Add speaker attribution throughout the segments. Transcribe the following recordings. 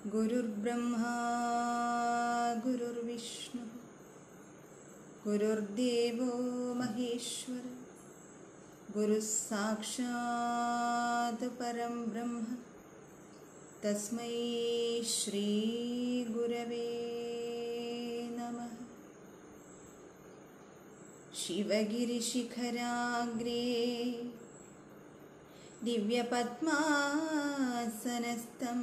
Speaker 1: गुरुर्ब्रह्मा गुरुर्विष्णुः गुरुर्देवो महेश्वर गुरुः साक्षात् परं ब्रह्म तस्मै श्रीगुरवे नमः शिवगिरिशिखराग्रे दिव्यपद्मासनस्थं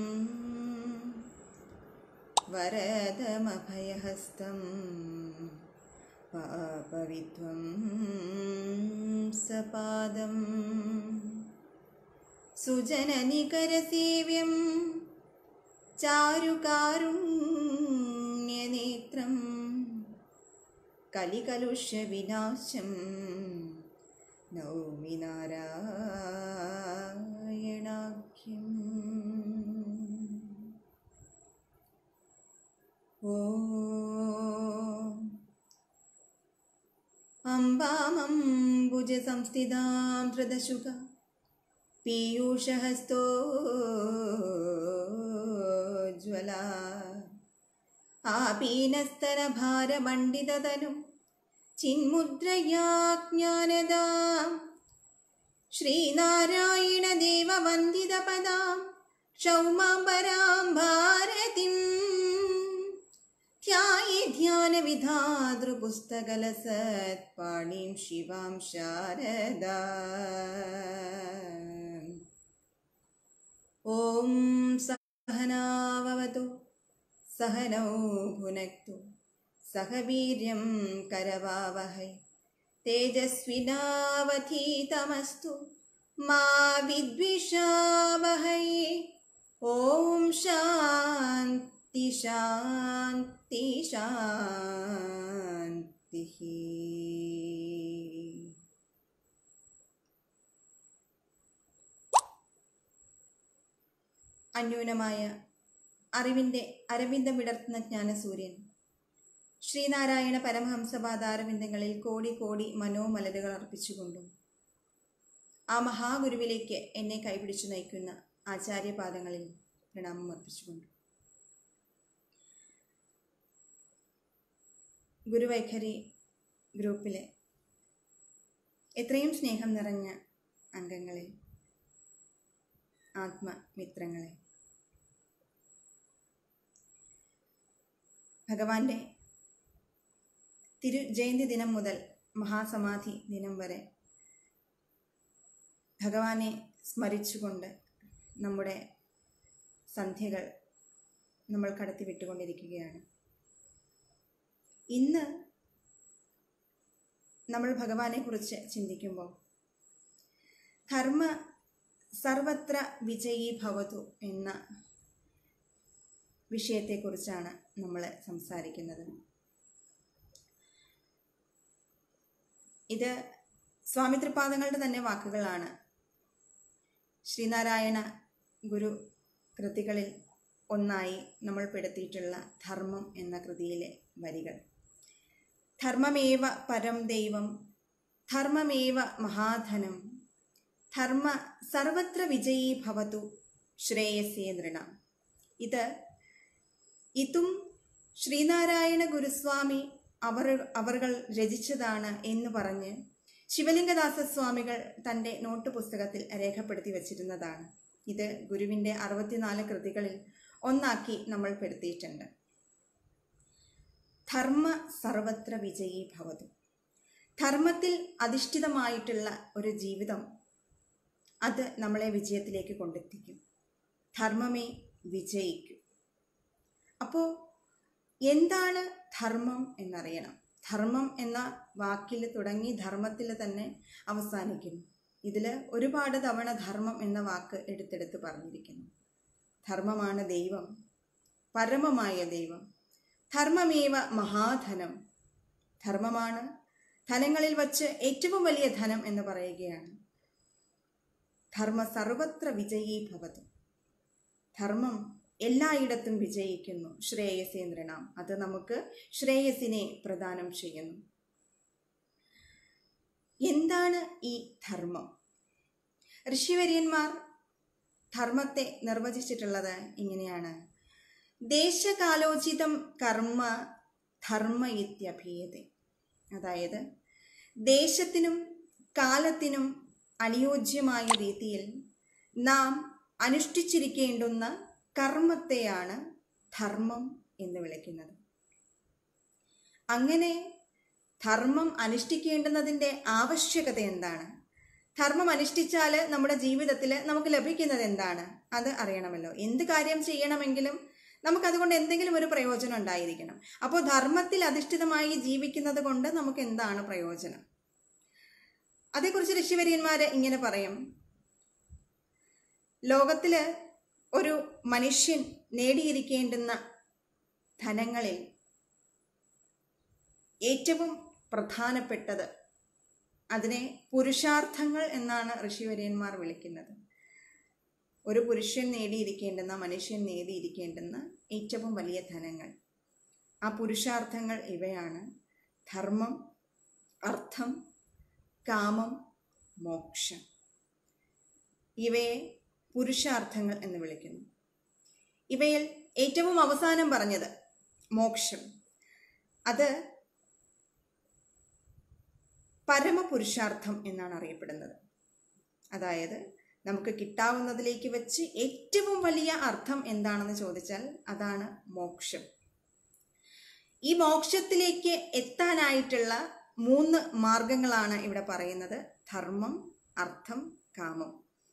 Speaker 1: वरदमभयहस्तं पापविध्वं सपादम् सुजननिकरसेव्यं चारुकारुण्यनेत्रं कलिकलुष्यविनाशं नौमि नारायणाख्यम् ॐ अम्बामम्बुजसंस्थितां धृतशुका पीयूषहस्तोज्ज्वला आपीनस्तनभारमण्डिततनुं चिन्मुद्रया ज्ञानदां श्रीनारायणदेववन्दितपदां क्षौमाम्बरां भारतीं ध्याये ध्यानविधातृपुस्तकलसत्पाणिं शिवां शारदा ॐ सहनाववतु सहनौ भुनक्तु सह वीर्यं करवावहै तेजस्विनावधीतमस्तु मा विद्विषावहै ॐ शान्ति शान्ति शान्तिः അന്യൂനമായ അറിവിൻ്റെ അരവിന്ദം വിടർത്തുന്ന ജ്ഞാനസൂര്യൻ ശ്രീനാരായണ പരമഹംസപാദാരവിന്ദങ്ങളിൽ കോടി കോടി മനോമലരുകൾ അർപ്പിച്ചുകൊണ്ടും ആ മഹാഗുരുവിലേക്ക് എന്നെ കൈപിടിച്ചു നയിക്കുന്ന ആചാര്യപാദങ്ങളിൽ പ്രണാമം അർപ്പിച്ചുകൊണ്ടും ഗുരുവൈഖരി ഗ്രൂപ്പിലെ എത്രയും സ്നേഹം നിറഞ്ഞ അംഗങ്ങളെ ആത്മമിത്രങ്ങളെ ഭഗവാന്റെ തിരു ജയന്തി ദിനം മുതൽ മഹാസമാധി ദിനം വരെ ഭഗവാനെ സ്മരിച്ചുകൊണ്ട് നമ്മുടെ സന്ധ്യകൾ നമ്മൾ കടത്തിവിട്ടുകൊണ്ടിരിക്കുകയാണ് ഇന്ന് നമ്മൾ ഭഗവാനെ കുറിച്ച് ചിന്തിക്കുമ്പോൾ ധർമ്മ സർവത്ര വിജയീ ഭവതു എന്ന വിഷയത്തെക്കുറിച്ചാണ് നമ്മൾ സംസാരിക്കുന്നത് ഇത് സ്വാമി തൃപാദങ്ങളുടെ തന്നെ വാക്കുകളാണ് ശ്രീനാരായണ ഗുരു കൃതികളിൽ ഒന്നായി നമ്മൾ പെടുത്തിയിട്ടുള്ള ധർമ്മം എന്ന കൃതിയിലെ വരികൾ ധർമ്മമേവ പരം ദൈവം ധർമ്മമേവ മഹാധനം ധർമ്മ സർവത്ര വിജയീ ഭവതു ശ്രേയസേ നൃണ ഇത് ഇതും ശ്രീനാരായണ ഗുരുസ്വാമി അവർ അവർകൾ രചിച്ചതാണ് എന്ന് പറഞ്ഞ് ശിവലിംഗദാസ സ്വാമികൾ തൻ്റെ നോട്ട് പുസ്തകത്തിൽ രേഖപ്പെടുത്തി വച്ചിരുന്നതാണ് ഇത് ഗുരുവിൻ്റെ അറുപത്തിനാല് കൃതികളിൽ ഒന്നാക്കി നമ്മൾ പെടുത്തിയിട്ടുണ്ട് ധർമ്മ സർവത്ര വിജയീ ഭവതു ധർമ്മത്തിൽ അധിഷ്ഠിതമായിട്ടുള്ള ഒരു ജീവിതം അത് നമ്മളെ വിജയത്തിലേക്ക് കൊണ്ടെത്തിക്കും ധർമ്മമേ വിജയിക്കും അപ്പോൾ എന്താണ് ധർമ്മം എന്നറിയണം ധർമ്മം എന്ന വാക്കിൽ തുടങ്ങി ധർമ്മത്തിൽ തന്നെ അവസാനിക്കുന്നു ഇതിൽ ഒരുപാട് തവണ ധർമ്മം എന്ന വാക്ക് എടുത്തെടുത്ത് പറഞ്ഞിരിക്കുന്നു ധർമ്മമാണ് ദൈവം പരമമായ ദൈവം ധർമ്മമേവ മഹാധനം ധർമ്മമാണ് ധനങ്ങളിൽ വച്ച് ഏറ്റവും വലിയ ധനം എന്ന് പറയുകയാണ് ധർമ്മ സർവത്ര വിജയീ ഭവതു ധർമ്മം എല്ലായിടത്തും വിജയിക്കുന്നു ശ്രേയസേന്ദ്രനാം അത് നമുക്ക് ശ്രേയസിനെ പ്രദാനം ചെയ്യുന്നു എന്താണ് ഈ ധർമ്മം ഋഷിവര്യന്മാർ ധർമ്മത്തെ നിർവചിച്ചിട്ടുള്ളത് ഇങ്ങനെയാണ് ദേശകാലോചിതം കർമ്മ ധർമ്മ ഇത്യഭീയത അതായത് ദേശത്തിനും കാലത്തിനും അനുയോജ്യമായ രീതിയിൽ നാം അനുഷ്ഠിച്ചിരിക്കേണ്ടുന്ന കർമ്മത്തെയാണ് ധർമ്മം എന്ന് വിളിക്കുന്നത് അങ്ങനെ ധർമ്മം അനുഷ്ഠിക്കേണ്ടുന്നതിൻ്റെ ആവശ്യകത എന്താണ് ധർമ്മം അനുഷ്ഠിച്ചാൽ നമ്മുടെ ജീവിതത്തിൽ നമുക്ക് ലഭിക്കുന്നത് എന്താണ് അത് അറിയണമല്ലോ എന്ത് കാര്യം ചെയ്യണമെങ്കിലും നമുക്കതുകൊണ്ട് എന്തെങ്കിലും ഒരു പ്രയോജനം ഉണ്ടായിരിക്കണം അപ്പോൾ ധർമ്മത്തിൽ അധിഷ്ഠിതമായി ജീവിക്കുന്നത് കൊണ്ട് നമുക്ക് എന്താണ് പ്രയോജനം അതേക്കുറിച്ച് ഋഷിവര്യന്മാർ ഇങ്ങനെ പറയും ലോകത്തിൽ ഒരു മനുഷ്യൻ നേടിയിരിക്കേണ്ടുന്ന ധനങ്ങളിൽ ഏറ്റവും പ്രധാനപ്പെട്ടത് അതിനെ പുരുഷാർത്ഥങ്ങൾ എന്നാണ് ഋഷിവര്യന്മാർ വിളിക്കുന്നത് ഒരു പുരുഷൻ നേടിയിരിക്കേണ്ടുന്ന മനുഷ്യൻ നേടിയിരിക്കേണ്ടുന്ന ഏറ്റവും വലിയ ധനങ്ങൾ ആ പുരുഷാർത്ഥങ്ങൾ ഇവയാണ് ധർമ്മം അർത്ഥം കാമം മോക്ഷം ഇവയെ പുരുഷാർത്ഥങ്ങൾ എന്ന് വിളിക്കുന്നു ഇവയിൽ ഏറ്റവും അവസാനം പറഞ്ഞത് മോക്ഷം അത് പരമപുരുഷാർത്ഥം എന്നാണ് അറിയപ്പെടുന്നത് അതായത് നമുക്ക് കിട്ടാവുന്നതിലേക്ക് വെച്ച് ഏറ്റവും വലിയ അർത്ഥം എന്താണെന്ന് ചോദിച്ചാൽ അതാണ് മോക്ഷം ഈ മോക്ഷത്തിലേക്ക് എത്താനായിട്ടുള്ള മൂന്ന് മാർഗങ്ങളാണ് ഇവിടെ പറയുന്നത് ധർമ്മം അർത്ഥം കാമം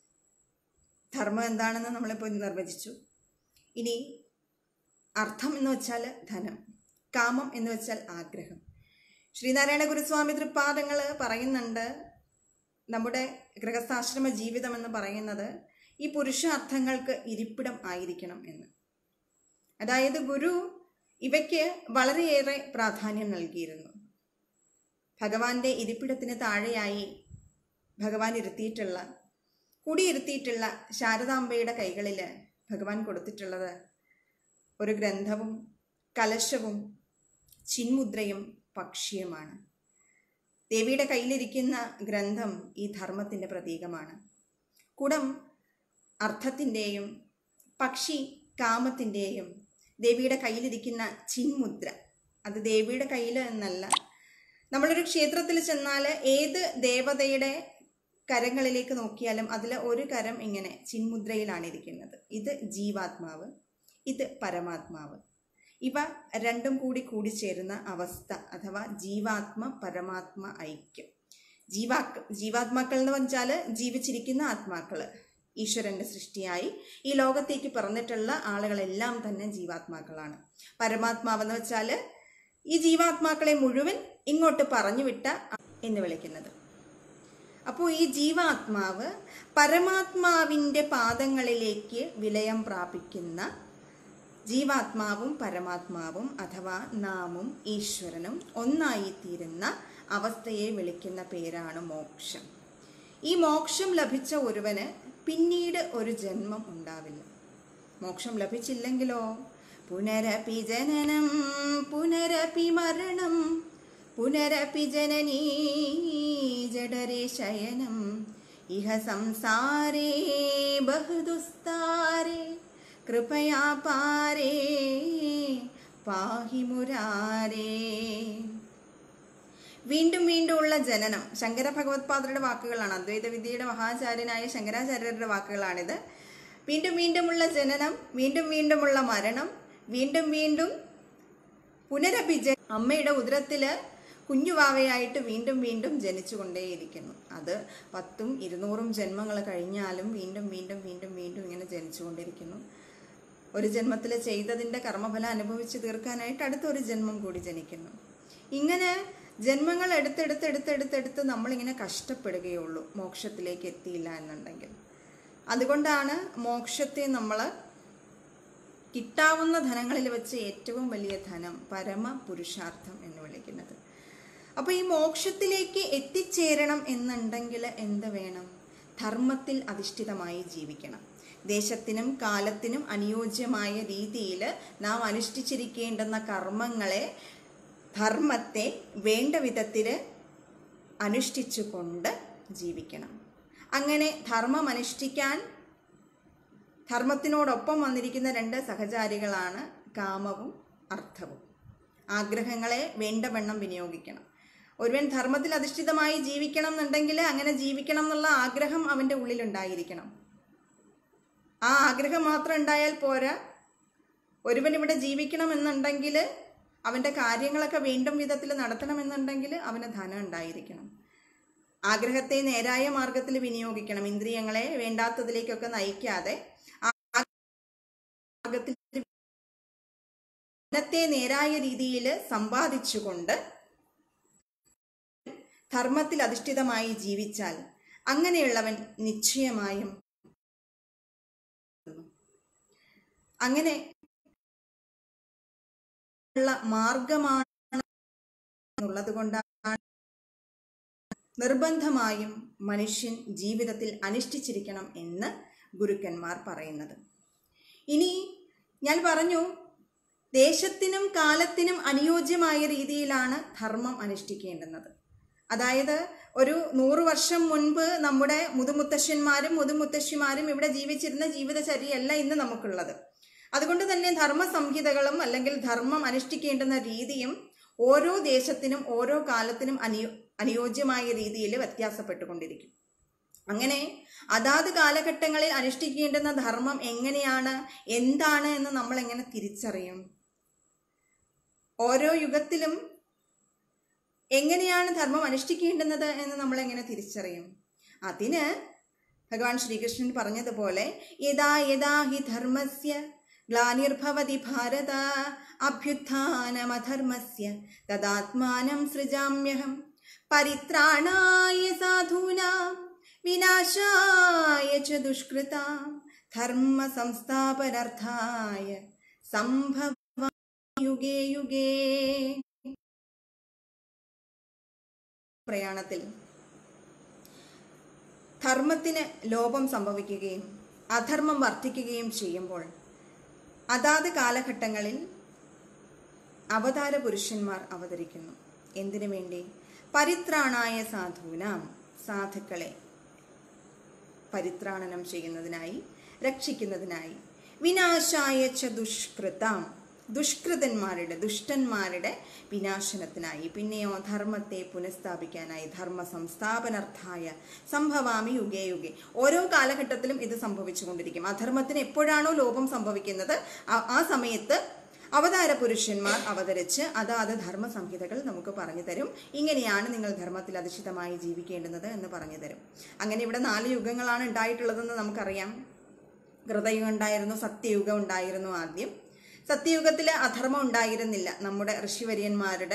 Speaker 1: ധർമ്മം എന്താണെന്ന് നമ്മളിപ്പോൾ നിർവചിച്ചു ഇനി അർത്ഥം എന്ന് വെച്ചാൽ ധനം കാമം എന്ന് വെച്ചാൽ ആഗ്രഹം ശ്രീനാരായണ ഗുരുസ്വാമി തൃപ്പാദങ്ങൾ പറയുന്നുണ്ട് നമ്മുടെ ഗൃഹസ്ഥാശ്രമ ജീവിതം എന്ന് പറയുന്നത് ഈ പുരുഷാർത്ഥങ്ങൾക്ക് ഇരിപ്പിടം ആയിരിക്കണം എന്ന് അതായത് ഗുരു ഇവയ്ക്ക് വളരെയേറെ പ്രാധാന്യം നൽകിയിരുന്നു ഭഗവാന്റെ ഇരിപ്പിടത്തിന് താഴെയായി ഭഗവാൻ ഇരുത്തിയിട്ടുള്ള കുടിയിരുത്തിയിട്ടുള്ള ശാരദാംബയുടെ കൈകളിൽ ഭഗവാൻ കൊടുത്തിട്ടുള്ളത് ഒരു ഗ്രന്ഥവും കലശവും ചിന്മുദ്രയും പക്ഷിയുമാണ് ദേവിയുടെ കയ്യിലിരിക്കുന്ന ഗ്രന്ഥം ഈ ധർമ്മത്തിൻ്റെ പ്രതീകമാണ് കുടം അർത്ഥത്തിൻ്റെയും പക്ഷി കാമത്തിൻ്റെയും ദേവിയുടെ കയ്യിലിരിക്കുന്ന ചിന്മുദ്ര അത് ദേവിയുടെ കയ്യിൽ എന്നല്ല നമ്മളൊരു ക്ഷേത്രത്തിൽ ചെന്നാൽ ഏത് ദേവതയുടെ കരങ്ങളിലേക്ക് നോക്കിയാലും അതിൽ ഒരു കരം ഇങ്ങനെ ചിന്മുദ്രയിലാണ് ഇരിക്കുന്നത് ഇത് ജീവാത്മാവ് ഇത് പരമാത്മാവ് ഇവ രണ്ടും കൂടി കൂടിച്ചേരുന്ന അവസ്ഥ അഥവാ ജീവാത്മ പരമാത്മ ഐക്യം ജീവാക്ക് ജീവാത്മാക്കൾ എന്ന് വെച്ചാൽ ജീവിച്ചിരിക്കുന്ന ആത്മാക്കൾ ഈശ്വരന്റെ സൃഷ്ടിയായി ഈ ലോകത്തേക്ക് പിറന്നിട്ടുള്ള ആളുകളെല്ലാം തന്നെ ജീവാത്മാക്കളാണ് പരമാത്മാവെന്ന് വെച്ചാൽ ഈ ജീവാത്മാക്കളെ മുഴുവൻ ഇങ്ങോട്ട് പറഞ്ഞു വിട്ട എന്ന് വിളിക്കുന്നത് അപ്പോൾ ഈ ജീവാത്മാവ് പരമാത്മാവിൻ്റെ പാദങ്ങളിലേക്ക് വിലയം പ്രാപിക്കുന്ന ജീവാത്മാവും പരമാത്മാവും അഥവാ നാമും ഈശ്വരനും ഒന്നായിത്തീരുന്ന അവസ്ഥയെ വിളിക്കുന്ന പേരാണ് മോക്ഷം ഈ മോക്ഷം ലഭിച്ച ഒരുവന് പിന്നീട് ഒരു ജന്മം ഉണ്ടാവില്ല മോക്ഷം ലഭിച്ചില്ലെങ്കിലോ പുനരപി ജനനം പുനരപി മരണം പുനരപി ജനനീ ജഡരേ ശയനം ഇഹ സംസാരേ ബഹുദുസ്താരേ കൃപയാ പാരേ പാഹി മുരാരേ വീണ്ടും വീണ്ടും ഉള്ള ജനനം ശങ്കര ഭഗവത്പാദരുടെ വാക്കുകളാണ് അദ്വൈത വിദ്യയുടെ മഹാചാര്യനായ ശങ്കരാചാര്യരുടെ വാക്കുകളാണിത് വീണ്ടും വീണ്ടുമുള്ള ജനനം വീണ്ടും വീണ്ടുമുള്ള മരണം വീണ്ടും വീണ്ടും പുനരഭിജ അമ്മയുടെ ഉദരത്തില് കുഞ്ഞുവാവയായിട്ട് വീണ്ടും വീണ്ടും ജനിച്ചുകൊണ്ടേയിരിക്കുന്നു അത് പത്തും ഇരുന്നൂറും ജന്മങ്ങൾ കഴിഞ്ഞാലും വീണ്ടും വീണ്ടും വീണ്ടും വീണ്ടും ഇങ്ങനെ ജനിച്ചുകൊണ്ടിരിക്കുന്നു ഒരു ജന്മത്തിൽ ചെയ്തതിൻ്റെ കർമ്മഫലം അനുഭവിച്ച് തീർക്കാനായിട്ട് അടുത്തൊരു ജന്മം കൂടി ജനിക്കുന്നു ഇങ്ങനെ ജന്മങ്ങൾ എടുത്തെടുത്തെടുത്തെടുത്തെടുത്ത് നമ്മളിങ്ങനെ കഷ്ടപ്പെടുകയുള്ളൂ മോക്ഷത്തിലേക്ക് എത്തിയില്ല എന്നുണ്ടെങ്കിൽ അതുകൊണ്ടാണ് മോക്ഷത്തെ നമ്മൾ കിട്ടാവുന്ന ധനങ്ങളിൽ വെച്ച് ഏറ്റവും വലിയ ധനം പരമ പുരുഷാർത്ഥം എന്ന് വിളിക്കുന്നത് അപ്പോൾ ഈ മോക്ഷത്തിലേക്ക് എത്തിച്ചേരണം എന്നുണ്ടെങ്കിൽ എന്ത് വേണം ധർമ്മത്തിൽ അധിഷ്ഠിതമായി ജീവിക്കണം ദേശത്തിനും കാലത്തിനും അനുയോജ്യമായ രീതിയിൽ നാം അനുഷ്ഠിച്ചിരിക്കേണ്ടുന്ന കർമ്മങ്ങളെ ധർമ്മത്തെ വേണ്ട വിധത്തിൽ അനുഷ്ഠിച്ചുകൊണ്ട് ജീവിക്കണം അങ്ങനെ ധർമ്മം അനുഷ്ഠിക്കാൻ ധർമ്മത്തിനോടൊപ്പം വന്നിരിക്കുന്ന രണ്ട് സഹചാരികളാണ് കാമവും അർത്ഥവും ആഗ്രഹങ്ങളെ വേണ്ടവണ്ണം വിനിയോഗിക്കണം ഒരുവൻ ധർമ്മത്തിൽ അധിഷ്ഠിതമായി ജീവിക്കണം എന്നുണ്ടെങ്കിൽ അങ്ങനെ ജീവിക്കണം എന്നുള്ള ആഗ്രഹം അവൻ്റെ ഉള്ളിലുണ്ടായിരിക്കണം ആ ആഗ്രഹം മാത്രം ഉണ്ടായാൽ പോരാ ഒരുവൻ ഇവിടെ ജീവിക്കണം എന്നുണ്ടെങ്കിൽ അവൻ്റെ കാര്യങ്ങളൊക്കെ വേണ്ടും വിധത്തിൽ നടത്തണമെന്നുണ്ടെങ്കിൽ അവന് ധനം ഉണ്ടായിരിക്കണം ആഗ്രഹത്തെ നേരായ മാർഗത്തിൽ വിനിയോഗിക്കണം ഇന്ദ്രിയങ്ങളെ വേണ്ടാത്തതിലേക്കൊക്കെ നയിക്കാതെ ആ മാർഗത്തിൽ ധനത്തെ നേരായ രീതിയിൽ സമ്പാദിച്ചുകൊണ്ട് ധർമ്മത്തിൽ അധിഷ്ഠിതമായി ജീവിച്ചാൽ അങ്ങനെയുള്ളവൻ നിശ്ചയമായും അങ്ങനെ ഉള്ള മാർഗമാണ് എന്നുള്ളത് കൊണ്ടാണ് നിർബന്ധമായും മനുഷ്യൻ ജീവിതത്തിൽ അനുഷ്ഠിച്ചിരിക്കണം എന്ന് ഗുരുക്കന്മാർ പറയുന്നത് ഇനി ഞാൻ പറഞ്ഞു ദേശത്തിനും കാലത്തിനും അനുയോജ്യമായ രീതിയിലാണ് ധർമ്മം അനുഷ്ഠിക്കേണ്ടുന്നത് അതായത് ഒരു നൂറ് വർഷം മുൻപ് നമ്മുടെ മുതുമുത്തശ്ശന്മാരും മുതുമുത്തശ്ശിമാരും ഇവിടെ ജീവിച്ചിരുന്ന ജീവിതചര്യയല്ല ഇന്ന് നമുക്കുള്ളത് അതുകൊണ്ട് തന്നെ ധർമ്മ സംഹിതകളും അല്ലെങ്കിൽ ധർമ്മം അനുഷ്ഠിക്കേണ്ടുന്ന രീതിയും ഓരോ ദേശത്തിനും ഓരോ കാലത്തിനും അനുയോ അനുയോജ്യമായ രീതിയിൽ വ്യത്യാസപ്പെട്ടുകൊണ്ടിരിക്കും അങ്ങനെ അതാത് കാലഘട്ടങ്ങളിൽ അനുഷ്ഠിക്കേണ്ടുന്ന ധർമ്മം എങ്ങനെയാണ് എന്താണ് എന്ന് നമ്മൾ എങ്ങനെ തിരിച്ചറിയും ഓരോ യുഗത്തിലും എങ്ങനെയാണ് ധർമ്മം അനുഷ്ഠിക്കേണ്ടുന്നത് എന്ന് നമ്മൾ എങ്ങനെ തിരിച്ചറിയും അതിന് ഭഗവാൻ ശ്രീകൃഷ്ണൻ പറഞ്ഞതുപോലെ യഥാ യഥാ ഹി ധർമ്മസ്യ ഗ്ലാനിർഭവതി ഭാരത അഭ്യുത്ഥാനമധർമ്മസ്യ തദാത്മാനം സൃജാമ്യഹം പരിത്രാണായ സാധൂനാം വിനാശായ ച ദുഷ്കൃതാം ധർമ്മ സംസ്ഥാപനാർത്ഥായ സംഭവ യുഗേ യുഗേ പ്രയാണത്തിൽ ധർമ്മത്തിന് ലോപം സംഭവിക്കുകയും അധർമ്മം വർദ്ധിക്കുകയും ചെയ്യുമ്പോൾ അതാത് കാലഘട്ടങ്ങളിൽ അവതാര പുരുഷന്മാർ അവതരിക്കുന്നു എന്തിനു വേണ്ടി പരിത്രാണായ സാധൂനാം സാധുക്കളെ പരിത്രാണനം ചെയ്യുന്നതിനായി രക്ഷിക്കുന്നതിനായി വിനാശായ ച ദുഷ്കൃതാം ദുഷ്കൃതന്മാരുടെ ദുഷ്ടന്മാരുടെ വിനാശനത്തിനായി പിന്നെയോ ധർമ്മത്തെ പുനഃസ്ഥാപിക്കാനായി ധർമ്മ സംസ്ഥാപനാർത്ഥായ സംഭവാമി യുഗേ യുഗേ ഓരോ കാലഘട്ടത്തിലും ഇത് സംഭവിച്ചുകൊണ്ടിരിക്കും അധർമ്മത്തിന് എപ്പോഴാണോ ലോപം സംഭവിക്കുന്നത് ആ- ആ സമയത്ത് അവതാര പുരുഷന്മാർ അവതരിച്ച് അതാത് ധർമ്മ സംഹിതകൾ നമുക്ക് പറഞ്ഞു തരും ഇങ്ങനെയാണ് നിങ്ങൾ ധർമ്മത്തിൽ അധിഷ്ഠിതമായി ജീവിക്കേണ്ടുന്നത് എന്ന് പറഞ്ഞു തരും അങ്ങനെ ഇവിടെ നാല് യുഗങ്ങളാണ് ഉണ്ടായിട്ടുള്ളതെന്ന് നമുക്കറിയാം കൃതയുഗം ഉണ്ടായിരുന്നു സത്യയുഗം ഉണ്ടായിരുന്നു ആദ്യം സത്യയുഗത്തിൽ അധർമ്മം ഉണ്ടായിരുന്നില്ല നമ്മുടെ ഋഷിവര്യന്മാരുടെ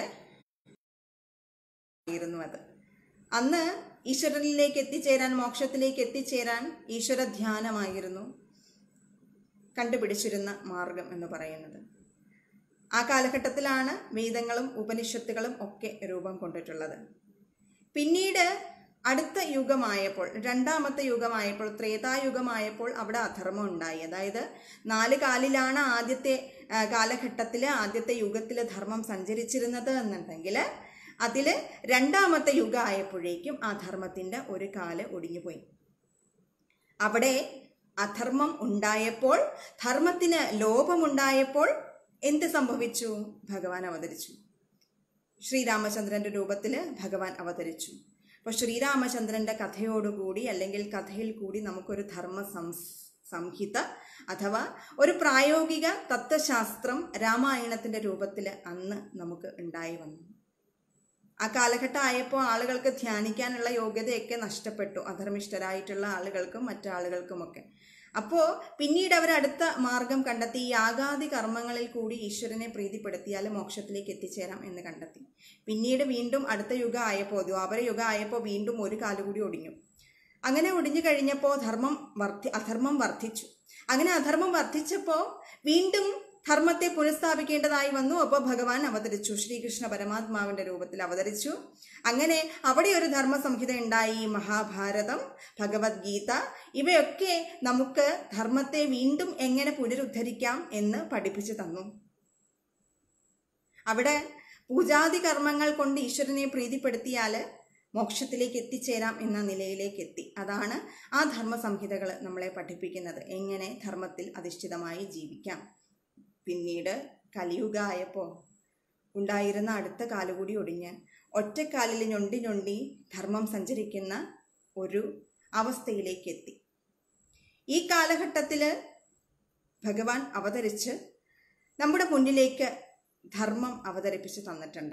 Speaker 1: ആയിരുന്നു അത് അന്ന് ഈശ്വരനിലേക്ക് എത്തിച്ചേരാൻ മോക്ഷത്തിലേക്ക് എത്തിച്ചേരാൻ ഈശ്വര ധ്യാനമായിരുന്നു കണ്ടുപിടിച്ചിരുന്ന മാർഗം എന്ന് പറയുന്നത് ആ കാലഘട്ടത്തിലാണ് വേദങ്ങളും ഉപനിഷത്തുകളും ഒക്കെ രൂപം കൊണ്ടിട്ടുള്ളത് പിന്നീട് അടുത്ത യുഗമായപ്പോൾ രണ്ടാമത്തെ യുഗമായപ്പോൾ ത്രേതായുഗമായപ്പോൾ അവിടെ അധർമ്മം ഉണ്ടായി അതായത് നാല് കാലിലാണ് ആദ്യത്തെ കാലഘട്ടത്തിൽ ആദ്യത്തെ യുഗത്തിൽ ധർമ്മം സഞ്ചരിച്ചിരുന്നത് എന്നുണ്ടെങ്കിൽ അതിൽ രണ്ടാമത്തെ യുഗം ആയപ്പോഴേക്കും ആ ധർമ്മത്തിൻ്റെ ഒരു കാല് ഒടിഞ്ഞുപോയി അവിടെ അധർമ്മം ഉണ്ടായപ്പോൾ ധർമ്മത്തിന് ലോപമുണ്ടായപ്പോൾ എന്ത് സംഭവിച്ചു ഭഗവാൻ അവതരിച്ചു ശ്രീരാമചന്ദ്രന്റെ രൂപത്തിൽ ഭഗവാൻ അവതരിച്ചു അപ്പോൾ ശ്രീരാമചന്ദ്രന്റെ കഥയോടുകൂടി അല്ലെങ്കിൽ കഥയിൽ കൂടി നമുക്കൊരു ധർമ്മ സംസ് സംഹിത അഥവാ ഒരു പ്രായോഗിക തത്വശാസ്ത്രം രാമായണത്തിന്റെ രൂപത്തിൽ അന്ന് നമുക്ക് ഉണ്ടായി വന്നു ആ കാലഘട്ടം ആയപ്പോൾ ആളുകൾക്ക് ധ്യാനിക്കാനുള്ള യോഗ്യതയൊക്കെ നഷ്ടപ്പെട്ടു അധർമ്മിഷ്ഠരായിട്ടുള്ള ആളുകൾക്കും മറ്റാളുകൾക്കുമൊക്കെ അപ്പോൾ പിന്നീട് അവർ അടുത്ത മാർഗം കണ്ടെത്തി ഈ യാഗാദി കർമ്മങ്ങളിൽ കൂടി ഈശ്വരനെ പ്രീതിപ്പെടുത്തിയാൽ മോക്ഷത്തിലേക്ക് എത്തിച്ചേരാം എന്ന് കണ്ടെത്തി പിന്നീട് വീണ്ടും അടുത്ത യുഗം ആയപ്പോൾ ദ്വാപര യുഗം ആയപ്പോൾ വീണ്ടും ഒരു കാലുകൂടി ഒടിഞ്ഞു അങ്ങനെ ഒടിഞ്ഞു കഴിഞ്ഞപ്പോൾ ധർമ്മം വർദ്ധി അധർമ്മം വർദ്ധിച്ചു അങ്ങനെ അധർമ്മം വർദ്ധിച്ചപ്പോൾ വീണ്ടും ധർമ്മത്തെ പുനഃസ്ഥാപിക്കേണ്ടതായി വന്നു അപ്പോൾ ഭഗവാൻ അവതരിച്ചു ശ്രീകൃഷ്ണ പരമാത്മാവിന്റെ രൂപത്തിൽ അവതരിച്ചു അങ്ങനെ അവിടെ ഒരു ധർമ്മ സംഹിത ഉണ്ടായി മഹാഭാരതം ഭഗവത്ഗീത ഇവയൊക്കെ നമുക്ക് ധർമ്മത്തെ വീണ്ടും എങ്ങനെ പുനരുദ്ധരിക്കാം എന്ന് പഠിപ്പിച്ചു തന്നു അവിടെ പൂജാതി കർമ്മങ്ങൾ കൊണ്ട് ഈശ്വരനെ പ്രീതിപ്പെടുത്തിയാൽ മോക്ഷത്തിലേക്ക് എത്തിച്ചേരാം എന്ന നിലയിലേക്ക് എത്തി അതാണ് ആ ധർമ്മ സംഹിതകൾ നമ്മളെ പഠിപ്പിക്കുന്നത് എങ്ങനെ ധർമ്മത്തിൽ അധിഷ്ഠിതമായി ജീവിക്കാം പിന്നീട് കലിയുഗായപ്പോൾ ഉണ്ടായിരുന്ന അടുത്ത കാലുകൂടി ഒടിഞ്ഞ് ഒറ്റക്കാലിൽ ഞൊണ്ടി ഞൊണ്ടി ധർമ്മം സഞ്ചരിക്കുന്ന ഒരു അവസ്ഥയിലേക്ക് എത്തി ഈ കാലഘട്ടത്തിൽ ഭഗവാൻ അവതരിച്ച് നമ്മുടെ മുന്നിലേക്ക് ധർമ്മം അവതരിപ്പിച്ച് തന്നിട്ടുണ്ട്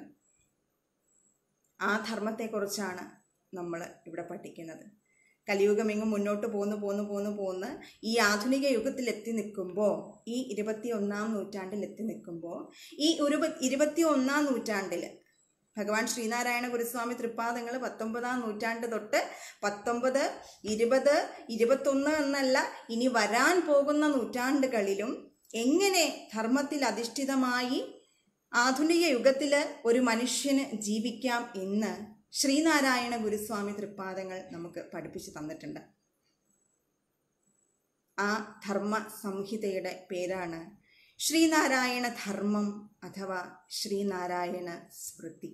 Speaker 1: ആ ധർമ്മത്തെക്കുറിച്ചാണ് നമ്മൾ ഇവിടെ പഠിക്കുന്നത് കലിയുഗം എങ്ങും മുന്നോട്ട് പോന്ന് പോന്ന് പോന്ന് പോന്ന് ഈ ആധുനിക യുഗത്തിൽ എത്തി നിൽക്കുമ്പോൾ ഈ ഇരുപത്തി ഒന്നാം നൂറ്റാണ്ടിൽ എത്തി നിൽക്കുമ്പോൾ ഈ ഒരു ഇരുപത്തി ഒന്നാം നൂറ്റാണ്ടിൽ ഭഗവാൻ ശ്രീനാരായണ ഗുരുസ്വാമി തൃപ്പാദങ്ങൾ പത്തൊമ്പതാം നൂറ്റാണ്ട് തൊട്ട് പത്തൊമ്പത് ഇരുപത് ഇരുപത്തൊന്ന് എന്നല്ല ഇനി വരാൻ പോകുന്ന നൂറ്റാണ്ടുകളിലും എങ്ങനെ ധർമ്മത്തിൽ അധിഷ്ഠിതമായി ആധുനിക യുഗത്തിൽ ഒരു മനുഷ്യന് ജീവിക്കാം എന്ന് ശ്രീനാരായണ ഗുരുസ്വാമി തൃപ്പാദങ്ങൾ നമുക്ക് പഠിപ്പിച്ചു തന്നിട്ടുണ്ട് ആ ധർമ്മ സംഹിതയുടെ പേരാണ് ശ്രീനാരായണ ധർമ്മം അഥവാ ശ്രീനാരായണ സ്മൃതി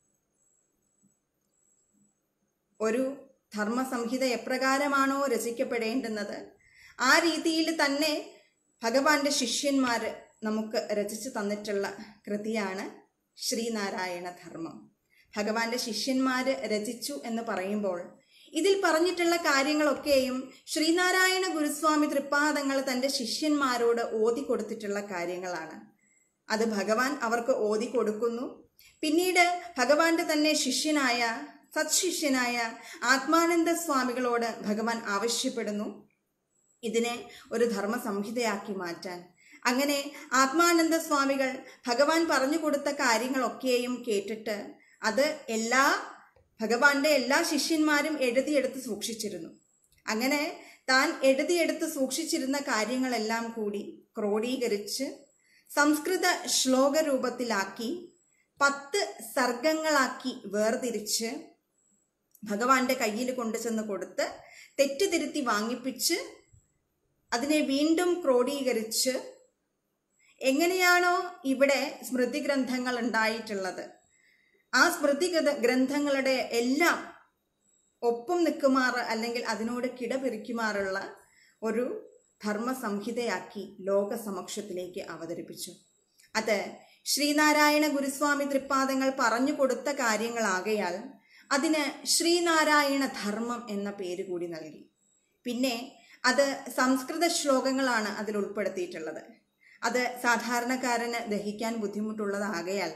Speaker 1: ഒരു ധർമ്മസംഹിത എപ്രകാരമാണോ രചിക്കപ്പെടേണ്ടുന്നത് ആ രീതിയിൽ തന്നെ ഭഗവാന്റെ ശിഷ്യന്മാർ നമുക്ക് രചിച്ചു തന്നിട്ടുള്ള കൃതിയാണ് ശ്രീനാരായണ ധർമ്മം ഭഗവാന്റെ ശിഷ്യന്മാർ രചിച്ചു എന്ന് പറയുമ്പോൾ ഇതിൽ പറഞ്ഞിട്ടുള്ള കാര്യങ്ങളൊക്കെയും ശ്രീനാരായണ ഗുരുസ്വാമി തൃപ്പാദങ്ങൾ തൻ്റെ ശിഷ്യന്മാരോട് ഓതി കൊടുത്തിട്ടുള്ള കാര്യങ്ങളാണ് അത് ഭഗവാൻ അവർക്ക് ഓതി കൊടുക്കുന്നു പിന്നീട് ഭഗവാന്റെ തന്നെ ശിഷ്യനായ സത്ശിഷ്യനായ ആത്മാനന്ദ സ്വാമികളോട് ഭഗവാൻ ആവശ്യപ്പെടുന്നു ഇതിനെ ഒരു ധർമ്മസംഹിതയാക്കി മാറ്റാൻ അങ്ങനെ ആത്മാനന്ദ സ്വാമികൾ ഭഗവാൻ പറഞ്ഞു കൊടുത്ത കാര്യങ്ങളൊക്കെയും കേട്ടിട്ട് അത് എല്ലാ ഭഗവാന്റെ എല്ലാ ശിഷ്യന്മാരും എഴുതിയെടുത്ത് സൂക്ഷിച്ചിരുന്നു അങ്ങനെ താൻ എഴുതിയെടുത്ത് സൂക്ഷിച്ചിരുന്ന കാര്യങ്ങളെല്ലാം കൂടി ക്രോഡീകരിച്ച് സംസ്കൃത ശ്ലോക രൂപത്തിലാക്കി പത്ത് സർഗങ്ങളാക്കി വേർതിരിച്ച് ഭഗവാന്റെ കയ്യിൽ കൊണ്ടുചെന്ന് കൊടുത്ത് തെറ്റുതിരുത്തി വാങ്ങിപ്പിച്ച് അതിനെ വീണ്ടും ക്രോഡീകരിച്ച് എങ്ങനെയാണോ ഇവിടെ സ്മൃതി ഗ്രന്ഥങ്ങൾ ഉണ്ടായിട്ടുള്ളത് ആ സ്മൃതി ഗ്രന്ഥ- ഗ്രന്ഥങ്ങളുടെ എല്ലാം ഒപ്പം നിൽക്കുമാറ് അല്ലെങ്കിൽ അതിനോട് കിടപിരിക്കുമാറുള്ള ഒരു ധർമ്മസംഹിതയാക്കി ലോക സമക്ഷത്തിലേക്ക് അവതരിപ്പിച്ചു അത് ശ്രീനാരായണ ഗുരുസ്വാമി തൃപ്പാദങ്ങൾ പറഞ്ഞു കൊടുത്ത കാര്യങ്ങളാകയാൽ അതിന് ശ്രീനാരായണ ധർമ്മം എന്ന പേര് കൂടി നൽകി പിന്നെ അത് സംസ്കൃത ശ്ലോകങ്ങളാണ് അതിൽ ഉൾപ്പെടുത്തിയിട്ടുള്ളത് അത് സാധാരണക്കാരന് ദഹിക്കാൻ ബുദ്ധിമുട്ടുള്ളതാകയാൽ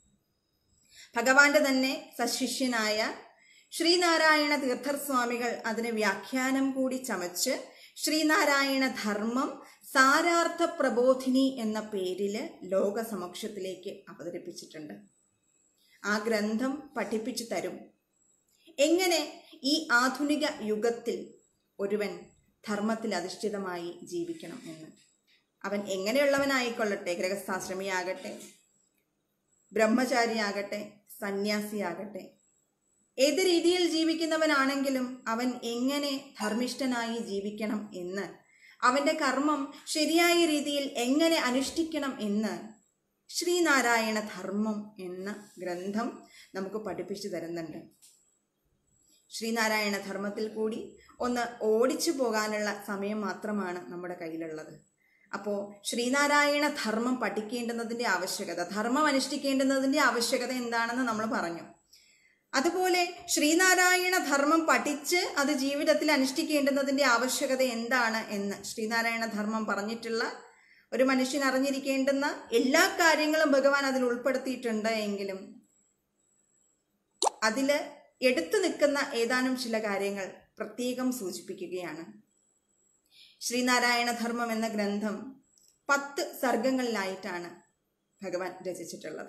Speaker 1: ഭഗവാന്റെ തന്നെ സശിഷ്യനായ ശ്രീനാരായണ തീർത്ഥർ സ്വാമികൾ അതിന് വ്യാഖ്യാനം കൂടി ചമച്ച് ശ്രീനാരായണ ധർമ്മം സാരാർത്ഥ പ്രബോധിനി എന്ന പേരിൽ ലോക സമക്ഷത്തിലേക്ക് അവതരിപ്പിച്ചിട്ടുണ്ട് ആ ഗ്രന്ഥം പഠിപ്പിച്ചു തരും എങ്ങനെ ഈ ആധുനിക യുഗത്തിൽ ഒരുവൻ ധർമ്മത്തിൽ അധിഷ്ഠിതമായി ജീവിക്കണം എന്ന് അവൻ എങ്ങനെയുള്ളവനായിക്കൊള്ളട്ടെ ഗൃഹസ്ഥാശ്രമിയാകട്ടെ ബ്രഹ്മചാരിയാകട്ടെ സന്യാസിയാകട്ടെ ഏത് രീതിയിൽ ജീവിക്കുന്നവനാണെങ്കിലും അവൻ എങ്ങനെ ധർമ്മിഷ്ഠനായി ജീവിക്കണം എന്ന് അവന്റെ കർമ്മം ശരിയായ രീതിയിൽ എങ്ങനെ അനുഷ്ഠിക്കണം എന്ന് ശ്രീനാരായണ ധർമ്മം എന്ന ഗ്രന്ഥം നമുക്ക് പഠിപ്പിച്ചു തരുന്നുണ്ട് ശ്രീനാരായണ ധർമ്മത്തിൽ കൂടി ഒന്ന് ഓടിച്ചു പോകാനുള്ള സമയം മാത്രമാണ് നമ്മുടെ കയ്യിലുള്ളത് അപ്പോൾ ശ്രീനാരായണ ധർമ്മം പഠിക്കേണ്ടുന്നതിൻ്റെ ആവശ്യകത ധർമ്മം അനുഷ്ഠിക്കേണ്ടുന്നതിൻ്റെ ആവശ്യകത എന്താണെന്ന് നമ്മൾ പറഞ്ഞു അതുപോലെ ശ്രീനാരായണ ധർമ്മം പഠിച്ച് അത് ജീവിതത്തിൽ അനുഷ്ഠിക്കേണ്ടുന്നതിൻ്റെ ആവശ്യകത എന്താണ് എന്ന് ശ്രീനാരായണ ധർമ്മം പറഞ്ഞിട്ടുള്ള ഒരു മനുഷ്യൻ അറിഞ്ഞിരിക്കേണ്ടുന്ന എല്ലാ കാര്യങ്ങളും ഭഗവാൻ അതിൽ ഉൾപ്പെടുത്തിയിട്ടുണ്ട് എങ്കിലും അതിൽ എടുത്തു നിൽക്കുന്ന ഏതാനും ചില കാര്യങ്ങൾ പ്രത്യേകം സൂചിപ്പിക്കുകയാണ് ശ്രീനാരായണ ധർമ്മം എന്ന ഗ്രന്ഥം പത്ത് സർഗങ്ങളിലായിട്ടാണ് ഭഗവാൻ രചിച്ചിട്ടുള്ളത്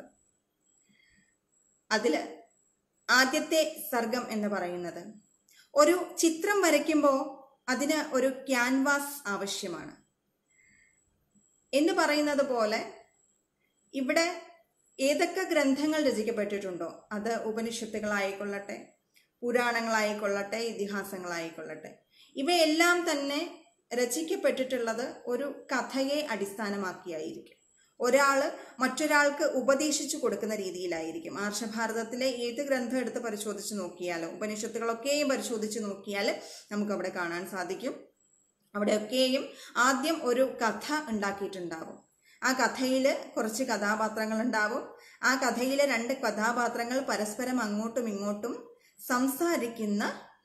Speaker 1: അതിൽ ആദ്യത്തെ സർഗം എന്ന് പറയുന്നത് ഒരു ചിത്രം വരയ്ക്കുമ്പോൾ അതിന് ഒരു ക്യാൻവാസ് ആവശ്യമാണ് എന്ന് പറയുന്നത് പോലെ ഇവിടെ ഏതൊക്കെ ഗ്രന്ഥങ്ങൾ രചിക്കപ്പെട്ടിട്ടുണ്ടോ അത് ഉപനിഷത്തുകളായിക്കൊള്ളട്ടെ പുരാണങ്ങളായിക്കൊള്ളട്ടെ ഇതിഹാസങ്ങളായിക്കൊള്ളട്ടെ ഇവയെല്ലാം തന്നെ രചിക്കപ്പെട്ടിട്ടുള്ളത് ഒരു കഥയെ അടിസ്ഥാനമാക്കിയായിരിക്കും ഒരാൾ മറ്റൊരാൾക്ക് ഉപദേശിച്ചു കൊടുക്കുന്ന രീതിയിലായിരിക്കും ആർഷഭാരതത്തിലെ ഏത് ഗ്രന്ഥം എടുത്ത് പരിശോധിച്ച് നോക്കിയാലോ ഉപനിഷത്തുകളൊക്കെയും പരിശോധിച്ച് നോക്കിയാൽ നമുക്കവിടെ കാണാൻ സാധിക്കും അവിടെയൊക്കെയും ആദ്യം ഒരു കഥ ഉണ്ടാക്കിയിട്ടുണ്ടാവും ആ കഥയിൽ കുറച്ച് കഥാപാത്രങ്ങൾ ഉണ്ടാവും ആ കഥയിലെ രണ്ട് കഥാപാത്രങ്ങൾ പരസ്പരം അങ്ങോട്ടും ഇങ്ങോട്ടും സംസാരിക്കുന്ന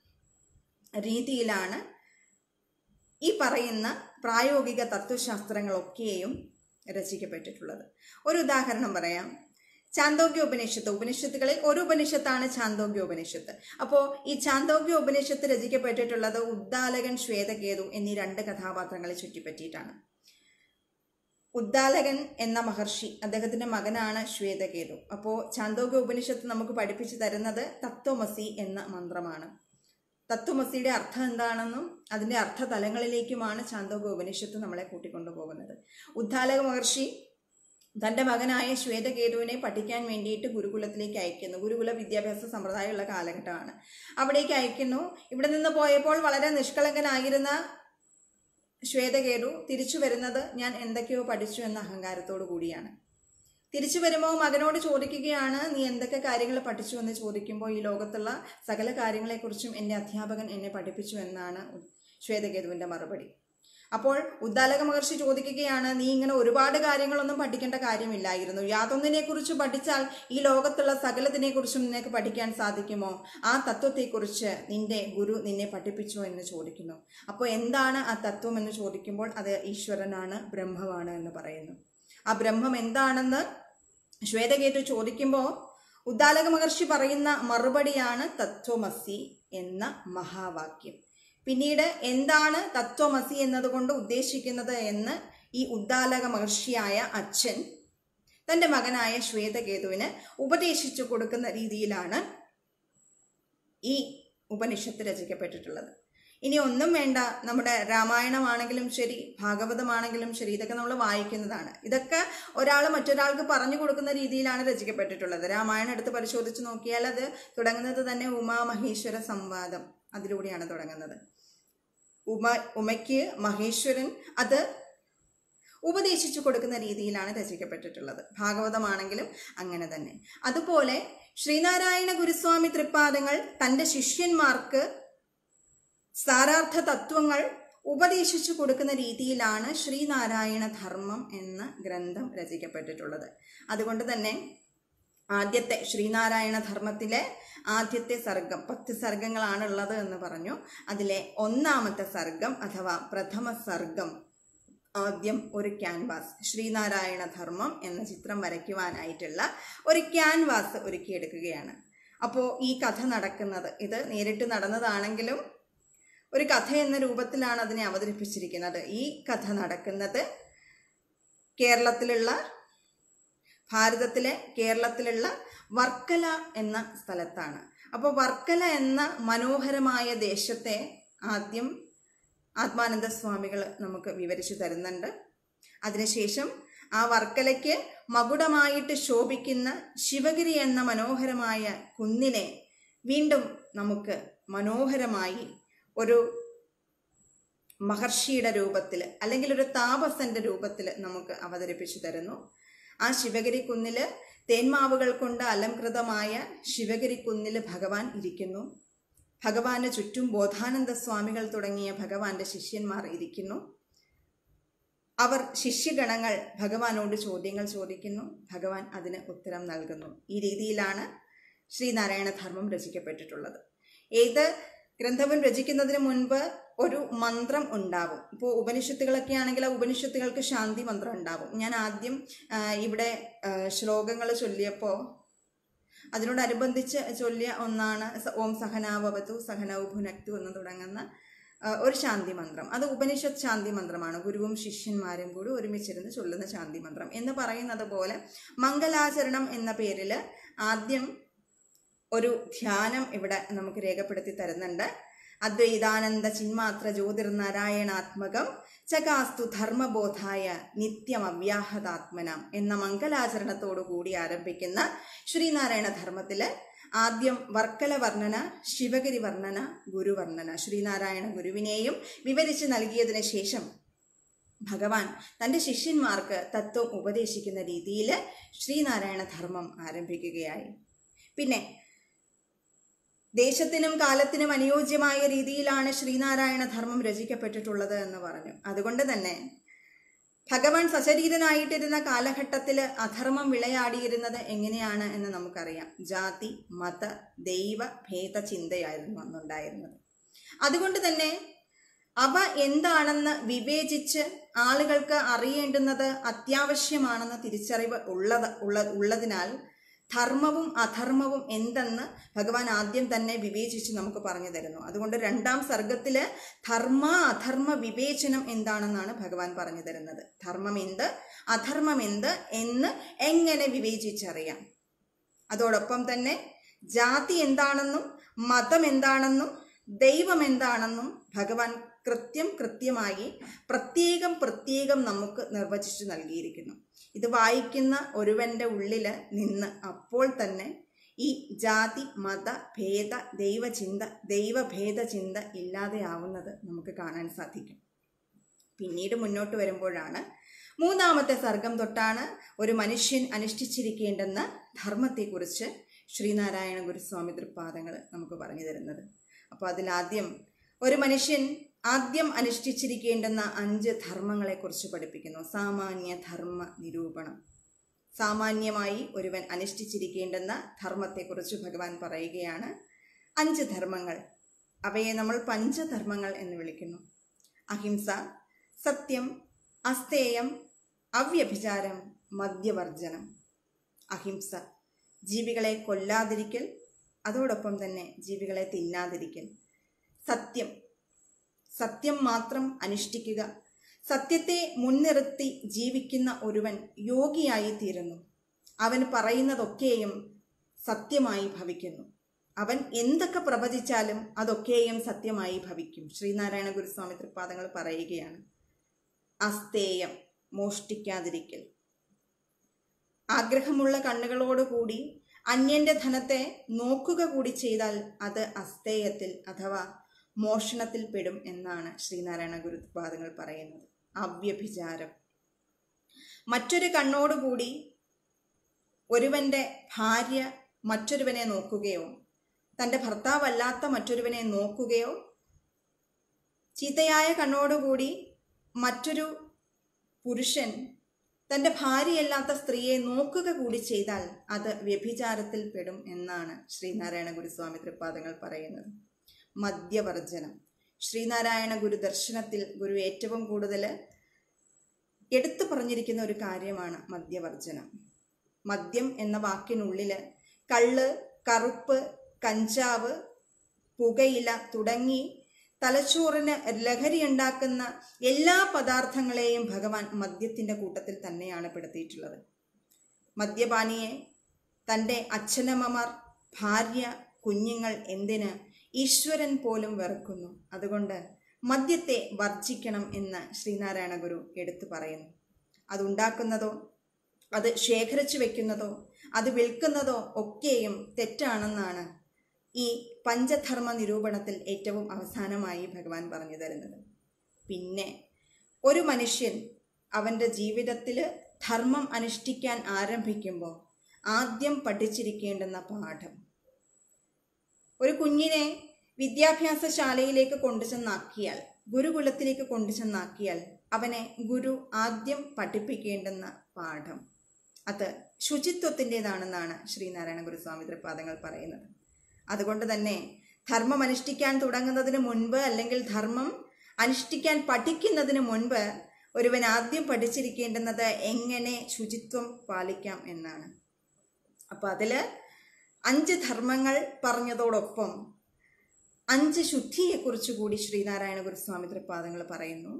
Speaker 1: രീതിയിലാണ് ഈ പറയുന്ന പ്രായോഗിക തത്വശാസ്ത്രങ്ങളൊക്കെയും രചിക്കപ്പെട്ടിട്ടുള്ളത് ഒരു ഉദാഹരണം പറയാം ചാന്തോഗ്യ ഉപനിഷത്ത് ഉപനിഷത്തുകളിൽ ഒരു ഉപനിഷത്താണ് ചാന്തോഗ്യ ഉപനിഷത്ത് അപ്പോൾ ഈ ചാന്തോഗ്യ ഉപനിഷത്ത് രചിക്കപ്പെട്ടിട്ടുള്ളത് ഉദ്ദാലകൻ ശ്വേതകേതു എന്നീ രണ്ട് കഥാപാത്രങ്ങളെ ചുറ്റിപ്പറ്റിയിട്ടാണ് ഉദ്ദാലകൻ എന്ന മഹർഷി അദ്ദേഹത്തിന്റെ മകനാണ് ശ്വേതകേതു അപ്പോൾ ചാന്തോഗ്യ ഉപനിഷത്ത് നമുക്ക് പഠിപ്പിച്ചു തരുന്നത് തത്വമസി എന്ന മന്ത്രമാണ് തത്വമസിയുടെ അർത്ഥം എന്താണെന്നും അതിന്റെ അർത്ഥതലങ്ങളിലേക്കുമാണ് ചാന്തോഗ്യ ഉപനിഷത്ത് നമ്മളെ കൂട്ടിക്കൊണ്ടുപോകുന്നത് ഉദ്ദാലക മഹർഷി തന്റെ മകനായ ശ്വേതകേതുവിനെ പഠിക്കാൻ വേണ്ടിയിട്ട് ഗുരുകുലത്തിലേക്ക് അയക്കുന്നു ഗുരുകുല വിദ്യാഭ്യാസ സമ്പ്രദായമുള്ള കാലഘട്ടമാണ് അവിടേക്ക് അയക്കുന്നു ഇവിടെ നിന്ന് പോയപ്പോൾ വളരെ നിഷ്കളങ്കനായിരുന്ന ശ്വേതകേതു തിരിച്ചു വരുന്നത് ഞാൻ എന്തൊക്കെയോ പഠിച്ചു എന്ന അഹങ്കാരത്തോടു കൂടിയാണ് തിരിച്ചു വരുമ്പോൾ മകനോട് ചോദിക്കുകയാണ് നീ എന്തൊക്കെ കാര്യങ്ങൾ പഠിച്ചു എന്ന് ചോദിക്കുമ്പോൾ ഈ ലോകത്തുള്ള സകല കാര്യങ്ങളെക്കുറിച്ചും എൻ്റെ അധ്യാപകൻ എന്നെ പഠിപ്പിച്ചു എന്നാണ് ശ്വേതകേതുവിൻ്റെ മറുപടി അപ്പോൾ ഉദ്ദാലക മഹർഷി ചോദിക്കുകയാണ് നീ ഇങ്ങനെ ഒരുപാട് കാര്യങ്ങളൊന്നും പഠിക്കേണ്ട കാര്യമില്ലായിരുന്നു യാതൊന്നിനെക്കുറിച്ച് പഠിച്ചാൽ ഈ ലോകത്തുള്ള സകലതിനെക്കുറിച്ചും നിനക്ക് പഠിക്കാൻ സാധിക്കുമോ ആ തത്വത്തെക്കുറിച്ച് നിന്റെ ഗുരു നിന്നെ പഠിപ്പിച്ചോ എന്ന് ചോദിക്കുന്നു അപ്പോൾ എന്താണ് ആ തത്വം എന്ന് ചോദിക്കുമ്പോൾ അത് ഈശ്വരനാണ് ബ്രഹ്മമാണ് എന്ന് പറയുന്നു ആ ബ്രഹ്മം എന്താണെന്ന് ശ്വേതകേതു ചോദിക്കുമ്പോൾ ഉദ്ദാലക മഹർഷി പറയുന്ന മറുപടിയാണ് തത്വമസി എന്ന മഹാവാക്യം പിന്നീട് എന്താണ് തത്വമസി എന്നതുകൊണ്ട് ഉദ്ദേശിക്കുന്നത് എന്ന് ഈ ഉദ്ദാലക മഹർഷിയായ അച്ഛൻ തന്റെ മകനായ ശ്വേതകേതുവിന് ഉപദേശിച്ചു കൊടുക്കുന്ന രീതിയിലാണ് ഈ ഉപനിഷത്ത് രചിക്കപ്പെട്ടിട്ടുള്ളത് ഇനി ഒന്നും വേണ്ട നമ്മുടെ രാമായണമാണെങ്കിലും ശരി ഭാഗവതമാണെങ്കിലും ശരി ഇതൊക്കെ നമ്മൾ വായിക്കുന്നതാണ് ഇതൊക്കെ ഒരാൾ മറ്റൊരാൾക്ക് പറഞ്ഞു കൊടുക്കുന്ന രീതിയിലാണ് രചിക്കപ്പെട്ടിട്ടുള്ളത് രാമായണം എടുത്ത് പരിശോധിച്ച് നോക്കിയാൽ അത് തുടങ്ങുന്നത് തന്നെ ഉമാ മഹേശ്വര സംവാദം അതിലൂടെയാണ് തുടങ്ങുന്നത് ഉമ ഉമയ്ക്ക് മഹേശ്വരൻ അത് ഉപദേശിച്ചു കൊടുക്കുന്ന രീതിയിലാണ് രചിക്കപ്പെട്ടിട്ടുള്ളത് ഭാഗവതമാണെങ്കിലും അങ്ങനെ തന്നെ അതുപോലെ ശ്രീനാരായണ ഗുരുസ്വാമി തൃപ്പാദങ്ങൾ തൻ്റെ ശിഷ്യന്മാർക്ക് സാരാർത്ഥ തത്വങ്ങൾ ഉപദേശിച്ചു കൊടുക്കുന്ന രീതിയിലാണ് ശ്രീനാരായണ ധർമ്മം എന്ന ഗ്രന്ഥം രചിക്കപ്പെട്ടിട്ടുള്ളത് അതുകൊണ്ട് തന്നെ ആദ്യത്തെ ശ്രീനാരായണ ധർമ്മത്തിലെ ആദ്യത്തെ സർഗം പത്ത് സർഗങ്ങളാണ് ഉള്ളത് എന്ന് പറഞ്ഞു അതിലെ ഒന്നാമത്തെ സർഗം അഥവാ പ്രഥമ സർഗം ആദ്യം ഒരു ക്യാൻവാസ് ശ്രീനാരായണ ധർമ്മം എന്ന ചിത്രം വരയ്ക്കുവാനായിട്ടുള്ള ഒരു ക്യാൻവാസ് ഒരുക്കിയെടുക്കുകയാണ് അപ്പോൾ ഈ കഥ നടക്കുന്നത് ഇത് നേരിട്ട് നടന്നതാണെങ്കിലും ഒരു കഥ എന്ന രൂപത്തിലാണ് അതിനെ അവതരിപ്പിച്ചിരിക്കുന്നത് ഈ കഥ നടക്കുന്നത് കേരളത്തിലുള്ള ഭാരതത്തിലെ കേരളത്തിലുള്ള വർക്കല എന്ന സ്ഥലത്താണ് അപ്പോൾ വർക്കല എന്ന മനോഹരമായ ദേശത്തെ ആദ്യം ആത്മാനന്ദ സ്വാമികൾ നമുക്ക് വിവരിച്ചു തരുന്നുണ്ട് അതിനുശേഷം ആ വർക്കലയ്ക്ക് മകുടമായിട്ട് ശോഭിക്കുന്ന ശിവഗിരി എന്ന മനോഹരമായ കുന്നിനെ വീണ്ടും നമുക്ക് മനോഹരമായി ഒരു മഹർഷിയുടെ രൂപത്തിൽ അല്ലെങ്കിൽ ഒരു താപസന്റെ രൂപത്തിൽ നമുക്ക് അവതരിപ്പിച്ചു തരുന്നു ആ ശിവഗിരി കുന്നില് തേന്മാവുകൾ കൊണ്ട് അലംകൃതമായ ശിവഗിരി കുന്നിൽ ഭഗവാൻ ഇരിക്കുന്നു ഭഗവാന് ചുറ്റും ബോധാനന്ദ സ്വാമികൾ തുടങ്ങിയ ഭഗവാന്റെ ശിഷ്യന്മാർ ഇരിക്കുന്നു അവർ ശിഷ്യഗണങ്ങൾ ഭഗവാനോട് ചോദ്യങ്ങൾ ചോദിക്കുന്നു ഭഗവാൻ അതിന് ഉത്തരം നൽകുന്നു ഈ രീതിയിലാണ് ശ്രീനാരായണ ധർമ്മം രചിക്കപ്പെട്ടിട്ടുള്ളത് ഏത് ഗ്രന്ഥവും രചിക്കുന്നതിന് മുൻപ് ഒരു മന്ത്രം ഉണ്ടാവും ഇപ്പോൾ ഉപനിഷത്തുകളൊക്കെ ആണെങ്കിൽ ആ ഉപനിഷത്തുകൾക്ക് ശാന്തി മന്ത്രം ഉണ്ടാവും ഞാൻ ആദ്യം ആ, ഇവിടെ ശ്ലോകങ്ങൾ ചൊല്ലിയപ്പോൾ അതിനോടനുബന്ധിച്ച് ചൊല്ലിയ ഒന്നാണ് സ- ഓം സഹനാവവതു സഹനവ് ഭുനക്തു എന്ന് തുടങ്ങുന്ന ആ, ഒരു ശാന്തി മന്ത്രം അത് ഉപനിഷത്ത് ശാന്തി മന്ത്രമാണ് ഗുരുവും ശിഷ്യന്മാരും കൂടി ഒരുമിച്ചിരുന്ന് ചൊല്ലുന്ന ശാന്തി മന്ത്രം എന്ന് പറയുന്നത് പോലെ മംഗലാചരണം എന്ന പേരിൽ ആദ്യം ഒരു ധ്യാനം ഇവിടെ നമുക്ക് രേഖപ്പെടുത്തി തരുന്നുണ്ട് അദ്വൈതാനന്ദ ചിന്മാത്ര ജ്യോതിർനാരായണാത്മകം ചകാസ്തു ധർമ്മബോധായ നിത്യം അവ്യാഹതാത്മനം എന്ന മംഗലാചരണത്തോടു കൂടി ആരംഭിക്കുന്ന ശ്രീനാരായണ ധർമ്മത്തില് ആദ്യം വർക്കല വർണ്ണന ശിവഗിരി വർണ്ണന ഗുരുവർണ്ണന ശ്രീനാരായണ ഗുരുവിനെയും വിവരിച്ച് നൽകിയതിന് ശേഷം ഭഗവാൻ തൻ്റെ ശിഷ്യന്മാർക്ക് തത്വം ഉപദേശിക്കുന്ന രീതിയിൽ ശ്രീനാരായണ ധർമ്മം ആരംഭിക്കുകയായി പിന്നെ ദേശത്തിനും കാലത്തിനും അനുയോജ്യമായ രീതിയിലാണ് ശ്രീനാരായണ ധർമ്മം രചിക്കപ്പെട്ടിട്ടുള്ളത് എന്ന് പറഞ്ഞു അതുകൊണ്ട് തന്നെ ഭഗവാൻ സശരീരനായിട്ടിരുന്ന കാലഘട്ടത്തിൽ അധർമ്മം വിളയാടിയിരുന്നത് എങ്ങനെയാണ് എന്ന് നമുക്കറിയാം ജാതി മത ദൈവ ഭേദ ചിന്തയായിരുന്നു അന്നുണ്ടായിരുന്നത് അതുകൊണ്ട് തന്നെ അവ എന്താണെന്ന് വിവേചിച്ച് ആളുകൾക്ക് അറിയേണ്ടുന്നത് അത്യാവശ്യമാണെന്ന് തിരിച്ചറിവ് ഉള്ളത് ഉള്ള ഉള്ളതിനാൽ ധർമ്മവും അധർമ്മവും എന്തെന്ന് ഭഗവാൻ ആദ്യം തന്നെ വിവേചിച്ച് നമുക്ക് പറഞ്ഞു തരുന്നു അതുകൊണ്ട് രണ്ടാം സർഗത്തില് ധർമ്മ അധർമ്മ വിവേചനം എന്താണെന്നാണ് ഭഗവാൻ പറഞ്ഞു തരുന്നത് ധർമ്മം എന്ത് അധർമ്മം എന്ത് എന്ന് എങ്ങനെ വിവേചിച്ചറിയാം അതോടൊപ്പം തന്നെ ജാതി എന്താണെന്നും മതം എന്താണെന്നും ദൈവം എന്താണെന്നും ഭഗവാൻ കൃത്യം കൃത്യമായി പ്രത്യേകം പ്രത്യേകം നമുക്ക് നിർവചിച്ചു നൽകിയിരിക്കുന്നു ഇത് വായിക്കുന്ന ഒരുവന്റെ ഉള്ളിൽ നിന്ന് അപ്പോൾ തന്നെ ഈ ജാതി മത ഭേദ ദൈവചിന്ത ദൈവഭേദ ചിന്ത ഇല്ലാതെയാവുന്നത് നമുക്ക് കാണാൻ സാധിക്കും പിന്നീട് മുന്നോട്ട് വരുമ്പോഴാണ് മൂന്നാമത്തെ സർഗം തൊട്ടാണ് ഒരു മനുഷ്യൻ അനുഷ്ഠിച്ചിരിക്കേണ്ടെന്ന ധർമ്മത്തെക്കുറിച്ച് ശ്രീനാരായണ ഗുരുസ്വാമി തൃപ്പാദങ്ങൾ നമുക്ക് പറഞ്ഞു തരുന്നത് അപ്പോൾ അതിലാദ്യം ഒരു മനുഷ്യൻ ആദ്യം അനുഷ്ഠിച്ചിരിക്കേണ്ടുന്ന അഞ്ച് ധർമ്മങ്ങളെക്കുറിച്ച് പഠിപ്പിക്കുന്നു സാമാന്യ ധർമ്മ നിരൂപണം സാമാന്യമായി ഒരുവൻ അനുഷ്ഠിച്ചിരിക്കേണ്ടുന്ന ധർമ്മത്തെക്കുറിച്ച് ഭഗവാൻ പറയുകയാണ് അഞ്ച് ധർമ്മങ്ങൾ അവയെ നമ്മൾ പഞ്ചധർമ്മങ്ങൾ എന്ന് വിളിക്കുന്നു അഹിംസ സത്യം അസ്തേയം അവ്യഭിചാരം മദ്യവർജനം അഹിംസ ജീവികളെ കൊല്ലാതിരിക്കൽ അതോടൊപ്പം തന്നെ ജീവികളെ തിന്നാതിരിക്കൽ സത്യം സത്യം മാത്രം അനുഷ്ഠിക്കുക സത്യത്തെ മുൻനിർത്തി ജീവിക്കുന്ന ഒരുവൻ യോഗിയായി തീരുന്നു അവൻ പറയുന്നതൊക്കെയും സത്യമായി ഭവിക്കുന്നു അവൻ എന്തൊക്കെ പ്രവചിച്ചാലും അതൊക്കെയും സത്യമായി ഭവിക്കും ശ്രീനാരായണ ഗുരുസ്വാമി തൃപ്പാദങ്ങൾ പറയുകയാണ് അസ്തേയം മോഷ്ടിക്കാതിരിക്കൽ ആഗ്രഹമുള്ള കണ്ണുകളോടുകൂടി അന്യന്റെ ധനത്തെ നോക്കുക കൂടി ചെയ്താൽ അത് അസ്തേയത്തിൽ അഥവാ മോഷണത്തിൽ പെടും എന്നാണ് ശ്രീനാരായണ ഗുരുപാദങ്ങൾ പറയുന്നത് അവ്യഭിചാരം മറ്റൊരു കണ്ണോടുകൂടി ഒരുവന്റെ ഭാര്യ മറ്റൊരുവനെ നോക്കുകയോ തൻ്റെ ഭർത്താവല്ലാത്ത മറ്റൊരുവനെ നോക്കുകയോ ചീത്തയായ കണ്ണോടുകൂടി മറ്റൊരു പുരുഷൻ തൻ്റെ ഭാര്യയല്ലാത്ത സ്ത്രീയെ നോക്കുക കൂടി ചെയ്താൽ അത് വ്യഭിചാരത്തിൽ പെടും എന്നാണ് ശ്രീനാരായണ ഗുരുസ്വാമി തൃപ്പാദങ്ങൾ പറയുന്നത് മദ്യവർജനം ശ്രീനാരായണ ഗുരു ദർശനത്തിൽ ഗുരു ഏറ്റവും കൂടുതൽ എടുത്തു പറഞ്ഞിരിക്കുന്ന ഒരു കാര്യമാണ് മദ്യവർജനം മദ്യം എന്ന വാക്കിനുള്ളിൽ കള്ള് കറുപ്പ് കഞ്ചാവ് പുകയില തുടങ്ങി തലച്ചോറിന് ലഹരി ഉണ്ടാക്കുന്ന എല്ലാ പദാർത്ഥങ്ങളെയും ഭഗവാൻ മദ്യത്തിൻ്റെ കൂട്ടത്തിൽ തന്നെയാണ് പെടുത്തിയിട്ടുള്ളത് മദ്യപാനിയെ തൻ്റെ അച്ഛനമ്മമാർ ഭാര്യ കുഞ്ഞുങ്ങൾ എന്തിന് ഈശ്വരൻ പോലും വെറുക്കുന്നു അതുകൊണ്ട് മദ്യത്തെ വർജിക്കണം എന്ന് ശ്രീനാരായണ ഗുരു എടുത്തു പറയുന്നു അതുണ്ടാക്കുന്നതോ അത് ശേഖരിച്ചു വെക്കുന്നതോ അത് വിൽക്കുന്നതോ ഒക്കെയും തെറ്റാണെന്നാണ് ഈ പഞ്ചധർമ്മ നിരൂപണത്തിൽ ഏറ്റവും അവസാനമായി ഭഗവാൻ പറഞ്ഞു തരുന്നത് പിന്നെ ഒരു മനുഷ്യൻ അവൻ്റെ ജീവിതത്തിൽ ധർമ്മം അനുഷ്ഠിക്കാൻ ആരംഭിക്കുമ്പോൾ ആദ്യം പഠിച്ചിരിക്കേണ്ടുന്ന പാഠം ഒരു കുഞ്ഞിനെ വിദ്യാഭ്യാസ ശാലയിലേക്ക് കൊണ്ടുചെന്നാക്കിയാൽ ഗുരുകുലത്തിലേക്ക് കൊണ്ടുചെന്നാക്കിയാൽ അവനെ ഗുരു ആദ്യം പഠിപ്പിക്കേണ്ടുന്ന പാഠം അത് ശുചിത്വത്തിൻ്റെതാണെന്നാണ് ശ്രീനാരായണ ഗുരുസ്വാമി തൃപാദങ്ങൾ പറയുന്നത് അതുകൊണ്ട് തന്നെ ധർമ്മം അനുഷ്ഠിക്കാൻ തുടങ്ങുന്നതിന് മുൻപ് അല്ലെങ്കിൽ ധർമ്മം അനുഷ്ഠിക്കാൻ പഠിക്കുന്നതിന് മുൻപ് ഒരുവൻ ആദ്യം പഠിച്ചിരിക്കേണ്ടുന്നത് എങ്ങനെ ശുചിത്വം പാലിക്കാം എന്നാണ് അപ്പം അതിൽ അഞ്ച് ധർമ്മങ്ങൾ പറഞ്ഞതോടൊപ്പം അഞ്ച് ശുദ്ധിയെക്കുറിച്ച് കൂടി ശ്രീനാരായണ ഗുരുസ്വാമി തൃപാദങ്ങൾ പറയുന്നു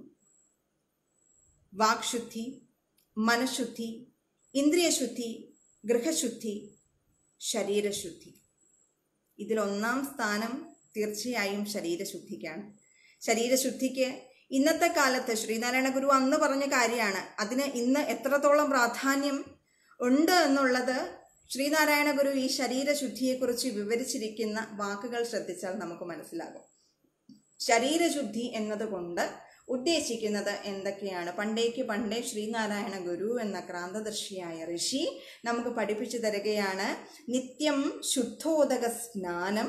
Speaker 1: വാക്ശുദ്ധി മനഃശുദ്ധി ഇന്ദ്രിയശുദ്ധി ഗൃഹശുദ്ധി ശരീരശുദ്ധി ഇതിൽ ഒന്നാം സ്ഥാനം തീർച്ചയായും ശരീരശുദ്ധിക്കാണ് ശരീരശുദ്ധിക്ക് ഇന്നത്തെ കാലത്ത് ശ്രീനാരായണ ഗുരു അന്ന് പറഞ്ഞ കാര്യമാണ് അതിന് ഇന്ന് എത്രത്തോളം പ്രാധാന്യം ഉണ്ട് എന്നുള്ളത് ശ്രീനാരായണ ഗുരു ഈ ശരീരശുദ്ധിയെക്കുറിച്ച് വിവരിച്ചിരിക്കുന്ന വാക്കുകൾ ശ്രദ്ധിച്ചാൽ നമുക്ക് മനസ്സിലാകും ശരീരശുദ്ധി എന്നതുകൊണ്ട് ഉദ്ദേശിക്കുന്നത് എന്തൊക്കെയാണ് പണ്ടേക്ക് പണ്ടേ ശ്രീനാരായണ ഗുരു എന്ന ക്രാന്തദർശിയായ ഋഷി നമുക്ക് പഠിപ്പിച്ചു തരികയാണ് നിത്യം ശുദ്ധോദക സ്നാനം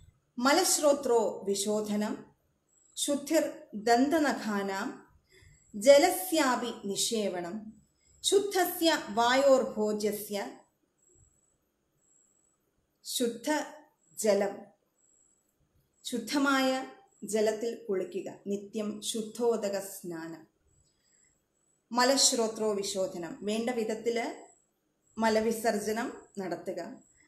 Speaker 1: മലശ്രോത്രോ വിശോധനം ശുദ്ധിർ ദന്തനഖാനാം ജലസ്യാപി നിഷേവണം ശുദ്ധസ്യ വായോർഭോജ്യസ്യ ശുദ്ധ ജലം ശുദ്ധമായ ജലത്തിൽ കുളിക്കുക നിത്യം ശുദ്ധോദക സ്നാനം മലശ്രോത്രോ വിശോധനം വേണ്ട വിധത്തിൽ മലവിസർജനം നടത്തുക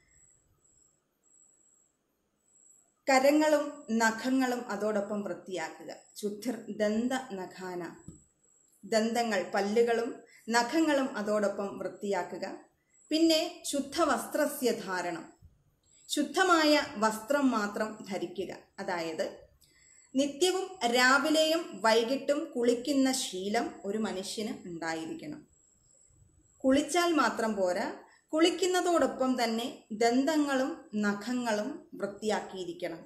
Speaker 1: കരങ്ങളും നഖങ്ങളും അതോടൊപ്പം വൃത്തിയാക്കുക ശുദ്ധിർ ദന്ത നഖാന ദന്തങ്ങൾ പല്ലുകളും നഖങ്ങളും അതോടൊപ്പം വൃത്തിയാക്കുക പിന്നെ ശുദ്ധ വസ്ത്രസ്യ ധാരണം ശുദ്ധമായ വസ്ത്രം മാത്രം ധരിക്കുക അതായത് നിത്യവും രാവിലെയും വൈകിട്ടും കുളിക്കുന്ന ശീലം ഒരു മനുഷ്യന് ഉണ്ടായിരിക്കണം കുളിച്ചാൽ മാത്രം പോരാ കുളിക്കുന്നതോടൊപ്പം തന്നെ ദന്തങ്ങളും നഖങ്ങളും വൃത്തിയാക്കിയിരിക്കണം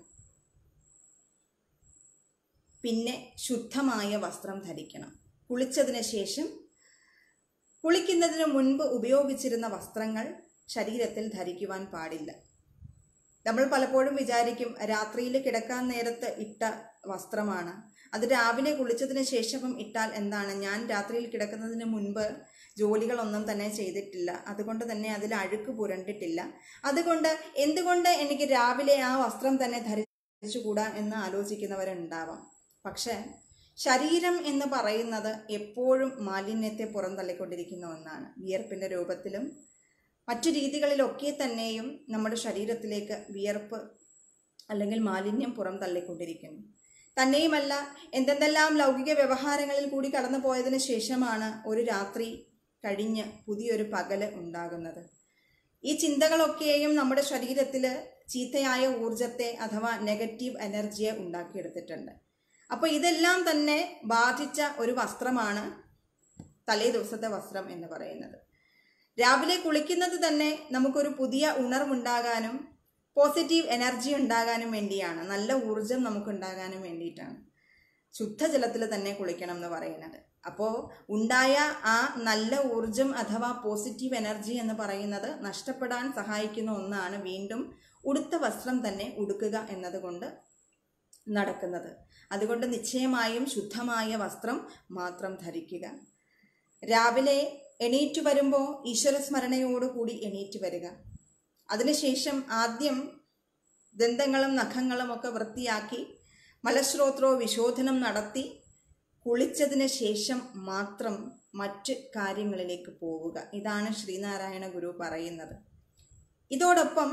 Speaker 1: പിന്നെ ശുദ്ധമായ വസ്ത്രം ധരിക്കണം കുളിച്ചതിന് ശേഷം കുളിക്കുന്നതിന് മുൻപ് ഉപയോഗിച്ചിരുന്ന വസ്ത്രങ്ങൾ ശരീരത്തിൽ ധരിക്കുവാൻ പാടില്ല നമ്മൾ പലപ്പോഴും വിചാരിക്കും രാത്രിയിൽ കിടക്കാൻ നേരത്ത് ഇട്ട വസ്ത്രമാണ് അത് രാവിലെ കുളിച്ചതിന് ശേഷം ഇട്ടാൽ എന്താണ് ഞാൻ രാത്രിയിൽ കിടക്കുന്നതിന് മുൻപ് ജോലികളൊന്നും തന്നെ ചെയ്തിട്ടില്ല അതുകൊണ്ട് തന്നെ അതിൽ അഴുക്ക് പുരണ്ടിട്ടില്ല അതുകൊണ്ട് എന്തുകൊണ്ട് എനിക്ക് രാവിലെ ആ വസ്ത്രം തന്നെ ധരിച്ചുകൂടാ എന്ന് ആലോചിക്കുന്നവരുണ്ടാവാം പക്ഷേ ശരീരം എന്ന് പറയുന്നത് എപ്പോഴും മാലിന്യത്തെ പുറന്തള്ളിക്കൊണ്ടിരിക്കുന്ന ഒന്നാണ് വിയർപ്പിൻ്റെ രൂപത്തിലും മറ്റു രീതികളിലൊക്കെ തന്നെയും നമ്മുടെ ശരീരത്തിലേക്ക് വിയർപ്പ് അല്ലെങ്കിൽ മാലിന്യം പുറം തള്ളിക്കൊണ്ടിരിക്കുന്നു തന്നെയുമല്ല എന്തെന്തെല്ലാം ലൗകിക വ്യവഹാരങ്ങളിൽ കൂടി കടന്നു പോയതിനു ശേഷമാണ് ഒരു രാത്രി കഴിഞ്ഞ് പുതിയൊരു പകല് ഉണ്ടാകുന്നത് ഈ ചിന്തകളൊക്കെയും നമ്മുടെ ശരീരത്തിൽ ചീത്തയായ ഊർജത്തെ അഥവാ നെഗറ്റീവ് എനർജിയെ ഉണ്ടാക്കിയെടുത്തിട്ടുണ്ട് അപ്പോൾ ഇതെല്ലാം തന്നെ ബാധിച്ച ഒരു വസ്ത്രമാണ് തലേ ദിവസത്തെ വസ്ത്രം എന്ന് പറയുന്നത് രാവിലെ കുളിക്കുന്നത് തന്നെ നമുക്കൊരു പുതിയ ഉണർവുണ്ടാകാനും പോസിറ്റീവ് എനർജി ഉണ്ടാകാനും വേണ്ടിയാണ് നല്ല ഊർജം നമുക്ക് ഉണ്ടാകാനും വേണ്ടിയിട്ടാണ് ശുദ്ധജലത്തിൽ തന്നെ കുളിക്കണം എന്ന് പറയുന്നത് അപ്പോൾ ഉണ്ടായ ആ നല്ല ഊർജം അഥവാ പോസിറ്റീവ് എനർജി എന്ന് പറയുന്നത് നഷ്ടപ്പെടാൻ സഹായിക്കുന്ന ഒന്നാണ് വീണ്ടും ഉടുത്ത വസ്ത്രം തന്നെ ഉടുക്കുക എന്നതുകൊണ്ട് നടക്കുന്നത് അതുകൊണ്ട് നിശ്ചയമായും ശുദ്ധമായ വസ്ത്രം മാത്രം ധരിക്കുക രാവിലെ എണീറ്റ് വരുമ്പോൾ ഈശ്വരസ്മരണയോടുകൂടി എണീറ്റ് വരിക അതിനുശേഷം ആദ്യം ദന്തങ്ങളും നഖങ്ങളും ഒക്കെ വൃത്തിയാക്കി മലശ്രോത്രോ വിശോധനം നടത്തി കുളിച്ചതിന് ശേഷം മാത്രം മറ്റ് കാര്യങ്ങളിലേക്ക് പോവുക ഇതാണ് ശ്രീനാരായണ ഗുരു പറയുന്നത് ഇതോടൊപ്പം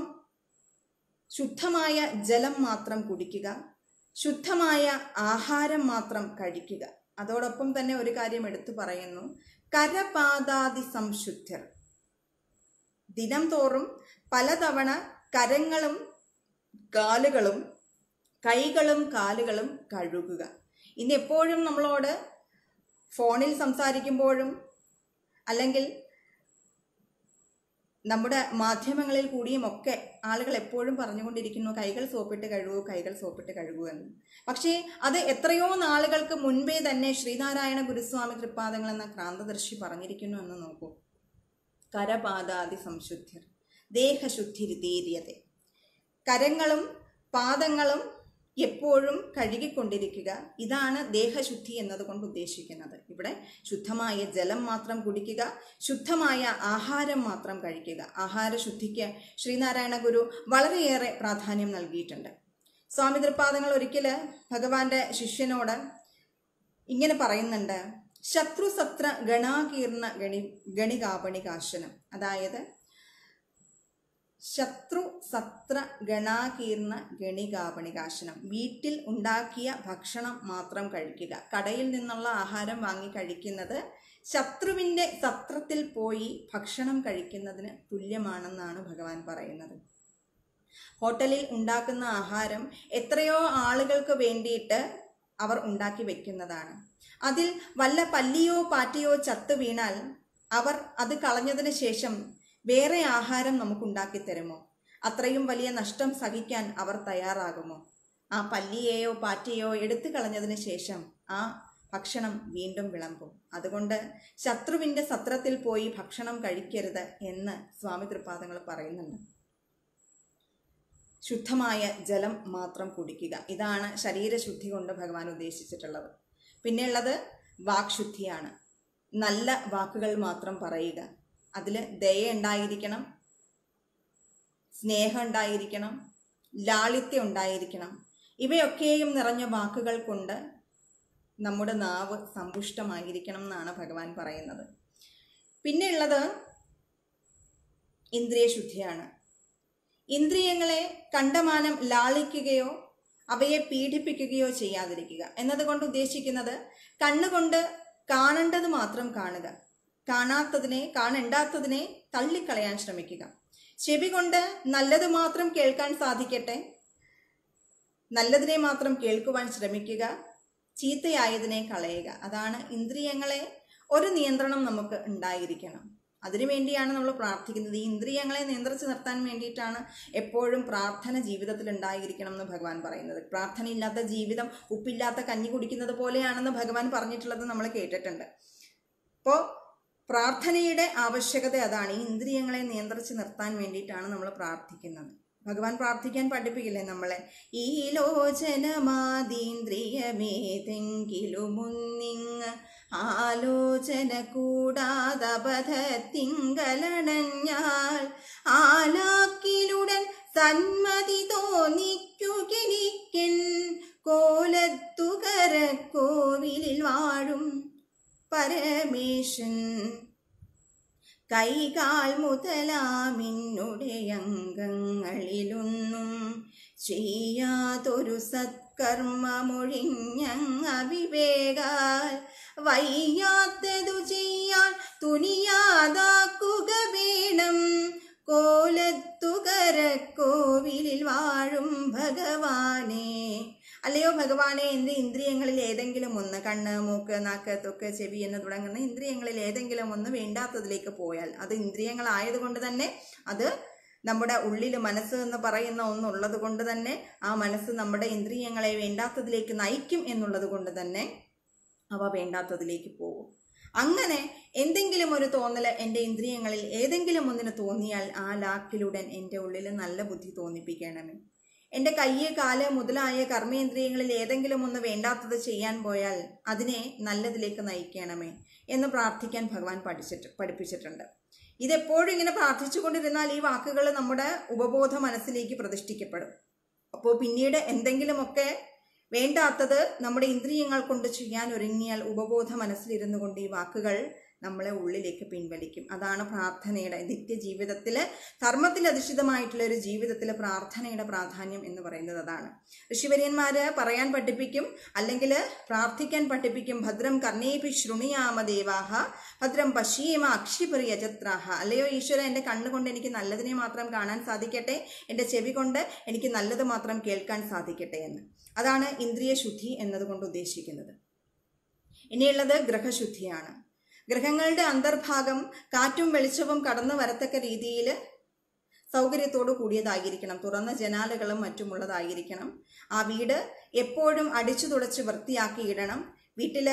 Speaker 1: ശുദ്ധമായ ജലം മാത്രം കുടിക്കുക ശുദ്ധമായ ആഹാരം മാത്രം കഴിക്കുക അതോടൊപ്പം തന്നെ ഒരു കാര്യം എടുത്തു പറയുന്നു കരപാതാതി സംശുദ്ധർ ദിനം തോറും പലതവണ കരങ്ങളും കാലുകളും കൈകളും കാലുകളും കഴുകുക ഇന്ന് എപ്പോഴും നമ്മളോട് ഫോണിൽ സംസാരിക്കുമ്പോഴും അല്ലെങ്കിൽ നമ്മുടെ മാധ്യമങ്ങളിൽ കൂടിയും ഒക്കെ ആളുകൾ എപ്പോഴും പറഞ്ഞുകൊണ്ടിരിക്കുന്നു കൈകൾ സോപ്പിട്ട് കഴുകൂ കൈകൾ സോപ്പിട്ട് കഴുകൂ എന്ന് പക്ഷേ അത് എത്രയോ നാളുകൾക്ക് മുൻപേ തന്നെ ശ്രീനാരായണ ഗുരുസ്വാമി തൃപ്പാദങ്ങൾ എന്ന ക്രാന്തദർശി പറഞ്ഞിരിക്കുന്നു എന്ന് നോക്കൂ കരപാദാദി സംശുദ്ധിർ ദേഹശുദ്ധിരിതീര്യത കരങ്ങളും പാദങ്ങളും എപ്പോഴും കഴുകിക്കൊണ്ടിരിക്കുക ഇതാണ് ദേഹശുദ്ധി എന്നതുകൊണ്ട് ഉദ്ദേശിക്കുന്നത് ഇവിടെ ശുദ്ധമായ ജലം മാത്രം കുടിക്കുക ശുദ്ധമായ ആഹാരം മാത്രം കഴിക്കുക ആഹാരശുദ്ധിക്ക് ശ്രീനാരായണ ഗുരു വളരെയേറെ പ്രാധാന്യം നൽകിയിട്ടുണ്ട് സ്വാമി തൃപ്പാദങ്ങൾ ഒരിക്കൽ ഭഗവാന്റെ ശിഷ്യനോട് ഇങ്ങനെ പറയുന്നുണ്ട് ശത്രുസത്ര ഗണാകീർണ ഗണി ഗണികാപണികാശനം അതായത് ശത്രു സത്ര ഗണാകീർണ ഗണികാപണികാശനം വീട്ടിൽ ഉണ്ടാക്കിയ ഭക്ഷണം മാത്രം കഴിക്കുക കടയിൽ നിന്നുള്ള ആഹാരം വാങ്ങി കഴിക്കുന്നത് ശത്രുവിൻ്റെ സത്രത്തിൽ പോയി ഭക്ഷണം കഴിക്കുന്നതിന് തുല്യമാണെന്നാണ് ഭഗവാൻ പറയുന്നത് ഹോട്ടലിൽ ഉണ്ടാക്കുന്ന ആഹാരം എത്രയോ ആളുകൾക്ക് വേണ്ടിയിട്ട് അവർ ഉണ്ടാക്കി വെക്കുന്നതാണ് അതിൽ വല്ല പല്ലിയോ പാറ്റയോ ചത്തു വീണാൽ അവർ അത് കളഞ്ഞതിന് ശേഷം വേറെ ആഹാരം നമുക്കുണ്ടാക്കി തരുമോ അത്രയും വലിയ നഷ്ടം സഹിക്കാൻ അവർ തയ്യാറാകുമോ ആ പല്ലിയെയോ പാറ്റയോ എടുത്തു കളഞ്ഞതിന് ശേഷം ആ ഭക്ഷണം വീണ്ടും വിളമ്പും അതുകൊണ്ട് ശത്രുവിൻ്റെ സത്രത്തിൽ പോയി ഭക്ഷണം കഴിക്കരുത് എന്ന് സ്വാമി തൃപ്പാദങ്ങൾ പറയുന്നുണ്ട് ശുദ്ധമായ ജലം മാത്രം കുടിക്കുക ഇതാണ് ശരീരശുദ്ധി കൊണ്ട് ഭഗവാൻ ഉദ്ദേശിച്ചിട്ടുള്ളത് പിന്നെയുള്ളത് വാക്ശുദ്ധിയാണ് നല്ല വാക്കുകൾ മാത്രം പറയുക അതിൽ ദയ ഉണ്ടായിരിക്കണം സ്നേഹം ഉണ്ടായിരിക്കണം ലാളിത്യം ഉണ്ടായിരിക്കണം ഇവയൊക്കെയും നിറഞ്ഞ വാക്കുകൾ കൊണ്ട് നമ്മുടെ നാവ് സമ്പുഷ്ടമായിരിക്കണം എന്നാണ് ഭഗവാൻ പറയുന്നത് പിന്നെയുള്ളത് ഇന്ദ്രിയശുദ്ധിയാണ് ഇന്ദ്രിയങ്ങളെ കണ്ടമാനം ലാളിക്കുകയോ അവയെ പീഡിപ്പിക്കുകയോ ചെയ്യാതിരിക്കുക എന്നതുകൊണ്ട് ഉദ്ദേശിക്കുന്നത് കണ്ണുകൊണ്ട് കാണേണ്ടത് മാത്രം കാണുക കാണാത്തതിനെ കാണേണ്ടാത്തതിനെ തള്ളിക്കളയാൻ ശ്രമിക്കുക ചെവി കൊണ്ട് നല്ലത് മാത്രം കേൾക്കാൻ സാധിക്കട്ടെ നല്ലതിനെ മാത്രം കേൾക്കുവാൻ ശ്രമിക്കുക ചീത്തയായതിനെ കളയുക അതാണ് ഇന്ദ്രിയങ്ങളെ ഒരു നിയന്ത്രണം നമുക്ക് ഉണ്ടായിരിക്കണം അതിനുവേണ്ടിയാണ് നമ്മൾ പ്രാർത്ഥിക്കുന്നത് ഈ ഇന്ദ്രിയങ്ങളെ നിയന്ത്രിച്ച് നിർത്താൻ വേണ്ടിയിട്ടാണ് എപ്പോഴും പ്രാർത്ഥന ജീവിതത്തിൽ ഉണ്ടായിരിക്കണം എന്ന് ഭഗവാൻ പറയുന്നത് പ്രാർത്ഥനയില്ലാത്ത ജീവിതം ഉപ്പില്ലാത്ത കഞ്ഞി കുടിക്കുന്നത് പോലെയാണെന്ന് ഭഗവാൻ പറഞ്ഞിട്ടുള്ളത് നമ്മൾ കേട്ടിട്ടുണ്ട് അപ്പോൾ പ്രാർത്ഥനയുടെ ആവശ്യകത അതാണ് ഈ ഇന്ദ്രിയങ്ങളെ നിയന്ത്രിച്ച് നിർത്താൻ വേണ്ടിയിട്ടാണ് നമ്മൾ പ്രാർത്ഥിക്കുന്നത് ഭഗവാൻ പ്രാർത്ഥിക്കാൻ പഠിപ്പിക്കില്ലേ നമ്മളെ ഈ ലോചനമാതീന്ദ്രിയമേതെങ്കിലുമുന്നിങ് ആലോചന കൂടാതപഥത്തിങ്കലണഞ്ഞാൽ ആലാക്കിലുടൻ സന്മതി തോന്നിക്കുകനിക്കൻ കോലത്തുകര കോവിലിൽ വാഴും പരമേശൻ കൈകാൽ മുതലാമിന്നുടെ അംഗങ്ങളിലൊന്നും ചെയ്യാതൊരു സത്കർമ്മമൊഴിഞ്ഞവിവേകാൽ വയ്യാത്തതു ചെയ്യാൻ തുനിയാതാക്കുക വേണം കോലത്തുകര കോവിലിൽ വാഴും ഭഗവാനെ അല്ലയോ ഭഗവാനെ എൻ്റെ ഇന്ദ്രിയങ്ങളിൽ ഏതെങ്കിലും ഒന്ന് കണ്ണ് മൂക്ക് നാക്ക് തൊക്ക് ചെവി എന്ന് തുടങ്ങുന്ന ഇന്ദ്രിയങ്ങളിൽ ഏതെങ്കിലും ഒന്ന് വേണ്ടാത്തതിലേക്ക് പോയാൽ അത് ഇന്ദ്രിയങ്ങളായതുകൊണ്ട് തന്നെ അത് നമ്മുടെ ഉള്ളിൽ മനസ്സ് എന്ന് പറയുന്ന ഒന്നുള്ളത് കൊണ്ട് തന്നെ ആ മനസ്സ് നമ്മുടെ ഇന്ദ്രിയങ്ങളെ വേണ്ടാത്തതിലേക്ക് നയിക്കും എന്നുള്ളത് കൊണ്ട് തന്നെ അവ വേണ്ടാത്തതിലേക്ക് പോകും അങ്ങനെ എന്തെങ്കിലും ഒരു തോന്നൽ എൻ്റെ ഇന്ദ്രിയങ്ങളിൽ ഏതെങ്കിലും ഒന്നിന് തോന്നിയാൽ ആ ലാക്കിലുടൻ എൻ്റെ ഉള്ളിൽ നല്ല ബുദ്ധി തോന്നിപ്പിക്കണമേ എൻ്റെ കയ്യ് കാല് മുതലായ കർമ്മേന്ദ്രിയങ്ങളിൽ ഏതെങ്കിലും ഒന്ന് വേണ്ടാത്തത് ചെയ്യാൻ പോയാൽ അതിനെ നല്ലതിലേക്ക് നയിക്കണമേ എന്ന് പ്രാർത്ഥിക്കാൻ ഭഗവാൻ പഠിച്ചിട്ട് പഠിപ്പിച്ചിട്ടുണ്ട് ഇതെപ്പോഴും ഇങ്ങനെ പ്രാർത്ഥിച്ചുകൊണ്ടിരുന്നാൽ ഈ വാക്കുകൾ നമ്മുടെ ഉപബോധ മനസ്സിലേക്ക് പ്രതിഷ്ഠിക്കപ്പെടും അപ്പോൾ പിന്നീട് എന്തെങ്കിലുമൊക്കെ വേണ്ടാത്തത് നമ്മുടെ ഇന്ദ്രിയങ്ങൾ കൊണ്ട് ചെയ്യാൻ ഒരുങ്ങിയാൽ ഉപബോധ മനസ്സിലിരുന്നു കൊണ്ട് ഈ വാക്കുകൾ നമ്മളെ ഉള്ളിലേക്ക് പിൻവലിക്കും അതാണ് പ്രാർത്ഥനയുടെ നിത്യജീവിതത്തിൽ ധർമ്മത്തിൽ അധിഷ്ഠിതമായിട്ടുള്ള ഒരു ജീവിതത്തിലെ പ്രാർത്ഥനയുടെ പ്രാധാന്യം എന്ന് പറയുന്നത് അതാണ് ഋഷിവര്യന്മാര് പറയാൻ പഠിപ്പിക്കും അല്ലെങ്കിൽ പ്രാർത്ഥിക്കാൻ പഠിപ്പിക്കും ഭദ്രം കർണേപി ശൃണിയാമ ദേവാഹ ഭദ്രം പശ്യേമ അക്ഷിപറി യജത്രാഹ അല്ലയോ ഈശ്വര എൻ്റെ കണ്ണുകൊണ്ട് എനിക്ക് നല്ലതിനെ മാത്രം കാണാൻ സാധിക്കട്ടെ എൻ്റെ ചെവി കൊണ്ട് എനിക്ക് നല്ലത് മാത്രം കേൾക്കാൻ സാധിക്കട്ടെ എന്ന് അതാണ് ഇന്ദ്രിയ ശുദ്ധി എന്നതുകൊണ്ട് ഉദ്ദേശിക്കുന്നത് ഇനിയുള്ളത് ഗ്രഹശുദ്ധിയാണ് ഗ്രഹങ്ങളുടെ അന്തർഭാഗം കാറ്റും വെളിച്ചവും കടന്നു വരത്തക്ക രീതിയിൽ സൗകര്യത്തോടു കൂടിയതായിരിക്കണം തുറന്ന ജനാലകളും മറ്റുമുള്ളതായിരിക്കണം ആ വീട് എപ്പോഴും അടിച്ചു തുടച്ച് വൃത്തിയാക്കിയിടണം വീട്ടിൽ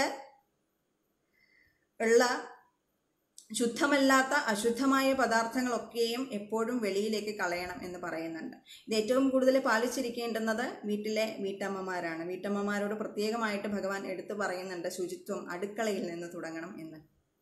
Speaker 1: ഉള്ള ശുദ്ധമല്ലാത്ത അശുദ്ധമായ പദാർത്ഥങ്ങളൊക്കെയും എപ്പോഴും വെളിയിലേക്ക് കളയണം എന്ന് പറയുന്നുണ്ട് ഇത് ഏറ്റവും കൂടുതൽ പാലിച്ചിരിക്കേണ്ടുന്നത് വീട്ടിലെ വീട്ടമ്മമാരാണ് വീട്ടമ്മമാരോട് പ്രത്യേകമായിട്ട് ഭഗവാൻ എടുത്തു പറയുന്നുണ്ട് ശുചിത്വം അടുക്കളയിൽ നിന്ന് തുടങ്ങണം എന്ന്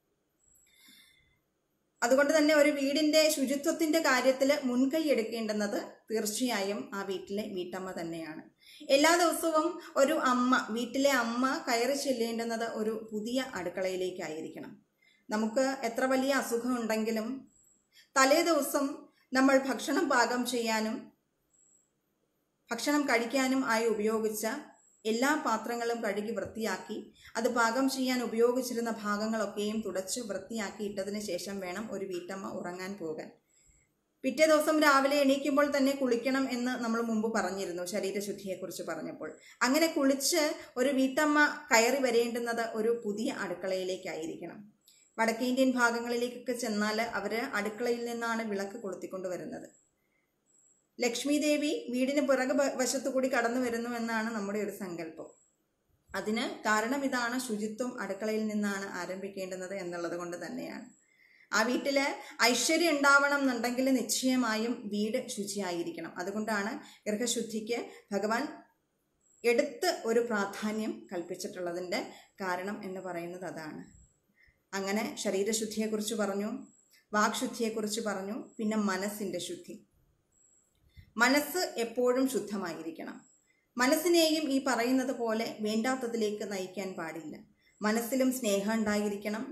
Speaker 1: അതുകൊണ്ട് തന്നെ ഒരു വീടിന്റെ ശുചിത്വത്തിന്റെ കാര്യത്തിൽ മുൻകൈ എടുക്കേണ്ടുന്നത് തീർച്ചയായും ആ വീട്ടിലെ വീട്ടമ്മ തന്നെയാണ് എല്ലാ ദിവസവും ഒരു അമ്മ വീട്ടിലെ അമ്മ കയറി ചെല്ലേണ്ടുന്നത് ഒരു പുതിയ അടുക്കളയിലേക്കായിരിക്കണം നമുക്ക് എത്ര വലിയ അസുഖം ഉണ്ടെങ്കിലും തലേ ദിവസം നമ്മൾ ഭക്ഷണം പാകം ചെയ്യാനും ഭക്ഷണം കഴിക്കാനും ആയി ഉപയോഗിച്ച എല്ലാ പാത്രങ്ങളും കഴുകി വൃത്തിയാക്കി അത് പാകം ചെയ്യാൻ ഉപയോഗിച്ചിരുന്ന ഭാഗങ്ങളൊക്കെയും തുടച്ച് വൃത്തിയാക്കി ഇട്ടതിന് ശേഷം വേണം ഒരു വീട്ടമ്മ ഉറങ്ങാൻ പോകാൻ പിറ്റേ ദിവസം രാവിലെ എണീക്കുമ്പോൾ തന്നെ കുളിക്കണം എന്ന് നമ്മൾ മുമ്പ് പറഞ്ഞിരുന്നു ശരീരശുദ്ധിയെക്കുറിച്ച് പറഞ്ഞപ്പോൾ അങ്ങനെ കുളിച്ച് ഒരു വീട്ടമ്മ കയറി വരേണ്ടുന്നത് ഒരു പുതിയ അടുക്കളയിലേക്കായിരിക്കണം വടക്കേ ഇന്ത്യൻ ഭാഗങ്ങളിലേക്കൊക്കെ ചെന്നാൽ അവർ അടുക്കളയിൽ നിന്നാണ് വിളക്ക് കൊളുത്തിക്കൊണ്ട് വരുന്നത് ലക്ഷ്മി ദേവി വീടിന് പിറകു വശത്തു കൂടി കടന്നു വരുന്നു എന്നാണ് നമ്മുടെ ഒരു സങ്കല്പം അതിന് കാരണം ഇതാണ് ശുചിത്വം അടുക്കളയിൽ നിന്നാണ് ആരംഭിക്കേണ്ടുന്നത് എന്നുള്ളത് കൊണ്ട് തന്നെയാണ് ആ വീട്ടിൽ ഐശ്വര്യം ഉണ്ടാവണം എന്നുണ്ടെങ്കിൽ നിശ്ചയമായും വീട് ശുചിയായിരിക്കണം അതുകൊണ്ടാണ് ഗൃഹശുദ്ധിക്ക് ഭഗവാൻ എടുത്ത് ഒരു പ്രാധാന്യം കൽപ്പിച്ചിട്ടുള്ളതിൻ്റെ കാരണം എന്ന് പറയുന്നത് അതാണ് അങ്ങനെ ശരീരശുദ്ധിയെക്കുറിച്ച് പറഞ്ഞു വാക്ശുദ്ധിയെക്കുറിച്ച് പറഞ്ഞു പിന്നെ മനസ്സിൻ്റെ ശുദ്ധി മനസ്സ് എപ്പോഴും ശുദ്ധമായിരിക്കണം മനസ്സിനെയും ഈ പറയുന്നത് പോലെ വേണ്ടാത്തതിലേക്ക് നയിക്കാൻ പാടില്ല മനസ്സിലും സ്നേഹം ഉണ്ടായിരിക്കണം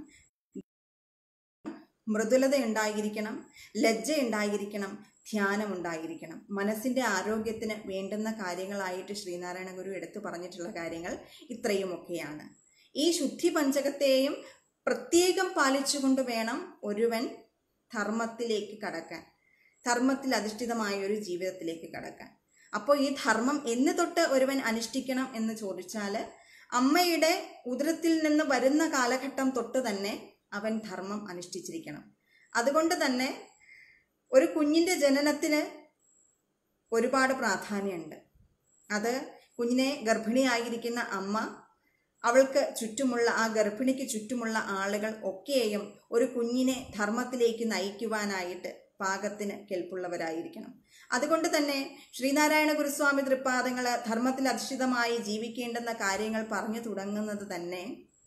Speaker 1: മൃദുലത ഉണ്ടായിരിക്കണം ലജ്ജ ഉണ്ടായിരിക്കണം ധ്യാനം ഉണ്ടായിരിക്കണം മനസ്സിൻ്റെ ആരോഗ്യത്തിന് വേണ്ടുന്ന കാര്യങ്ങളായിട്ട് ശ്രീനാരായണ ഗുരു എടുത്തു പറഞ്ഞിട്ടുള്ള കാര്യങ്ങൾ ഇത്രയുമൊക്കെയാണ് ഈ ശുദ്ധി പഞ്ചകത്തെയും പ്രത്യേകം പാലിച്ചുകൊണ്ട് വേണം ഒരുവൻ ധർമ്മത്തിലേക്ക് കടക്കാൻ ധർമ്മത്തിൽ അധിഷ്ഠിതമായ ഒരു ജീവിതത്തിലേക്ക് കടക്കാൻ അപ്പോൾ ഈ ധർമ്മം എന്ന് തൊട്ട് ഒരുവൻ അനുഷ്ഠിക്കണം എന്ന് ചോദിച്ചാൽ അമ്മയുടെ ഉദരത്തിൽ നിന്ന് വരുന്ന കാലഘട്ടം തൊട്ട് തന്നെ അവൻ ധർമ്മം അനുഷ്ഠിച്ചിരിക്കണം അതുകൊണ്ട് തന്നെ ഒരു കുഞ്ഞിൻ്റെ ജനനത്തിന് ഒരുപാട് പ്രാധാന്യമുണ്ട് അത് കുഞ്ഞിനെ ഗർഭിണിയായിരിക്കുന്ന അമ്മ അവൾക്ക് ചുറ്റുമുള്ള ആ ഗർഭിണിക്ക് ചുറ്റുമുള്ള ആളുകൾ ഒക്കെയും ഒരു കുഞ്ഞിനെ ധർമ്മത്തിലേക്ക് നയിക്കുവാനായിട്ട് പാകത്തിന് കെൽപ്പുള്ളവരായിരിക്കണം അതുകൊണ്ട് തന്നെ ശ്രീനാരായണ ഗുരുസ്വാമി തൃപ്പാദങ്ങൾ ധർമ്മത്തിൽ അധിഷ്ഠിതമായി ജീവിക്കേണ്ടുന്ന കാര്യങ്ങൾ പറഞ്ഞു തുടങ്ങുന്നത് തന്നെ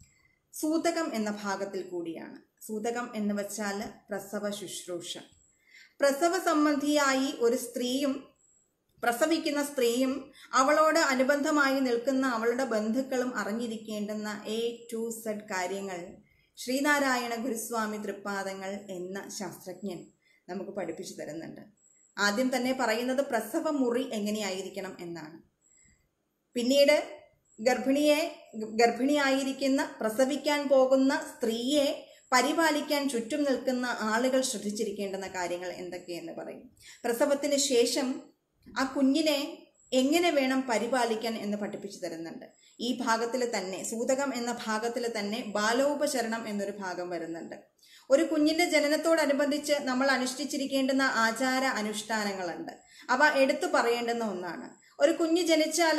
Speaker 1: സൂതകം എന്ന ഭാഗത്തിൽ കൂടിയാണ് സൂതകം എന്ന് വെച്ചാൽ പ്രസവ ശുശ്രൂഷ പ്രസവ സംബന്ധിയായി ഒരു സ്ത്രീയും പ്രസവിക്കുന്ന സ്ത്രീയും അവളോട് അനുബന്ധമായി നിൽക്കുന്ന അവളുടെ ബന്ധുക്കളും അറിഞ്ഞിരിക്കേണ്ടുന്ന എ ടു സെഡ് കാര്യങ്ങൾ ശ്രീനാരായണ ഗുരുസ്വാമി തൃപ്പാദങ്ങൾ എന്ന ശാസ്ത്രജ്ഞൻ നമുക്ക് പഠിപ്പിച്ചു തരുന്നുണ്ട് ആദ്യം തന്നെ പറയുന്നത് പ്രസവ മുറി എങ്ങനെയായിരിക്കണം എന്നാണ് പിന്നീട് ഗർഭിണിയെ ഗർഭിണിയായിരിക്കുന്ന പ്രസവിക്കാൻ പോകുന്ന സ്ത്രീയെ പരിപാലിക്കാൻ ചുറ്റും നിൽക്കുന്ന ആളുകൾ ശ്രദ്ധിച്ചിരിക്കേണ്ടുന്ന കാര്യങ്ങൾ എന്തൊക്കെയെന്ന് പറയും പ്രസവത്തിന് ശേഷം ആ കുഞ്ഞിനെ എങ്ങനെ വേണം പരിപാലിക്കാൻ എന്ന് പഠിപ്പിച്ചു തരുന്നുണ്ട് ഈ ഭാഗത്തിൽ തന്നെ സൂതകം എന്ന ഭാഗത്തിൽ തന്നെ ബാലോപചരണം എന്നൊരു ഭാഗം വരുന്നുണ്ട് ഒരു കുഞ്ഞിന്റെ ജനനത്തോടനുബന്ധിച്ച് നമ്മൾ അനുഷ്ഠിച്ചിരിക്കേണ്ടുന്ന ആചാര അനുഷ്ഠാനങ്ങളുണ്ട് അവ എടുത്തു പറയേണ്ടുന്ന ഒന്നാണ് ഒരു കുഞ്ഞ് ജനിച്ചാൽ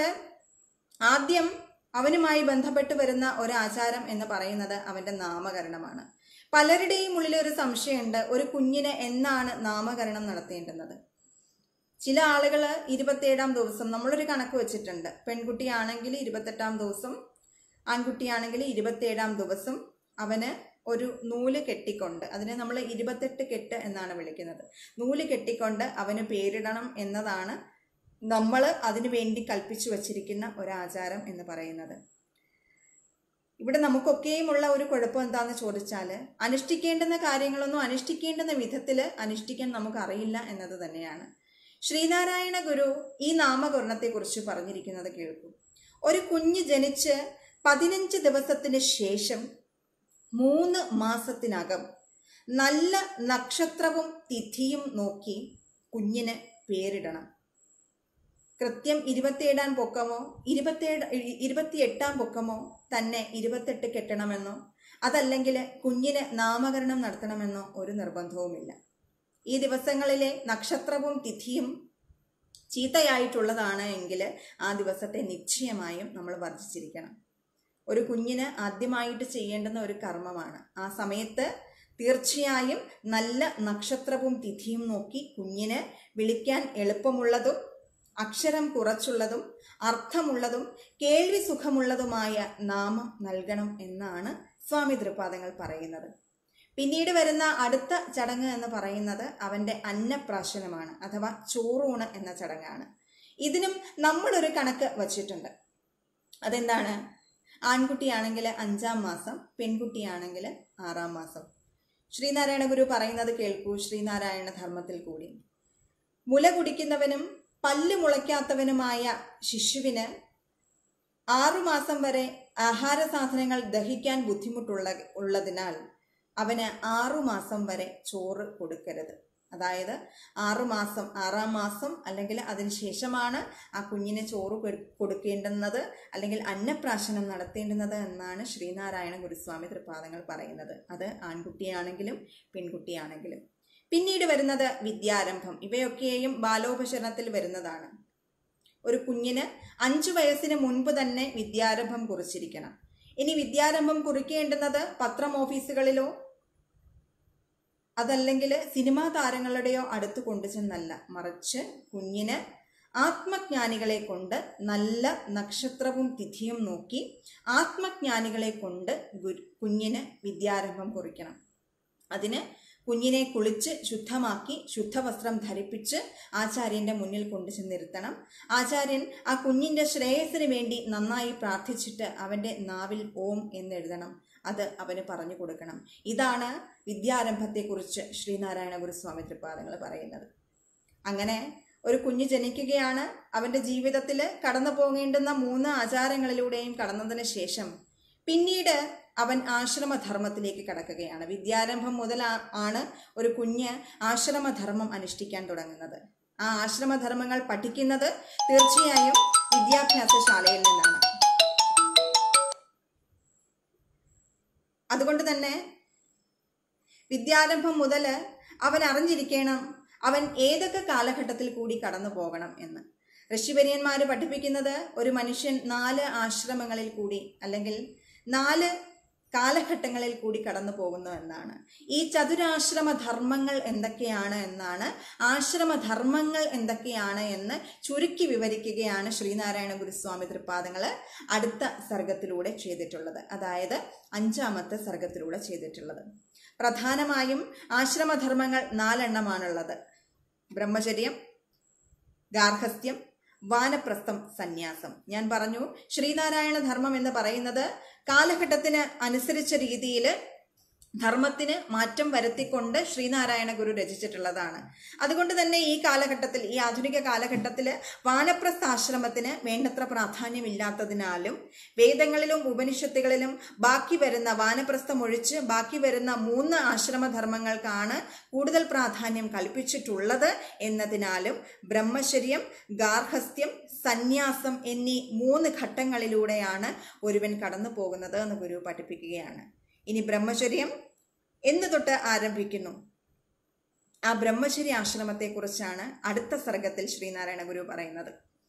Speaker 1: ആദ്യം അവനുമായി ബന്ധപ്പെട്ട് വരുന്ന ഒരു ആചാരം എന്ന് പറയുന്നത് അവന്റെ നാമകരണമാണ് പലരുടെയും ഉള്ളിൽ ഒരു സംശയമുണ്ട് ഒരു കുഞ്ഞിന് എന്നാണ് നാമകരണം നടത്തേണ്ടുന്നത് ചില ആളുകൾ ഇരുപത്തേഴാം ദിവസം നമ്മളൊരു കണക്ക് വെച്ചിട്ടുണ്ട് പെൺകുട്ടിയാണെങ്കിൽ ഇരുപത്തെട്ടാം ദിവസം ആൺകുട്ടിയാണെങ്കിൽ ഇരുപത്തേഴാം ദിവസം അവന് ഒരു നൂല് കെട്ടിക്കൊണ്ട് അതിനെ നമ്മൾ ഇരുപത്തെട്ട് കെട്ട് എന്നാണ് വിളിക്കുന്നത് നൂല് കെട്ടിക്കൊണ്ട് അവന് പേരിടണം എന്നതാണ് നമ്മൾ അതിനു വേണ്ടി കൽപ്പിച്ചു വച്ചിരിക്കുന്ന ഒരാചാരം എന്ന് പറയുന്നത് ഇവിടെ നമുക്കൊക്കെയുമുള്ള ഒരു കുഴപ്പം എന്താന്ന് ചോദിച്ചാൽ അനുഷ്ഠിക്കേണ്ടുന്ന കാര്യങ്ങളൊന്നും അനുഷ്ഠിക്കേണ്ടുന്ന വിധത്തിൽ അനുഷ്ഠിക്കാൻ നമുക്ക് അറിയില്ല എന്നത് തന്നെയാണ് ശ്രീനാരായണ ഗുരു ഈ നാമകരണത്തെക്കുറിച്ച് പറഞ്ഞിരിക്കുന്നത് കേൾക്കൂ ഒരു കുഞ്ഞ് ജനിച്ച് പതിനഞ്ച് ദിവസത്തിന് ശേഷം മൂന്ന് മാസത്തിനകം നല്ല നക്ഷത്രവും തിഥിയും നോക്കി കുഞ്ഞിന് പേരിടണം കൃത്യം ഇരുപത്തിയേഴാം പൊക്കമോ ഇരുപത്തിയേഴ് ഇരുപത്തിയെട്ടാം പൊക്കമോ തന്നെ ഇരുപത്തെട്ട് കെട്ടണമെന്നോ അതല്ലെങ്കിൽ കുഞ്ഞിന് നാമകരണം നടത്തണമെന്നോ ഒരു നിർബന്ധവുമില്ല ഈ ദിവസങ്ങളിലെ നക്ഷത്രവും തിഥിയും ചീത്തയായിട്ടുള്ളതാണ് എങ്കിൽ ആ ദിവസത്തെ നിശ്ചയമായും നമ്മൾ വർജിച്ചിരിക്കണം ഒരു കുഞ്ഞിന് ആദ്യമായിട്ട് ചെയ്യേണ്ടുന്ന ഒരു കർമ്മമാണ് ആ സമയത്ത് തീർച്ചയായും നല്ല നക്ഷത്രവും തിഥിയും നോക്കി കുഞ്ഞിന് വിളിക്കാൻ എളുപ്പമുള്ളതും അക്ഷരം കുറച്ചുള്ളതും അർത്ഥമുള്ളതും കേൾവി സുഖമുള്ളതുമായ നാമം നൽകണം എന്നാണ് സ്വാമി തൃപാദങ്ങൾ പറയുന്നത് പിന്നീട് വരുന്ന അടുത്ത ചടങ്ങ് എന്ന് പറയുന്നത് അവൻ്റെ അന്നപ്രാശനമാണ് അഥവാ ചോറൂണ് എന്ന ചടങ്ങാണ് ഇതിനും നമ്മളൊരു കണക്ക് വച്ചിട്ടുണ്ട് അതെന്താണ് ആൺകുട്ടിയാണെങ്കിൽ അഞ്ചാം മാസം പെൺകുട്ടിയാണെങ്കിൽ ആറാം മാസം ശ്രീനാരായണ ഗുരു പറയുന്നത് കേൾക്കൂ ശ്രീനാരായണ ധർമ്മത്തിൽ കൂടി മുല കുടിക്കുന്നവനും പല്ല് മുളയ്ക്കാത്തവനുമായ ശിശുവിന് ആറുമാസം വരെ ആഹാര സാധനങ്ങൾ ദഹിക്കാൻ ബുദ്ധിമുട്ടുള്ള ഉള്ളതിനാൽ അവന് ആറുമാസം വരെ ചോറ് കൊടുക്കരുത് അതായത് ആറുമാസം ആറാം മാസം അല്ലെങ്കിൽ അതിനുശേഷമാണ് ആ കുഞ്ഞിന് ചോറ് കൊടു- കൊടുക്കേണ്ടുന്നത് അല്ലെങ്കിൽ അന്നപ്രാശനം നടത്തേണ്ടുന്നത് എന്നാണ് ശ്രീനാരായണ ഗുരുസ്വാമി തൃപാദങ്ങൾ പറയുന്നത് അത് ആൺകുട്ടിയാണെങ്കിലും പെൺകുട്ടിയാണെങ്കിലും പിന്നീട് വരുന്നത് വിദ്യാരംഭം ഇവയൊക്കെയും ബാലോപചരണത്തിൽ വരുന്നതാണ് ഒരു കുഞ്ഞിന് അഞ്ചു വയസ്സിന് മുൻപ് തന്നെ വിദ്യാരംഭം കുറിച്ചിരിക്കണം ഇനി വിദ്യാരംഭം കുറിക്കേണ്ടുന്നത് പത്രം ഓഫീസുകളിലോ അതല്ലെങ്കിൽ സിനിമാ താരങ്ങളുടെയോ അടുത്ത് കൊണ്ടുചെന്നല്ല മറിച്ച് കുഞ്ഞിന് ആത്മജ്ഞാനികളെ കൊണ്ട് നല്ല നക്ഷത്രവും തിഥിയും നോക്കി ആത്മജ്ഞാനികളെ കൊണ്ട് ഗുരു കുഞ്ഞിന് വിദ്യാരംഭം കുറിക്കണം അതിന് കുഞ്ഞിനെ കുളിച്ച് ശുദ്ധമാക്കി ശുദ്ധവസ്ത്രം ധരിപ്പിച്ച് ആചാര്യന്റെ മുന്നിൽ കൊണ്ടു ചെന്നിരുത്തണം ആചാര്യൻ ആ കുഞ്ഞിന്റെ ശ്രേയസ്സിന് വേണ്ടി നന്നായി പ്രാർത്ഥിച്ചിട്ട് അവന്റെ നാവിൽ ഓം എന്നെഴുതണം അത് അവന് പറഞ്ഞു കൊടുക്കണം ഇതാണ് വിദ്യാരംഭത്തെക്കുറിച്ച് ശ്രീനാരായണ ഗുരുസ്വാമി തൃപാദങ്ങൾ പറയുന്നത് അങ്ങനെ ഒരു കുഞ്ഞ് ജനിക്കുകയാണ് അവന്റെ ജീവിതത്തിൽ കടന്നു പോകേണ്ടുന്ന മൂന്ന് ആചാരങ്ങളിലൂടെയും കടന്നതിന് ശേഷം പിന്നീട് അവൻ ആശ്രമധർമ്മത്തിലേക്ക് കടക്കുകയാണ് വിദ്യാരംഭം മുതൽ ആ- ആണ് ഒരു കുഞ്ഞ് ആശ്രമധർമ്മം അനുഷ്ഠിക്കാൻ തുടങ്ങുന്നത് ആ ആശ്രമധർമ്മങ്ങൾ പഠിക്കുന്നത് തീർച്ചയായും വിദ്യാഭ്യാസശാലയിൽ നിന്നാണ് അതുകൊണ്ട് തന്നെ വിദ്യാരംഭം മുതൽ അവൻ അറിഞ്ഞിരിക്കണം അവൻ ഏതൊക്കെ കാലഘട്ടത്തിൽ കൂടി കടന്നു പോകണം എന്ന് ഋഷിവര്യന്മാർ പഠിപ്പിക്കുന്നത് ഒരു മനുഷ്യൻ നാല് ആശ്രമങ്ങളിൽ കൂടി അല്ലെങ്കിൽ നാല് കാലഘട്ടങ്ങളിൽ കൂടി കടന്നു പോകുന്നു എന്നാണ് ഈ ചതുരാശ്രമ ധർമ്മങ്ങൾ എന്തൊക്കെയാണ് എന്നാണ് ആശ്രമധർമ്മങ്ങൾ എന്തൊക്കെയാണ് എന്ന് ചുരുക്കി വിവരിക്കുകയാണ് ശ്രീനാരായണ ഗുരുസ്വാമി തൃപ്പാദങ്ങൾ അടുത്ത സർഗത്തിലൂടെ ചെയ്തിട്ടുള്ളത് അതായത് അഞ്ചാമത്തെ സർഗത്തിലൂടെ ചെയ്തിട്ടുള്ളത് പ്രധാനമായും ആശ്രമധർമ്മങ്ങൾ നാലെണ്ണമാണുള്ളത് ബ്രഹ്മചര്യം ഗാർഹസ്ഥ്യം വാനപ്രസ്ഥം സന്യാസം ഞാൻ പറഞ്ഞു ശ്രീനാരായണ ധർമ്മം എന്ന് പറയുന്നത് കാലഘട്ടത്തിന് അനുസരിച്ച രീതിയിൽ ധർമ്മത്തിന് മാറ്റം വരുത്തിക്കൊണ്ട് ശ്രീനാരായണ ഗുരു രചിച്ചിട്ടുള്ളതാണ് അതുകൊണ്ട് തന്നെ ഈ കാലഘട്ടത്തിൽ ഈ ആധുനിക കാലഘട്ടത്തിൽ വാനപ്രസ്ഥ ആശ്രമത്തിന് വേണ്ടത്ര പ്രാധാന്യമില്ലാത്തതിനാലും വേദങ്ങളിലും ഉപനിഷത്തുകളിലും ബാക്കി വരുന്ന വാനപ്രസ്ഥം ഒഴിച്ച് ബാക്കി വരുന്ന മൂന്ന് ആശ്രമധർമ്മങ്ങൾക്കാണ് കൂടുതൽ പ്രാധാന്യം കൽപ്പിച്ചിട്ടുള്ളത് എന്നതിനാലും ബ്രഹ്മചര്യം ഗാർഹസ്ഥ്യം സന്യാസം എന്നീ മൂന്ന് ഘട്ടങ്ങളിലൂടെയാണ് ഒരുവൻ കടന്നു പോകുന്നത് എന്ന് ഗുരു പഠിപ്പിക്കുകയാണ് ഇനി ബ്രഹ്മചര്യം എന്ന് തൊട്ട് ആരംഭിക്കുന്നു ആ ബ്രഹ്മചര്യ ആശ്രമത്തെക്കുറിച്ചാണ് അടുത്ത സർഗത്തിൽ ശ്രീനാരായണ ഗുരു പറയുന്നത്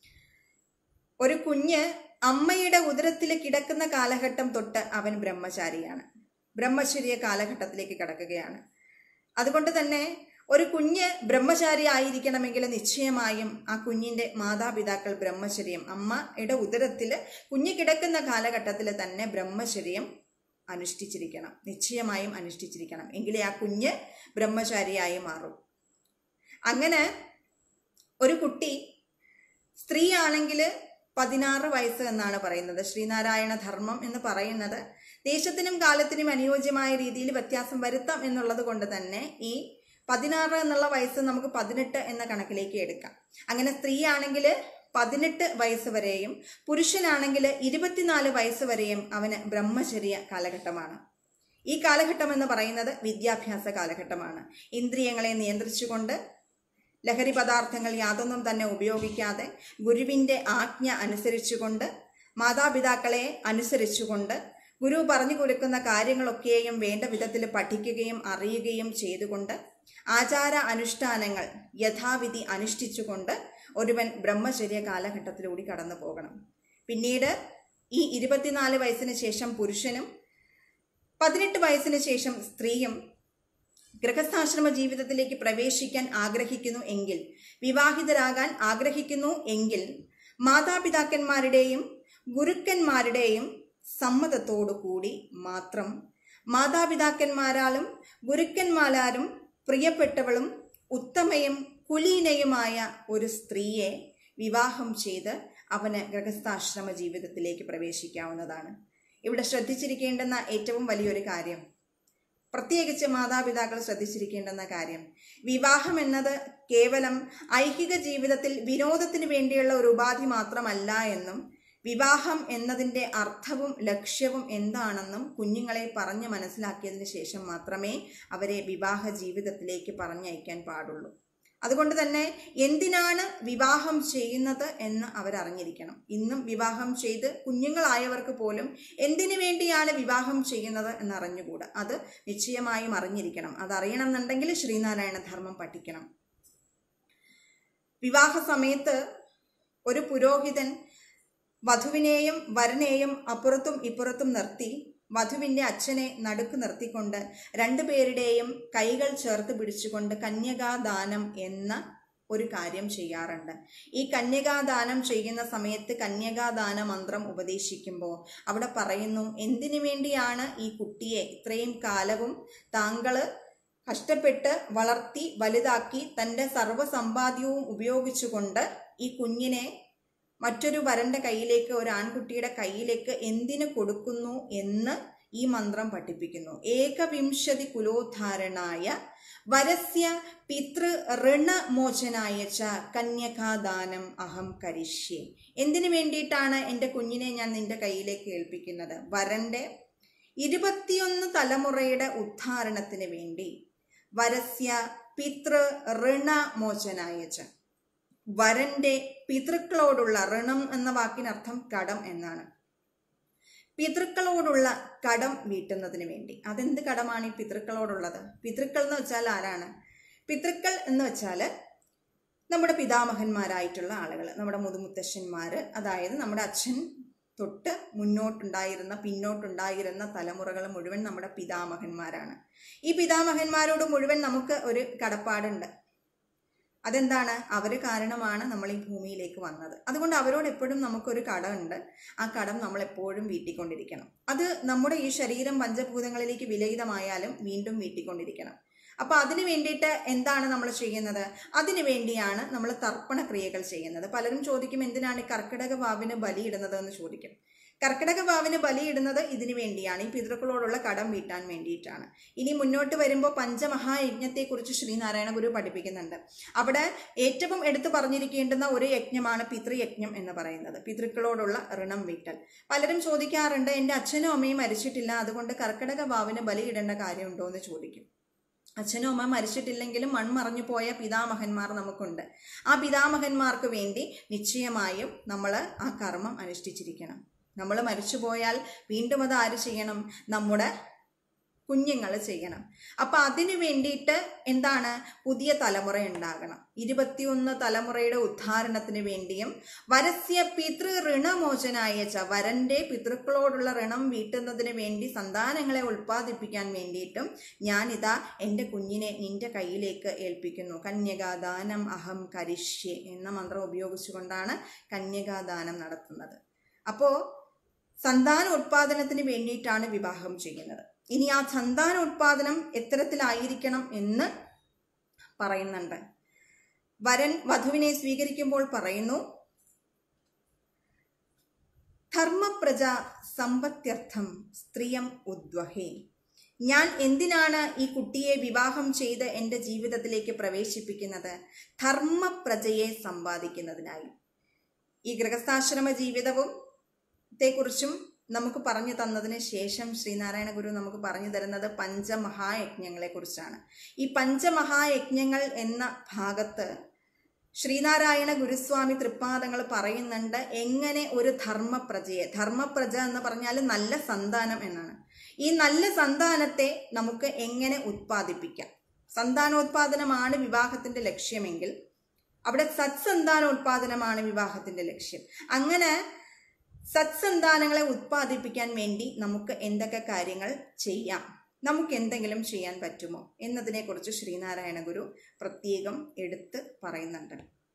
Speaker 1: ഒരു കുഞ്ഞ് അമ്മയുടെ ഉദരത്തിൽ കിടക്കുന്ന കാലഘട്ടം തൊട്ട് അവൻ ബ്രഹ്മചാരിയാണ് ബ്രഹ്മചര്യ കാലഘട്ടത്തിലേക്ക് കടക്കുകയാണ് അതുകൊണ്ട് തന്നെ ഒരു കുഞ്ഞ് ബ്രഹ്മചാരി ആയിരിക്കണമെങ്കിൽ നിശ്ചയമായും ആ കുഞ്ഞിന്റെ മാതാപിതാക്കൾ ബ്രഹ്മചര്യം അമ്മയുടെ ഉദരത്തിൽ കുഞ്ഞ് കിടക്കുന്ന കാലഘട്ടത്തിൽ തന്നെ ബ്രഹ്മചര്യം അനുഷ്ഠിച്ചിരിക്കണം നിശ്ചയമായും അനുഷ്ഠിച്ചിരിക്കണം എങ്കിലേ ആ കുഞ്ഞ് ബ്രഹ്മചാരിയായി മാറും അങ്ങനെ ഒരു കുട്ടി സ്ത്രീ ആണെങ്കിൽ പതിനാറ് വയസ്സ് എന്നാണ് പറയുന്നത് ശ്രീനാരായണ ധർമ്മം എന്ന് പറയുന്നത് ദേശത്തിനും കാലത്തിനും അനുയോജ്യമായ രീതിയിൽ വ്യത്യാസം വരുത്താം എന്നുള്ളത് കൊണ്ട് തന്നെ ഈ പതിനാറ് എന്നുള്ള വയസ്സ് നമുക്ക് പതിനെട്ട് എന്ന കണക്കിലേക്ക് എടുക്കാം അങ്ങനെ സ്ത്രീ ആണെങ്കിൽ പതിനെട്ട് വയസ്സ് വരെയും പുരുഷനാണെങ്കിൽ ഇരുപത്തിനാല് വയസ്സ് വരെയും അവന് ബ്രഹ്മചര്യ കാലഘട്ടമാണ് ഈ കാലഘട്ടം എന്ന് പറയുന്നത് വിദ്യാഭ്യാസ കാലഘട്ടമാണ് ഇന്ദ്രിയങ്ങളെ നിയന്ത്രിച്ചുകൊണ്ട് ലഹരി പദാർത്ഥങ്ങൾ യാതൊന്നും തന്നെ ഉപയോഗിക്കാതെ ഗുരുവിൻ്റെ ആജ്ഞ അനുസരിച്ചുകൊണ്ട് മാതാപിതാക്കളെ അനുസരിച്ചുകൊണ്ട് ഗുരു പറഞ്ഞു കൊടുക്കുന്ന കാര്യങ്ങളൊക്കെയും വേണ്ട വിധത്തിൽ പഠിക്കുകയും അറിയുകയും ചെയ്തുകൊണ്ട് ആചാര അനുഷ്ഠാനങ്ങൾ യഥാവിധി അനുഷ്ഠിച്ചുകൊണ്ട് ഒരുവൻ ബ്രഹ്മചര്യ കാലഘട്ടത്തിലൂടെ കടന്നു പോകണം പിന്നീട് ഈ ഇരുപത്തിനാല് വയസ്സിന് ശേഷം പുരുഷനും പതിനെട്ട് വയസ്സിന് ശേഷം സ്ത്രീയും ഗൃഹസ്ഥാശ്രമ ജീവിതത്തിലേക്ക് പ്രവേശിക്കാൻ ആഗ്രഹിക്കുന്നു എങ്കിൽ വിവാഹിതരാകാൻ ആഗ്രഹിക്കുന്നു എങ്കിൽ മാതാപിതാക്കന്മാരുടെയും ഗുരുക്കന്മാരുടെയും സമ്മതത്തോടു കൂടി മാത്രം മാതാപിതാക്കന്മാരാലും ഗുരുക്കന്മാരാലും പ്രിയപ്പെട്ടവളും ഉത്തമയും കുലീനയുമായ ഒരു സ്ത്രീയെ വിവാഹം ചെയ്ത് അവന് ഗൃഹസ്ഥാശ്രമ ജീവിതത്തിലേക്ക് പ്രവേശിക്കാവുന്നതാണ് ഇവിടെ ശ്രദ്ധിച്ചിരിക്കേണ്ടുന്ന ഏറ്റവും വലിയൊരു കാര്യം പ്രത്യേകിച്ച് മാതാപിതാക്കൾ ശ്രദ്ധിച്ചിരിക്കേണ്ടുന്ന കാര്യം വിവാഹം എന്നത് കേവലം ഐഹിക ജീവിതത്തിൽ വിനോദത്തിന് വേണ്ടിയുള്ള ഒരു ഉപാധി മാത്രമല്ല എന്നും വിവാഹം എന്നതിൻ്റെ അർത്ഥവും ലക്ഷ്യവും എന്താണെന്നും കുഞ്ഞുങ്ങളെ പറഞ്ഞ് മനസ്സിലാക്കിയതിന് ശേഷം മാത്രമേ അവരെ വിവാഹ ജീവിതത്തിലേക്ക് പറഞ്ഞയക്കാൻ പാടുള്ളൂ അതുകൊണ്ട് തന്നെ എന്തിനാണ് വിവാഹം ചെയ്യുന്നത് എന്ന് അവരറിഞ്ഞിരിക്കണം ഇന്നും വിവാഹം ചെയ്ത് കുഞ്ഞുങ്ങളായവർക്ക് പോലും എന്തിനു വേണ്ടിയാണ് വിവാഹം ചെയ്യുന്നത് എന്നറിഞ്ഞുകൂടാ അത് നിശ്ചയമായും അറിഞ്ഞിരിക്കണം അതറിയണം എന്നുണ്ടെങ്കിൽ ശ്രീനാരായണ ധർമ്മം പഠിക്കണം വിവാഹ സമയത്ത് ഒരു പുരോഹിതൻ വധുവിനെയും വരനെയും അപ്പുറത്തും ഇപ്പുറത്തും നിർത്തി വധുവിന്റെ അച്ഛനെ നടുക്ക് നിർത്തിക്കൊണ്ട് രണ്ടുപേരുടെയും കൈകൾ ചേർത്ത് പിടിച്ചുകൊണ്ട് കന്യകാദാനം എന്ന ഒരു കാര്യം ചെയ്യാറുണ്ട് ഈ കന്യകാദാനം ചെയ്യുന്ന സമയത്ത് കന്യകാദാന മന്ത്രം ഉപദേശിക്കുമ്പോൾ അവിടെ പറയുന്നു എന്തിനു വേണ്ടിയാണ് ഈ കുട്ടിയെ ഇത്രയും കാലവും താങ്കൾ കഷ്ടപ്പെട്ട് വളർത്തി വലുതാക്കി തൻ്റെ സർവ്വസമ്പാദ്യവും ഉപയോഗിച്ചുകൊണ്ട് ഈ കുഞ്ഞിനെ മറ്റൊരു വരന്റെ കയ്യിലേക്ക് ഒരു ആൺകുട്ടിയുടെ കയ്യിലേക്ക് എന്തിനു കൊടുക്കുന്നു എന്ന് ഈ മന്ത്രം പഠിപ്പിക്കുന്നു ഏകവിംശതി കുലോദ്ധാരണായ വരസ്യ പിതൃ ഋണമോചനായ ച കന്യകാദാനം അഹം കരിഷ്യേ എന്തിനു വേണ്ടിയിട്ടാണ് എൻ്റെ കുഞ്ഞിനെ ഞാൻ നിന്റെ കയ്യിലേക്ക് ഏൽപ്പിക്കുന്നത് വരന്റെ ഇരുപത്തിയൊന്ന് തലമുറയുടെ ഉദ്ധാരണത്തിന് വേണ്ടി വരസ്യ പിതൃ ഋണമോചനായ ച വരന്റെ പിതൃക്കളോടുള്ള ഋണം എന്ന വാക്കിനർത്ഥം കടം എന്നാണ് പിതൃക്കളോടുള്ള കടം വീട്ടുന്നതിന് വേണ്ടി അതെന്ത് കടമാണ് ഈ പിതൃക്കളോടുള്ളത് പിതൃക്കൾ എന്ന് വെച്ചാൽ ആരാണ് പിതൃക്കൾ എന്ന് വെച്ചാൽ നമ്മുടെ പിതാമഹന്മാരായിട്ടുള്ള ആളുകൾ നമ്മുടെ മുതുമുത്തശ്ശന്മാർ അതായത് നമ്മുടെ അച്ഛൻ തൊട്ട് മുന്നോട്ടുണ്ടായിരുന്ന പിന്നോട്ടുണ്ടായിരുന്ന തലമുറകൾ മുഴുവൻ നമ്മുടെ പിതാമഹന്മാരാണ് ഈ പിതാമഹന്മാരോട് മുഴുവൻ നമുക്ക് ഒരു കടപ്പാടുണ്ട് അതെന്താണ് അവർ കാരണമാണ് നമ്മൾ ഈ ഭൂമിയിലേക്ക് വന്നത് അതുകൊണ്ട് അവരോട് എപ്പോഴും നമുക്കൊരു കടമുണ്ട് ആ കടം നമ്മൾ എപ്പോഴും വീട്ടിക്കൊണ്ടിരിക്കണം അത് നമ്മുടെ ഈ ശരീരം പഞ്ചഭൂതങ്ങളിലേക്ക് വിലയിതമായാലും വീണ്ടും വീട്ടിക്കൊണ്ടിരിക്കണം അപ്പൊ അതിനു വേണ്ടിയിട്ട് എന്താണ് നമ്മൾ ചെയ്യുന്നത് അതിനു വേണ്ടിയാണ് നമ്മൾ തർപ്പണ ക്രിയകൾ ചെയ്യുന്നത് പലരും ചോദിക്കും എന്തിനാണ് ഈ കർക്കിടക വാവിന് ബലിയിടുന്നത് എന്ന് ചോദിക്കും കർക്കിടക വാവിന് ബലിയിടുന്നത് ഇതിനു വേണ്ടിയാണ് ഈ പിതൃക്കളോടുള്ള കടം വീട്ടാൻ വേണ്ടിയിട്ടാണ് ഇനി മുന്നോട്ട് വരുമ്പോൾ പഞ്ചമഹായജ്ഞത്തെക്കുറിച്ച് ശ്രീനാരായണ ഗുരു പഠിപ്പിക്കുന്നുണ്ട് അവിടെ ഏറ്റവും എടുത്തു പറഞ്ഞിരിക്കേണ്ടുന്ന ഒരു യജ്ഞമാണ് പിതൃയജ്ഞം എന്ന് പറയുന്നത് പിതൃക്കളോടുള്ള ഋണം വീട്ടൽ പലരും ചോദിക്കാറുണ്ട് എൻ്റെ അച്ഛനും അമ്മയും മരിച്ചിട്ടില്ല അതുകൊണ്ട് കർക്കിടക വാവിന് ബലിയിടേണ്ട കാര്യമുണ്ടോ എന്ന് ചോദിക്കും അച്ഛനും അമ്മ മരിച്ചിട്ടില്ലെങ്കിലും മൺമറഞ്ഞു പോയ പിതാമഹന്മാർ നമുക്കുണ്ട് ആ പിതാമഹന്മാർക്ക് വേണ്ടി നിശ്ചയമായും നമ്മൾ ആ കർമ്മം അനുഷ്ഠിച്ചിരിക്കണം നമ്മൾ മരിച്ചുപോയാൽ വീണ്ടും അത് ആര് ചെയ്യണം നമ്മുടെ കുഞ്ഞുങ്ങൾ ചെയ്യണം അപ്പം അതിനു വേണ്ടിയിട്ട് എന്താണ് പുതിയ തലമുറ ഉണ്ടാകണം ഇരുപത്തിയൊന്ന് തലമുറയുടെ ഉദ്ധാരണത്തിന് വേണ്ടിയും വരസ്യ പിതൃ ഋണമോചനായ ച വരന്റെ പിതൃക്കളോടുള്ള ഋണം വീട്ടുന്നതിന് വേണ്ടി സന്താനങ്ങളെ ഉൽപ്പാദിപ്പിക്കാൻ വേണ്ടിയിട്ടും ഞാനിതാ എൻ്റെ കുഞ്ഞിനെ നിന്റെ കയ്യിലേക്ക് ഏൽപ്പിക്കുന്നു കന്യകാദാനം അഹം കരിഷ്യേ എന്ന മന്ത്രം ഉപയോഗിച്ചുകൊണ്ടാണ് കന്യകാദാനം നടത്തുന്നത് അപ്പോൾ സന്താന ഉത്പാദനത്തിന് വേണ്ടിയിട്ടാണ് വിവാഹം ചെയ്യുന്നത് ഇനി ആ സന്താന ഉത്പാദനം എത്തരത്തിലായിരിക്കണം എന്ന് പറയുന്നുണ്ട് വരൻ വധുവിനെ സ്വീകരിക്കുമ്പോൾ പറയുന്നു ധർമ്മപ്രജ സമ്പത്യർത്ഥം സ്ത്രീയം ഉദ്വഹേ ഞാൻ എന്തിനാണ് ഈ കുട്ടിയെ വിവാഹം ചെയ്ത് എൻ്റെ ജീവിതത്തിലേക്ക് പ്രവേശിപ്പിക്കുന്നത് ധർമ്മപ്രജയെ സമ്പാദിക്കുന്നതിനായി ഈ ഗൃഹസ്ഥാശ്രമ ജീവിതവും ത്തെക്കുറിച്ചും നമുക്ക് പറഞ്ഞു തന്നതിന് ശേഷം ശ്രീനാരായണ ഗുരു നമുക്ക് പറഞ്ഞു തരുന്നത് പഞ്ചമഹായജ്ഞങ്ങളെ കുറിച്ചാണ് ഈ പഞ്ചമഹായജ്ഞങ്ങൾ എന്ന ഭാഗത്ത് ശ്രീനാരായണ ഗുരുസ്വാമി തൃപ്പാദങ്ങൾ പറയുന്നുണ്ട് എങ്ങനെ ഒരു ധർമ്മപ്രജയെ ധർമ്മപ്രജ എന്ന് പറഞ്ഞാൽ നല്ല സന്താനം എന്നാണ് ഈ നല്ല സന്താനത്തെ നമുക്ക് എങ്ങനെ ഉത്പാദിപ്പിക്കാം സന്താനോത്പാദനമാണ് വിവാഹത്തിന്റെ ലക്ഷ്യമെങ്കിൽ അവിടെ സത്സന്താനോത്പാദനമാണ് വിവാഹത്തിന്റെ ലക്ഷ്യം അങ്ങനെ സത്സന്താനങ്ങളെ ഉത്പാദിപ്പിക്കാൻ വേണ്ടി നമുക്ക് എന്തൊക്കെ കാര്യങ്ങൾ ചെയ്യാം നമുക്ക് എന്തെങ്കിലും ചെയ്യാൻ പറ്റുമോ എന്നതിനെക്കുറിച്ച് ശ്രീനാരായണ ഗുരു പ്രത്യേകം എടുത്ത് പറയുന്നുണ്ട്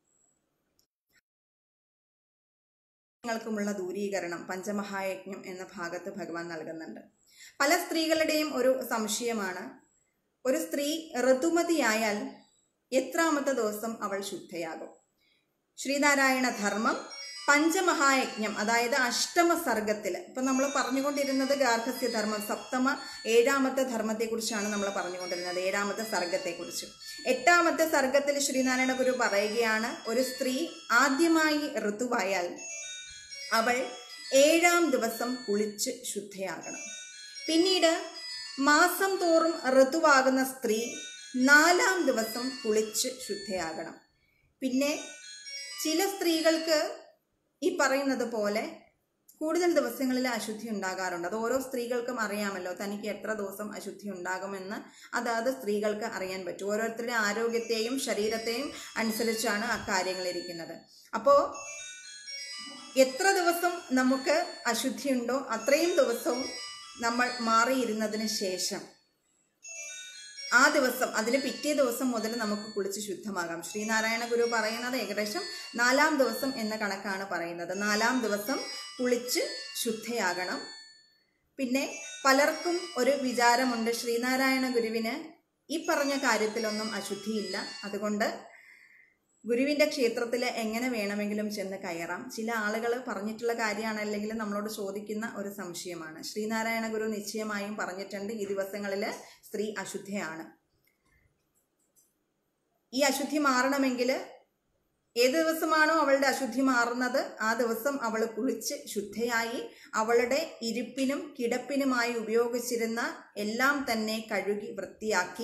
Speaker 1: ങ്ങൾക്കുമുള്ള ദൂരീകരണം പഞ്ചമഹായജ്ഞം എന്ന ഭാഗത്ത് ഭഗവാൻ നൽകുന്നുണ്ട് പല സ്ത്രീകളുടെയും ഒരു സംശയമാണ് ഒരു സ്ത്രീ ഋതുമതിയായാൽ എത്രാമത്തെ ദിവസം അവൾ ശുദ്ധയാകും ശ്രീനാരായണ ധർമ്മം പഞ്ചമഹായജ്ഞം അതായത് അഷ്ടമ സർഗത്തിൽ ഇപ്പം നമ്മൾ പറഞ്ഞുകൊണ്ടിരുന്നത് ഗാർഹസ്യ ധർമ്മം സപ്തമ ഏഴാമത്തെ ധർമ്മത്തെക്കുറിച്ചാണ് നമ്മൾ പറഞ്ഞുകൊണ്ടിരുന്നത് ഏഴാമത്തെ സർഗത്തെക്കുറിച്ച് എട്ടാമത്തെ സർഗത്തിൽ ശ്രീനാരായണ ഗുരു പറയുകയാണ് ഒരു സ്ത്രീ ആദ്യമായി ഋതുവായാൽ അവൾ ഏഴാം ദിവസം കുളിച്ച് ശുദ്ധയാകണം പിന്നീട് മാസം തോറും ഋതുവാകുന്ന സ്ത്രീ നാലാം ദിവസം കുളിച്ച് ശുദ്ധയാകണം പിന്നെ ചില സ്ത്രീകൾക്ക് ഈ പറയുന്നത് പോലെ കൂടുതൽ ദിവസങ്ങളിൽ അശുദ്ധി ഉണ്ടാകാറുണ്ട് അത് ഓരോ സ്ത്രീകൾക്കും അറിയാമല്ലോ തനിക്ക് എത്ര ദിവസം അശുദ്ധി ഉണ്ടാകുമെന്ന് അതാത് സ്ത്രീകൾക്ക് അറിയാൻ പറ്റും ഓരോരുത്തരുടെ ആരോഗ്യത്തെയും ശരീരത്തെയും അനുസരിച്ചാണ് ആ കാര്യങ്ങൾ ഇരിക്കുന്നത് അപ്പോൾ എത്ര ദിവസം നമുക്ക് അശുദ്ധിയുണ്ടോ അത്രയും ദിവസവും നമ്മൾ മാറിയിരുന്നതിന് ശേഷം ആ ദിവസം അതിന് പിറ്റേ ദിവസം മുതൽ നമുക്ക് കുളിച്ച് ശുദ്ധമാകാം ശ്രീനാരായണ ഗുരു പറയുന്നത് ഏകദേശം നാലാം ദിവസം എന്ന കണക്കാണ് പറയുന്നത് നാലാം ദിവസം കുളിച്ച് ശുദ്ധയാകണം പിന്നെ പലർക്കും ഒരു വിചാരമുണ്ട് ശ്രീനാരായണ ഗുരുവിന് ഈ പറഞ്ഞ കാര്യത്തിലൊന്നും അശുദ്ധിയില്ല അതുകൊണ്ട് ഗുരുവിൻ്റെ ക്ഷേത്രത്തിൽ എങ്ങനെ വേണമെങ്കിലും ചെന്ന് കയറാം ചില ആളുകൾ പറഞ്ഞിട്ടുള്ള കാര്യമാണ് അല്ലെങ്കിൽ നമ്മളോട് ചോദിക്കുന്ന ഒരു സംശയമാണ് ശ്രീനാരായണ ഗുരു നിശ്ചയമായും പറഞ്ഞിട്ടുണ്ട് ഈ ദിവസങ്ങളിൽ സ്ത്രീ അശുദ്ധയാണ് ഈ അശുദ്ധി മാറണമെങ്കിൽ ഏത് ദിവസമാണോ അവളുടെ അശുദ്ധി മാറുന്നത് ആ ദിവസം അവൾ കുളിച്ച് ശുദ്ധയായി അവളുടെ ഇരിപ്പിനും കിടപ്പിനുമായി ഉപയോഗിച്ചിരുന്ന എല്ലാം തന്നെ കഴുകി വൃത്തിയാക്കി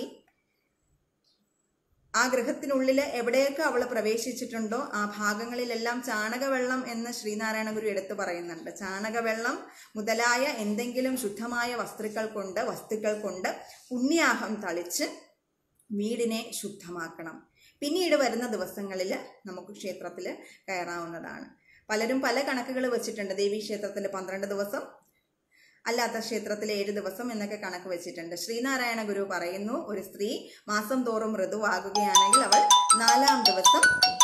Speaker 1: ആ ഗൃഹത്തിനുള്ളിൽ എവിടെയൊക്കെ അവൾ പ്രവേശിച്ചിട്ടുണ്ടോ ആ ഭാഗങ്ങളിലെല്ലാം ചാണകവെള്ളം എന്ന് ശ്രീനാരായണ ഗുരു എടുത്തു പറയുന്നുണ്ട് ചാണകവെള്ളം മുതലായ എന്തെങ്കിലും ശുദ്ധമായ വസ്തുക്കൾ കൊണ്ട് വസ്തുക്കൾ കൊണ്ട് പുണ്യാഹം തളിച്ച് വീടിനെ ശുദ്ധമാക്കണം പിന്നീട് വരുന്ന ദിവസങ്ങളിൽ നമുക്ക് ക്ഷേത്രത്തിൽ കയറാവുന്നതാണ് പലരും പല കണക്കുകൾ വെച്ചിട്ടുണ്ട് ദേവീ ക്ഷേത്രത്തിൽ പന്ത്രണ്ട് ദിവസം അല്ലാത്ത ക്ഷേത്രത്തിൽ ഏഴ് ദിവസം എന്നൊക്കെ കണക്ക് വെച്ചിട്ടുണ്ട് ശ്രീനാരായണ ഗുരു പറയുന്നു ഒരു സ്ത്രീ മാസം തോറും ഋതുവാകുകയാണെങ്കിൽ അവൾ നാലാം ദിവസം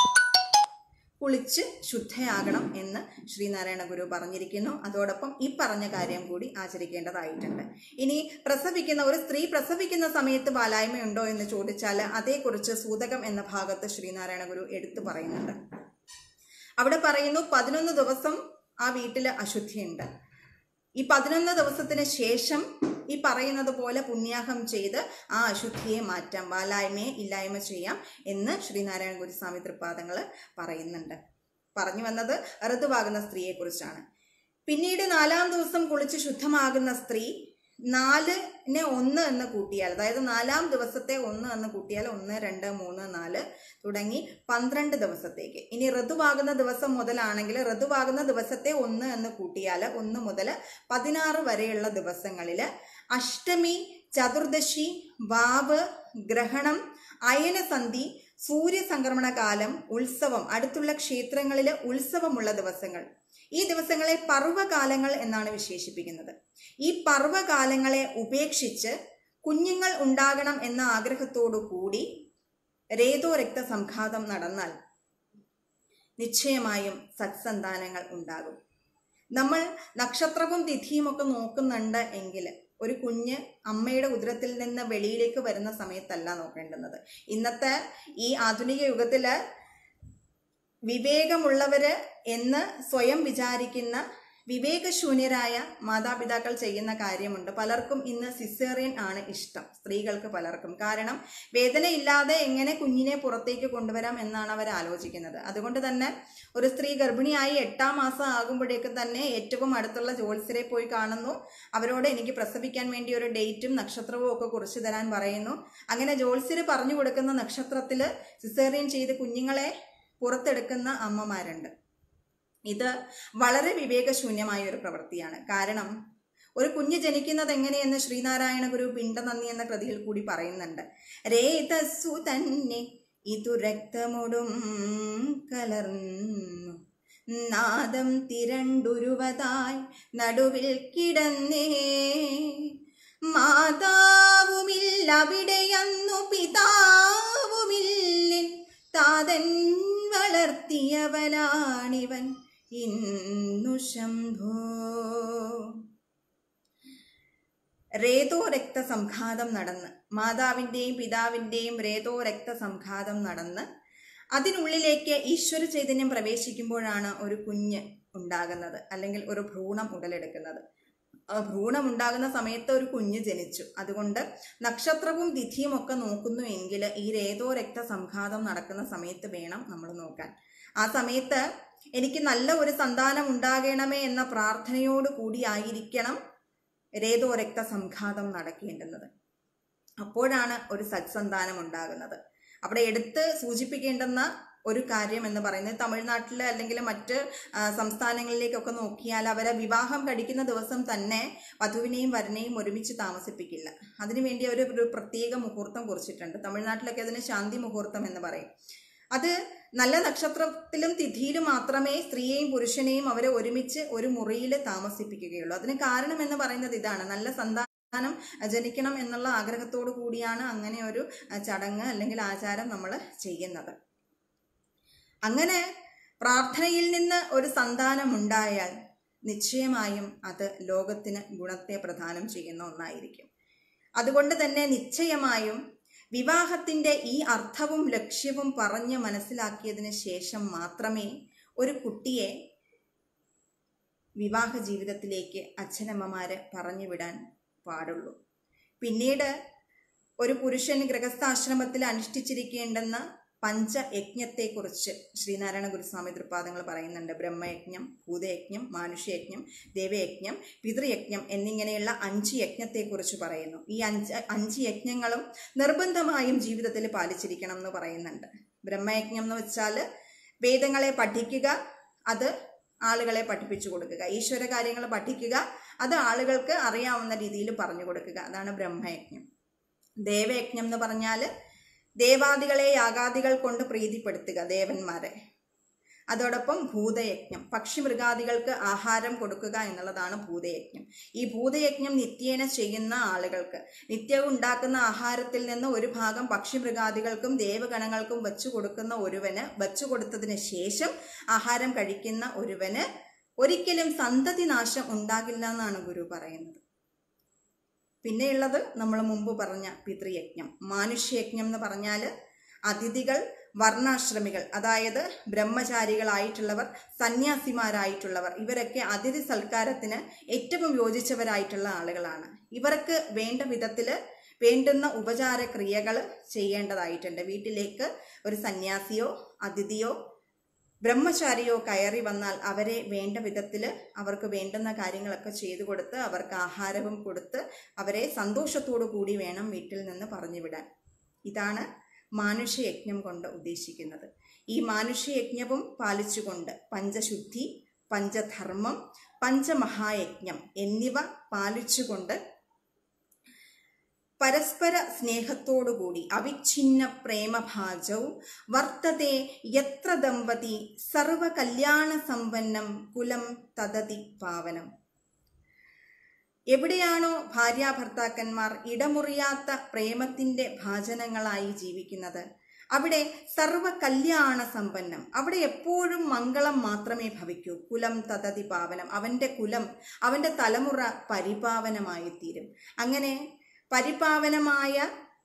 Speaker 1: കുളിച്ച് ശുദ്ധയാകണം എന്ന് ശ്രീനാരായണ ഗുരു പറഞ്ഞിരിക്കുന്നു അതോടൊപ്പം ഈ പറഞ്ഞ കാര്യം കൂടി ആചരിക്കേണ്ടതായിട്ടുണ്ട് ഇനി പ്രസവിക്കുന്ന ഒരു സ്ത്രീ പ്രസവിക്കുന്ന സമയത്ത് ബാലായ്മയുണ്ടോ എന്ന് ചോദിച്ചാൽ അതേക്കുറിച്ച് സൂതകം എന്ന ഭാഗത്ത് ശ്രീനാരായണ ഗുരു എടുത്തു പറയുന്നുണ്ട് അവിടെ പറയുന്നു പതിനൊന്ന് ദിവസം ആ വീട്ടിൽ അശുദ്ധിയുണ്ട് ഈ പതിനൊന്ന് ദിവസത്തിന് ശേഷം ഈ പറയുന്നത് പോലെ പുണ്യാഹം ചെയ്ത് ആ അശുദ്ധിയെ മാറ്റാം ബാലായ്മയെ ഇല്ലായ്മ ചെയ്യാം എന്ന് ശ്രീനാരായണ ഗുരുസ്വാമി തൃപ്പാദങ്ങൾ പറയുന്നുണ്ട് പറഞ്ഞു വന്നത് ഋതുവാകുന്ന സ്ത്രീയെക്കുറിച്ചാണ് പിന്നീട് നാലാം ദിവസം കുളിച്ച് ശുദ്ധമാകുന്ന സ്ത്രീ നാലിനെ ഒന്ന് എന്ന് കൂട്ടിയാൽ അതായത് നാലാം ദിവസത്തെ ഒന്ന് എന്ന് കൂട്ടിയാൽ ഒന്ന് രണ്ട് മൂന്ന് നാല് തുടങ്ങി പന്ത്രണ്ട് ദിവസത്തേക്ക് ഇനി ഋതുവാകുന്ന ദിവസം മുതലാണെങ്കിൽ ഋതുവാകുന്ന ദിവസത്തെ ഒന്ന് എന്ന് കൂട്ടിയാൽ ഒന്ന് മുതൽ പതിനാറ് വരെയുള്ള ദിവസങ്ങളിൽ അഷ്ടമി ചതുർദശി വാവ് ഗ്രഹണം അയനസന്ധി സൂര്യസംക്രമണ കാലം ഉത്സവം അടുത്തുള്ള ക്ഷേത്രങ്ങളിൽ ഉത്സവമുള്ള ദിവസങ്ങൾ ഈ ദിവസങ്ങളെ പർവ്വകാലങ്ങൾ എന്നാണ് വിശേഷിപ്പിക്കുന്നത് ഈ പർവ്വകാലങ്ങളെ ഉപേക്ഷിച്ച് കുഞ്ഞുങ്ങൾ ഉണ്ടാകണം എന്ന ആഗ്രഹത്തോടു കൂടി രേതോ രക്തസംഘാതം നടന്നാൽ നിശ്ചയമായും സത്സന്താനങ്ങൾ ഉണ്ടാകും നമ്മൾ നക്ഷത്രവും തിഥിയും ഒക്കെ നോക്കുന്നുണ്ട് എങ്കിൽ ഒരു കുഞ്ഞ് അമ്മയുടെ ഉദരത്തിൽ നിന്ന് വെളിയിലേക്ക് വരുന്ന സമയത്തല്ല നോക്കേണ്ടുന്നത് ഇന്നത്തെ ഈ ആധുനിക യുഗത്തിൽ വിവേകമുള്ളവര് എന്ന് സ്വയം വിചാരിക്കുന്ന വിവേകശൂന്യരായ മാതാപിതാക്കൾ ചെയ്യുന്ന കാര്യമുണ്ട് പലർക്കും ഇന്ന് സിസേറിയൻ ആണ് ഇഷ്ടം സ്ത്രീകൾക്ക് പലർക്കും കാരണം വേദനയില്ലാതെ എങ്ങനെ കുഞ്ഞിനെ പുറത്തേക്ക് കൊണ്ടുവരാം എന്നാണ് അവർ ആലോചിക്കുന്നത് അതുകൊണ്ട് തന്നെ ഒരു സ്ത്രീ ഗർഭിണിയായി എട്ടാം മാസം ആകുമ്പോഴേക്ക് തന്നെ ഏറ്റവും അടുത്തുള്ള ജോത്സ്യരെ പോയി കാണുന്നു അവരോട് എനിക്ക് പ്രസവിക്കാൻ വേണ്ടി ഒരു ഡേറ്റും നക്ഷത്രവും ഒക്കെ കുറിച്ച് തരാൻ പറയുന്നു അങ്ങനെ ജോത്സ്യര് പറഞ്ഞു കൊടുക്കുന്ന നക്ഷത്രത്തിൽ സിസേറിയൻ ചെയ്ത് കുഞ്ഞുങ്ങളെ പുറത്തെടുക്കുന്ന അമ്മമാരുണ്ട് ഇത് വളരെ വിവേകശൂന്യമായ ഒരു പ്രവൃത്തിയാണ് കാരണം ഒരു കുഞ്ഞ് ജനിക്കുന്നത് എങ്ങനെയെന്ന് ശ്രീനാരായണ ഗുരു പിണ്ടനന്ദി എന്ന കൃതിയിൽ കൂടി പറയുന്നുണ്ട് രേതസ്സു തന്നെ ഇതു രക്തമൊടും കലർന്നു നാദം തിരണ്ടുരുവതായി നടുവിൽ കിടന്നേ മാതാവുമില്ലവിടെയന്നു പിതാവുമില്ലിൻ താതൻ വളർത്തിയവനാണിവൻ ഇന്നു ശംഭോ രേതോ രക്തസംഘാതം നടന്ന് മാതാവിൻ്റെയും പിതാവിൻ്റെയും രേതോ രക്തസംഘാതം നടന്ന് അതിനുള്ളിലേക്ക് ഈശ്വര ചൈതന്യം പ്രവേശിക്കുമ്പോഴാണ് ഒരു കുഞ്ഞ് ഉണ്ടാകുന്നത് അല്ലെങ്കിൽ ഒരു ഭ്രൂണം ഉടലെടുക്കുന്നത് ആ ഭ്രൂണം ഉണ്ടാകുന്ന സമയത്ത് ഒരു കുഞ്ഞ് ജനിച്ചു അതുകൊണ്ട് നക്ഷത്രവും തിഥിയും ഒക്കെ നോക്കുന്നു എങ്കിൽ ഈ രേതോ രക്തസംഘാതം നടക്കുന്ന സമയത്ത് വേണം നമ്മൾ നോക്കാൻ ആ സമയത്ത് എനിക്ക് നല്ല ഒരു സന്താനം ഉണ്ടാകണമേ എന്ന പ്രാർത്ഥനയോട് കൂടി ആയിരിക്കണം രേതോ രക്തസംഘാതം നടക്കേണ്ടുന്നത് അപ്പോഴാണ് ഒരു സത്സന്താനം ഉണ്ടാകുന്നത് അവിടെ എടുത്ത് സൂചിപ്പിക്കേണ്ടുന്ന ഒരു കാര്യം എന്ന് പറയുന്നത് തമിഴ്നാട്ടിൽ അല്ലെങ്കിൽ മറ്റ് ആ, സംസ്ഥാനങ്ങളിലേക്കൊക്കെ നോക്കിയാൽ അവരെ വിവാഹം കഴിക്കുന്ന ദിവസം തന്നെ വധുവിനെയും വരനെയും ഒരുമിച്ച് താമസിപ്പിക്കില്ല അതിനുവേണ്ടി അവർ ഒരു പ്രത്യേക മുഹൂർത്തം കുറിച്ചിട്ടുണ്ട് തമിഴ്നാട്ടിലൊക്കെ അതിന് ശാന്തി മുഹൂർത്തം എന്ന് പറയും അത് നല്ല നക്ഷത്രത്തിലും തിഥിയിലും മാത്രമേ സ്ത്രീയെയും പുരുഷനെയും അവരെ ഒരുമിച്ച് ഒരു മുറിയിൽ താമസിപ്പിക്കുകയുള്ളൂ അതിന് കാരണം എന്ന് പറയുന്നത് ഇതാണ് നല്ല സന്താനം സന്താനം ജനിക്കണം എന്നുള്ള ആഗ്രഹത്തോടു കൂടിയാണ് അങ്ങനെ ഒരു അഹ്, ചടങ്ങ് അല്ലെങ്കിൽ ആചാരം നമ്മൾ ചെയ്യുന്നത് അങ്ങനെ പ്രാർത്ഥനയിൽ നിന്ന് ഒരു സന്താനം ഉണ്ടായാൽ നിശ്ചയമായും അത് ലോകത്തിന് ഗുണത്തെ പ്രദാനം ചെയ്യുന്ന ഒന്നായിരിക്കും അതുകൊണ്ട് തന്നെ നിശ്ചയമായും വിവാഹത്തിന്റെ ഈ അർത്ഥവും ലക്ഷ്യവും പറഞ്ഞ് മനസ്സിലാക്കിയതിന് ശേഷം മാത്രമേ ഒരു കുട്ടിയെ വിവാഹ ജീവിതത്തിലേക്ക് അച്ഛനമ്മമാര് പറഞ്ഞു വിടാൻ പാടുള്ളൂ പിന്നീട് ഒരു പുരുഷൻ ഗൃഹസ്ഥാശ്രമത്തിൽ അനുഷ്ഠിച്ചിരിക്കേണ്ടെന്ന പഞ്ചയജ്ഞത്തെക്കുറിച്ച് ശ്രീനാരായണ ഗുരുസ്വാമി തൃപ്പാദങ്ങൾ പറയുന്നുണ്ട് ബ്രഹ്മയജ്ഞം ഭൂതയജ്ഞം മാനുഷ്യയജ്ഞം ദേവയജ്ഞം പിതൃയജ്ഞം എന്നിങ്ങനെയുള്ള അഞ്ച് യജ്ഞത്തെക്കുറിച്ച് പറയുന്നു ഈ അഞ്ച് അഞ്ച് യജ്ഞങ്ങളും നിർബന്ധമായും ജീവിതത്തിൽ പാലിച്ചിരിക്കണം എന്ന് പറയുന്നുണ്ട് ബ്രഹ്മയജ്ഞം എന്ന് വെച്ചാൽ വേദങ്ങളെ പഠിക്കുക അത് ആളുകളെ പഠിപ്പിച്ചു കൊടുക്കുക ഈശ്വര കാര്യങ്ങൾ പഠിക്കുക അത് ആളുകൾക്ക് അറിയാവുന്ന രീതിയിൽ പറഞ്ഞു കൊടുക്കുക അതാണ് ബ്രഹ്മയജ്ഞം ദേവയജ്ഞം എന്ന് പറഞ്ഞാൽ ദേവാദികളെ യാഗാദികൾ കൊണ്ട് പ്രീതിപ്പെടുത്തുക ദേവന്മാരെ അതോടൊപ്പം ഭൂതയജ്ഞം പക്ഷിമൃഗാദികൾക്ക് ആഹാരം കൊടുക്കുക എന്നുള്ളതാണ് ഭൂതയജ്ഞം ഈ ഭൂതയജ്ഞം നിത്യേന ചെയ്യുന്ന ആളുകൾക്ക് നിത്യവും ഉണ്ടാക്കുന്ന ആഹാരത്തിൽ നിന്ന് ഒരു ഭാഗം പക്ഷിമൃഗാദികൾക്കും ദേവഗണങ്ങൾക്കും വെച്ചു കൊടുക്കുന്ന ഒരുവന് വെച്ചു കൊടുത്തതിന് ശേഷം ആഹാരം കഴിക്കുന്ന ഒരുവന് ഒരിക്കലും സന്തതി നാശം ഉണ്ടാകില്ല എന്നാണ് ഗുരു പറയുന്നത് പിന്നെയുള്ളത് നമ്മൾ മുമ്പ് പറഞ്ഞ പിതൃയജ്ഞം മാനുഷ്യയജ്ഞം എന്ന് പറഞ്ഞാൽ അതിഥികൾ വർണ്ണാശ്രമികൾ അതായത് ബ്രഹ്മചാരികളായിട്ടുള്ളവർ സന്യാസിമാരായിട്ടുള്ളവർ ഇവരൊക്കെ അതിഥി സൽക്കാരത്തിന് ഏറ്റവും യോജിച്ചവരായിട്ടുള്ള ആളുകളാണ് ഇവർക്ക് വേണ്ട വിധത്തിൽ വേണ്ടുന്ന ഉപചാര ക്രിയകൾ ചെയ്യേണ്ടതായിട്ടുണ്ട് വീട്ടിലേക്ക് ഒരു സന്യാസിയോ അതിഥിയോ ബ്രഹ്മചാരിയോ കയറി വന്നാൽ അവരെ വേണ്ട വിധത്തിൽ അവർക്ക് വേണ്ടുന്ന കാര്യങ്ങളൊക്കെ ചെയ്തു കൊടുത്ത് അവർക്ക് ആഹാരവും കൊടുത്ത് അവരെ സന്തോഷത്തോടു കൂടി വേണം വീട്ടിൽ നിന്ന് പറഞ്ഞു വിടാൻ ഇതാണ് മാനുഷ്യയജ്ഞം കൊണ്ട് ഉദ്ദേശിക്കുന്നത് ഈ മാനുഷ്യയജ്ഞവും പാലിച്ചുകൊണ്ട് പഞ്ചശുദ്ധി പഞ്ചധർമ്മം പഞ്ചമഹായജ്ഞം എന്നിവ പാലിച്ചുകൊണ്ട് പരസ്പര സ്നേഹത്തോടുകൂടി അവിഛിന്ന പ്രേമഭാജവും വർത്തത്തെ യത്ര ദമ്പതി സർവകല്യാണ സമ്പന്നം കുലം തദതി പാവനം എവിടെയാണോ ഭാര്യാഭർത്താക്കന്മാർ ഇടമുറിയാത്ത പ്രേമത്തിന്റെ ഭാജനങ്ങളായി ജീവിക്കുന്നത് അവിടെ സർവ കല്യാണ സമ്പന്നം അവിടെ എപ്പോഴും മംഗളം മാത്രമേ ഭവിക്കൂ കുലം തതതി പാവനം അവന്റെ കുലം അവന്റെ തലമുറ പരിപാവനമായി തീരും അങ്ങനെ പരിപാവനമായ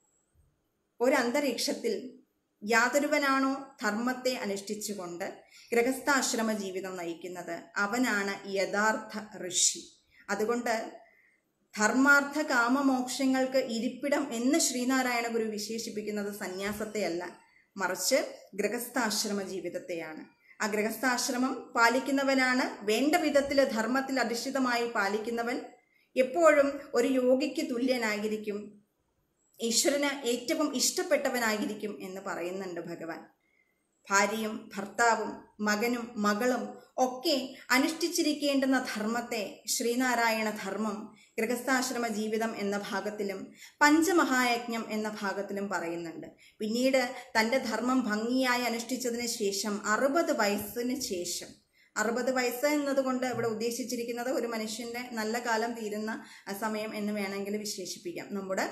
Speaker 1: ഒരു അന്തരീക്ഷത്തിൽ യാതൊരുവനാണോ ധർമ്മത്തെ അനുഷ്ഠിച്ചുകൊണ്ട് ഗൃഹസ്ഥാശ്രമ ജീവിതം നയിക്കുന്നത് അവനാണ് യഥാർത്ഥ ഋഷി അതുകൊണ്ട് ധർമാർത്ഥ കാമമോക്ഷങ്ങൾക്ക് ഇരിപ്പിടം എന്ന് ശ്രീനാരായണ ഗുരു വിശേഷിപ്പിക്കുന്നത് സന്യാസത്തെയല്ല മറിച്ച് ഗൃഹസ്ഥാശ്രമ ജീവിതത്തെയാണ് ആ ഗൃഹസ്ഥാശ്രമം പാലിക്കുന്നവനാണ് വേണ്ട വിധത്തിൽ ധർമ്മത്തിൽ അധിഷ്ഠിതമായി പാലിക്കുന്നവൻ എപ്പോഴും ഒരു യോഗിക്ക് തുല്യനായിരിക്കും ഈശ്വരന് ഏറ്റവും ഇഷ്ടപ്പെട്ടവനായിരിക്കും എന്ന് പറയുന്നുണ്ട് ഭഗവാൻ ഭാര്യയും ഭർത്താവും മകനും മകളും ഒക്കെ അനുഷ്ഠിച്ചിരിക്കേണ്ടുന്ന ധർമ്മത്തെ ശ്രീനാരായണ ധർമ്മം ഗൃഹസ്ഥാശ്രമ ജീവിതം എന്ന ഭാഗത്തിലും പഞ്ചമഹായജ്ഞം എന്ന ഭാഗത്തിലും പറയുന്നുണ്ട് പിന്നീട് തൻ്റെ ധർമ്മം ഭംഗിയായി അനുഷ്ഠിച്ചതിന് ശേഷം അറുപത് വയസ്സിന് ശേഷം അറുപത് വയസ്സ് എന്നതുകൊണ്ട് ഇവിടെ ഉദ്ദേശിച്ചിരിക്കുന്നത് ഒരു മനുഷ്യന്റെ നല്ല കാലം തീരുന്ന ആ, സമയം എന്ന് വേണമെങ്കിൽ വിശേഷിപ്പിക്കാം നമ്മുടെ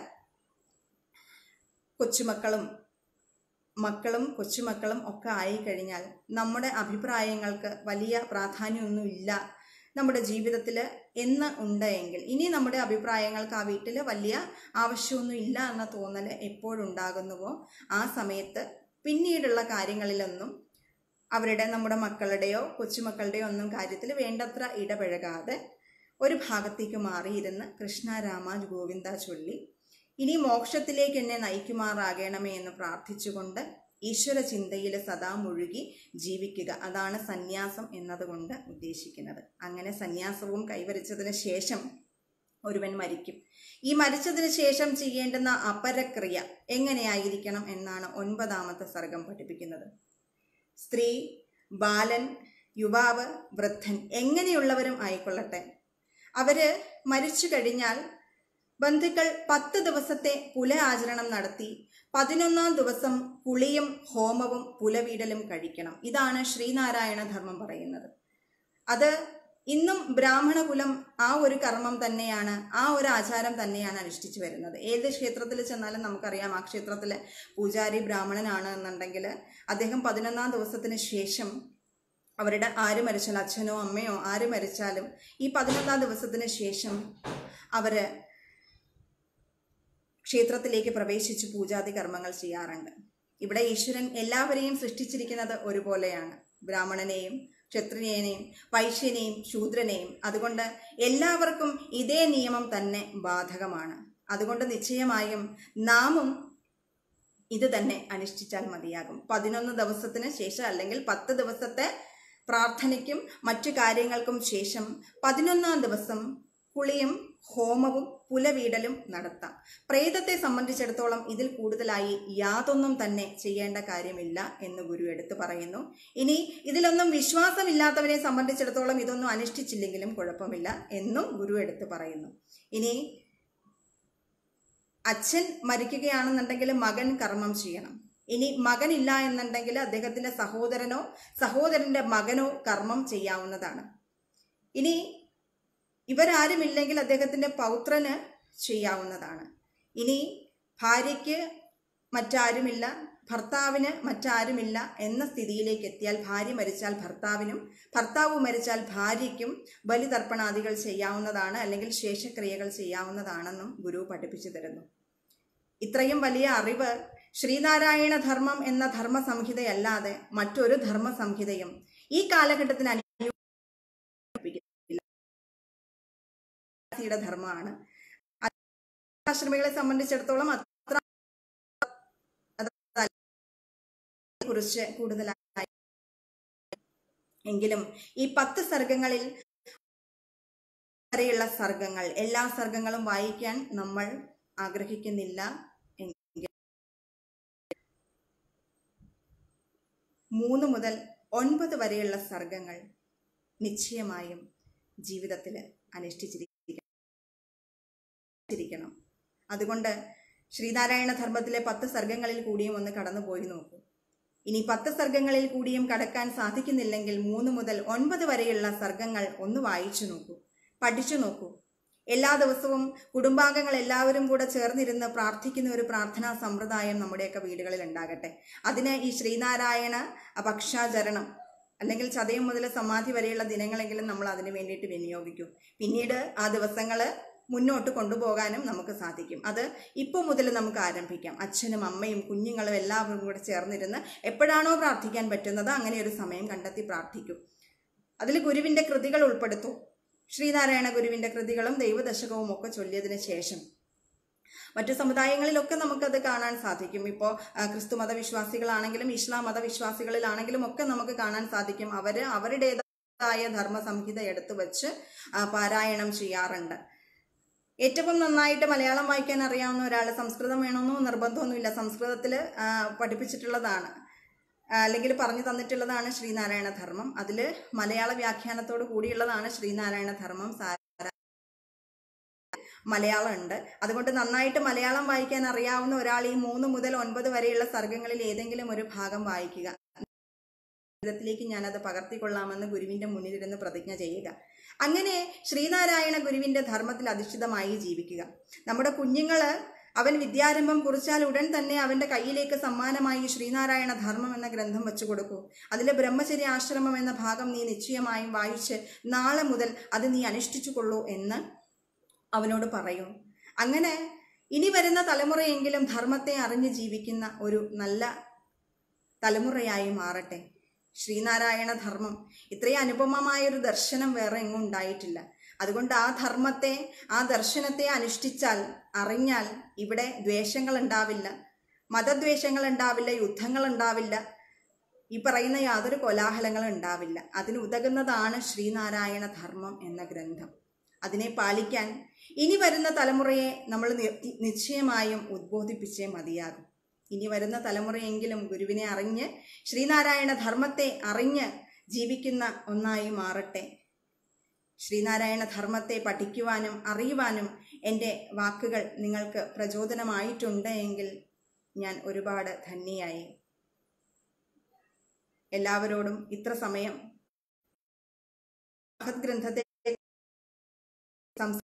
Speaker 1: കൊച്ചുമക്കളും മക്കളും കൊച്ചുമക്കളും ഒക്കെ ആയിക്കഴിഞ്ഞാൽ നമ്മുടെ അഭിപ്രായങ്ങൾക്ക് വലിയ പ്രാധാന്യമൊന്നുമില്ല നമ്മുടെ ജീവിതത്തിൽ എന്ന് ഉണ്ട് എങ്കിൽ ഇനി നമ്മുടെ അഭിപ്രായങ്ങൾക്ക് ആ വീട്ടിൽ വലിയ ആവശ്യമൊന്നും ഇല്ല എന്ന തോന്നൽ എപ്പോഴുണ്ടാകുന്നുവോ ആ സമയത്ത് പിന്നീടുള്ള കാര്യങ്ങളിലൊന്നും അവരുടെ നമ്മുടെ മക്കളുടെയോ കൊച്ചുമക്കളുടെയോ ഒന്നും കാര്യത്തിൽ വേണ്ടത്ര ഇടപഴകാതെ ഒരു ഭാഗത്തേക്ക് മാറിയിരുന്ന് കൃഷ്ണ രാമ ഗോവിന്ദ ചൊല്ലി ഇനി മോക്ഷത്തിലേക്ക് എന്നെ നയിക്കുമാറാകണമേ എന്ന് പ്രാർത്ഥിച്ചുകൊണ്ട് ഈശ്വര ചിന്തയിൽ സദാ മുഴുകി ജീവിക്കുക അതാണ് സന്യാസം എന്നതുകൊണ്ട് ഉദ്ദേശിക്കുന്നത് അങ്ങനെ സന്യാസവും കൈവരിച്ചതിന് ശേഷം ഒരുവൻ മരിക്കും ഈ മരിച്ചതിന് ശേഷം ചെയ്യേണ്ടുന്ന അപരക്രിയ എങ്ങനെയായിരിക്കണം എന്നാണ് ഒൻപതാമത്തെ സർഗം പഠിപ്പിക്കുന്നത് സ്ത്രീ ബാലൻ യുവാവ് വൃദ്ധൻ എങ്ങനെയുള്ളവരും ആയിക്കൊള്ളട്ടെ അവര് മരിച്ചു കഴിഞ്ഞാൽ ബന്ധുക്കൾ പത്ത് ദിവസത്തെ പുല ആചരണം നടത്തി പതിനൊന്നാം ദിവസം കുളിയും ഹോമവും പുലവീടലും കഴിക്കണം ഇതാണ് ശ്രീനാരായണ ധർമ്മം പറയുന്നത് അത് ഇന്നും ബ്രാഹ്മണ കുലം ആ ഒരു കർമ്മം തന്നെയാണ് ആ ഒരു ആചാരം തന്നെയാണ് അനുഷ്ഠിച്ചു വരുന്നത് ഏത് ക്ഷേത്രത്തിൽ ചെന്നാലും നമുക്കറിയാം ആ ക്ഷേത്രത്തിലെ പൂജാരി ബ്രാഹ്മണനാണ് എന്നുണ്ടെങ്കിൽ അദ്ദേഹം പതിനൊന്നാം ദിവസത്തിന് ശേഷം അവരുടെ ആര് മരിച്ചാലും അച്ഛനോ അമ്മയോ ആര് മരിച്ചാലും ഈ പതിനൊന്നാം ദിവസത്തിന് ശേഷം അവര് ക്ഷേത്രത്തിലേക്ക് പ്രവേശിച്ച് പൂജാതി കർമ്മങ്ങൾ ചെയ്യാറുണ്ട് ഇവിടെ ഈശ്വരൻ എല്ലാവരെയും സൃഷ്ടിച്ചിരിക്കുന്നത് ഒരുപോലെയാണ് ബ്രാഹ്മണനെയും ക്ഷത്രിയനെയും വൈശ്യനെയും ശൂദ്രനെയും അതുകൊണ്ട് എല്ലാവർക്കും ഇതേ നിയമം തന്നെ ബാധകമാണ് അതുകൊണ്ട് നിശ്ചയമായും നാമും ഇത് തന്നെ അനുഷ്ഠിച്ചാൽ മതിയാകും പതിനൊന്ന് ദിവസത്തിന് ശേഷം അല്ലെങ്കിൽ പത്ത് ദിവസത്തെ പ്രാർത്ഥനയ്ക്കും മറ്റു കാര്യങ്ങൾക്കും ശേഷം പതിനൊന്നാം ദിവസം കുളിയും ഹോമവും പുലവീടലും നടത്താം പ്രേതത്തെ സംബന്ധിച്ചിടത്തോളം ഇതിൽ കൂടുതലായി യാതൊന്നും തന്നെ ചെയ്യേണ്ട കാര്യമില്ല എന്ന് ഗുരു എടുത്തു പറയുന്നു ഇനി ഇതിലൊന്നും വിശ്വാസമില്ലാത്തവരെ സംബന്ധിച്ചിടത്തോളം ഇതൊന്നും അനുഷ്ഠിച്ചില്ലെങ്കിലും കുഴപ്പമില്ല എന്നും ഗുരു എടുത്തു പറയുന്നു ഇനി അച്ഛൻ മരിക്കുകയാണെന്നുണ്ടെങ്കിൽ മകൻ കർമ്മം ചെയ്യണം ഇനി മകനില്ല എന്നുണ്ടെങ്കിൽ അദ്ദേഹത്തിന്റെ സഹോദരനോ സഹോദരന്റെ മകനോ കർമ്മം ചെയ്യാവുന്നതാണ് ഇനി ഇവരാരുമില്ലെങ്കിൽ അദ്ദേഹത്തിന്റെ പൗത്രന് ചെയ്യാവുന്നതാണ് ഇനി ഭാര്യയ്ക്ക് മറ്റാരുമില്ല ഭർത്താവിന് മറ്റാരുമില്ല എന്ന സ്ഥിതിയിലേക്ക് എത്തിയാൽ ഭാര്യ മരിച്ചാൽ ഭർത്താവിനും ഭർത്താവ് മരിച്ചാൽ ഭാര്യയ്ക്കും ബലിതർപ്പണാദികൾ ചെയ്യാവുന്നതാണ് അല്ലെങ്കിൽ ശേഷക്രിയകൾ ചെയ്യാവുന്നതാണെന്നും ഗുരു പഠിപ്പിച്ചു തരുന്നു ഇത്രയും വലിയ അറിവ് ശ്രീനാരായണ ധർമ്മം എന്ന ധർമ്മ സംഹിതയല്ലാതെ മറ്റൊരു ധർമ്മ സംഹിതയും ഈ കാലഘട്ടത്തിന് അനു ധർമ്മമാണ് ആശ്രമികളെ സംബന്ധിച്ചിടത്തോളം അത്ര കുറിച്ച് കൂടുതലായി എങ്കിലും ഈ പത്ത് സർഗങ്ങളിൽ വരെയുള്ള സർഗങ്ങൾ എല്ലാ സർഗങ്ങളും വായിക്കാൻ നമ്മൾ ആഗ്രഹിക്കുന്നില്ല എങ്കിൽ മൂന്ന് മുതൽ ഒൻപത് വരെയുള്ള സർഗങ്ങൾ നിശ്ചയമായും ജീവിതത്തിൽ അനുഷ്ഠിച്ചിരിക്കണം അതുകൊണ്ട് ശ്രീനാരായണ ധർമ്മത്തിലെ പത്ത് സർഗങ്ങളിൽ കൂടിയും ഒന്ന് കടന്നുപോയി നോക്കൂ ഇനി പത്ത് സർഗങ്ങളിൽ കൂടിയും കടക്കാൻ സാധിക്കുന്നില്ലെങ്കിൽ മൂന്ന് മുതൽ ഒൻപത് വരെയുള്ള സർഗങ്ങൾ ഒന്ന് വായിച്ചു നോക്കൂ പഠിച്ചു നോക്കൂ എല്ലാ ദിവസവും കുടുംബാംഗങ്ങൾ എല്ലാവരും കൂടെ ചേർന്നിരുന്ന് പ്രാർത്ഥിക്കുന്ന ഒരു പ്രാർത്ഥനാ സമ്പ്രദായം നമ്മുടെയൊക്കെ വീടുകളിൽ ഉണ്ടാകട്ടെ അതിന് ഈ ശ്രീനാരായണ പക്ഷാചരണം അല്ലെങ്കിൽ ചതയം മുതൽ സമാധി വരെയുള്ള ദിനങ്ങളെങ്കിലും നമ്മൾ അതിന് വേണ്ടിയിട്ട് വിനിയോഗിക്കും പിന്നീട് ആ ദിവസങ്ങൾ മുന്നോട്ട് കൊണ്ടുപോകാനും നമുക്ക് സാധിക്കും അത് ഇപ്പോൾ മുതൽ നമുക്ക് ആരംഭിക്കാം അച്ഛനും അമ്മയും കുഞ്ഞുങ്ങളും എല്ലാവരും കൂടെ ചേർന്നിരുന്ന് എപ്പോഴാണോ പ്രാർത്ഥിക്കാൻ പറ്റുന്നത് അങ്ങനെ ഒരു സമയം കണ്ടെത്തി പ്രാർത്ഥിക്കും അതിൽ ഗുരുവിൻ്റെ കൃതികൾ ഉൾപ്പെടുത്തു ശ്രീനാരായണ ഗുരുവിൻ്റെ കൃതികളും ദൈവദശകവും ഒക്കെ ചൊല്ലിയതിന് ശേഷം മറ്റു സമുദായങ്ങളിലൊക്കെ നമുക്കത് കാണാൻ സാധിക്കും ഇപ്പോൾ ക്രിസ്തു മതവിശ്വാസികളാണെങ്കിലും ഇസ്ലാം മതവിശ്വാസികളിലാണെങ്കിലും ഒക്കെ നമുക്ക് കാണാൻ സാധിക്കും അവർ അവരുടേതായ ധർമ്മസംഹിത എടുത്തു വെച്ച് ആ, പാരായണം ചെയ്യാറുണ്ട് ഏറ്റവും നന്നായിട്ട് മലയാളം വായിക്കാൻ അറിയാവുന്ന ഒരാൾ സംസ്കൃതം വേണമെന്നോ നിർബന്ധമൊന്നുമില്ല സംസ്കൃതത്തിൽ പഠിപ്പിച്ചിട്ടുള്ളതാണ് ആ, അല്ലെങ്കിൽ പറഞ്ഞു തന്നിട്ടുള്ളതാണ് ശ്രീനാരായണ ധർമ്മം അതിൽ മലയാള വ്യാഖ്യാനത്തോട് കൂടിയുള്ളതാണ് ശ്രീനാരായണ ധർമ്മം സാര മലയാളം ഉണ്ട് അതുകൊണ്ട് നന്നായിട്ട് മലയാളം വായിക്കാൻ അറിയാവുന്ന ഒരാൾ ഈ മൂന്ന് മുതൽ ഒൻപത് വരെയുള്ള സർഗങ്ങളിൽ ഏതെങ്കിലും ഒരു ഭാഗം വായിക്കുക ജീവിതത്തിലേക്ക് ഞാനത് പകർത്തിക്കൊള്ളാമെന്ന് ഗുരുവിന്റെ മുന്നിലിരുന്ന് പ്രതിജ്ഞ ചെയ്യുക അങ്ങനെ ശ്രീനാരായണ ഗുരുവിന്റെ ധർമ്മത്തിൽ അധിഷ്ഠിതമായി ജീവിക്കുക നമ്മുടെ കുഞ്ഞുങ്ങള് അവൻ വിദ്യാരംഭം കുറിച്ചാൽ ഉടൻ തന്നെ അവന്റെ കയ്യിലേക്ക് സമ്മാനമായി ശ്രീനാരായണ ധർമ്മം എന്ന ഗ്രന്ഥം വെച്ചു കൊടുക്കൂ അതിലെ ബ്രഹ്മചര്യ ആശ്രമം എന്ന ഭാഗം നീ നിശ്ചയമായും വായിച്ച് നാളെ മുതൽ അത് നീ അനുഷ്ഠിച്ചു കൊള്ളൂ എന്ന് അവനോട് പറയും അങ്ങനെ ഇനി വരുന്ന തലമുറയെങ്കിലും ധർമ്മത്തെ അറിഞ്ഞ് ജീവിക്കുന്ന ഒരു നല്ല തലമുറയായി മാറട്ടെ ശ്രീനാരായണ ധർമ്മം ഇത്രയും അനുപമമായ ഒരു ദർശനം വേറെ എങ്ങും ഉണ്ടായിട്ടില്ല അതുകൊണ്ട് ആ ധർമ്മത്തെ ആ ദർശനത്തെ അനുഷ്ഠിച്ചാൽ അറിഞ്ഞാൽ ഇവിടെ ദ്വേഷങ്ങൾ ഉണ്ടാവില്ല മതദ്വേഷങ്ങൾ ഉണ്ടാവില്ല യുദ്ധങ്ങൾ ഉണ്ടാവില്ല ഈ പറയുന്ന യാതൊരു കോലാഹലങ്ങളും ഉണ്ടാവില്ല അതിന് ഉതകുന്നതാണ് ശ്രീനാരായണ ധർമ്മം എന്ന ഗ്രന്ഥം അതിനെ പാലിക്കാൻ ഇനി വരുന്ന തലമുറയെ നമ്മൾ നി- നിശ്ചയമായും ഉദ്ബോധിപ്പിച്ചേ മതിയാകും ഇനി വരുന്ന തലമുറയെങ്കിലും ഗുരുവിനെ അറിഞ്ഞ് ശ്രീനാരായണ ധർമ്മത്തെ അറിഞ്ഞ് ജീവിക്കുന്ന ഒന്നായി മാറട്ടെ ശ്രീനാരായണ ധർമ്മത്തെ പഠിക്കുവാനും അറിയുവാനും എൻ്റെ വാക്കുകൾ നിങ്ങൾക്ക് പ്രചോദനമായിട്ടുണ്ട് എങ്കിൽ ഞാൻ ഒരുപാട് ധന്യയായി എല്ലാവരോടും ഇത്ര സമയം മഹത് ഗ്രന്ഥത്തെ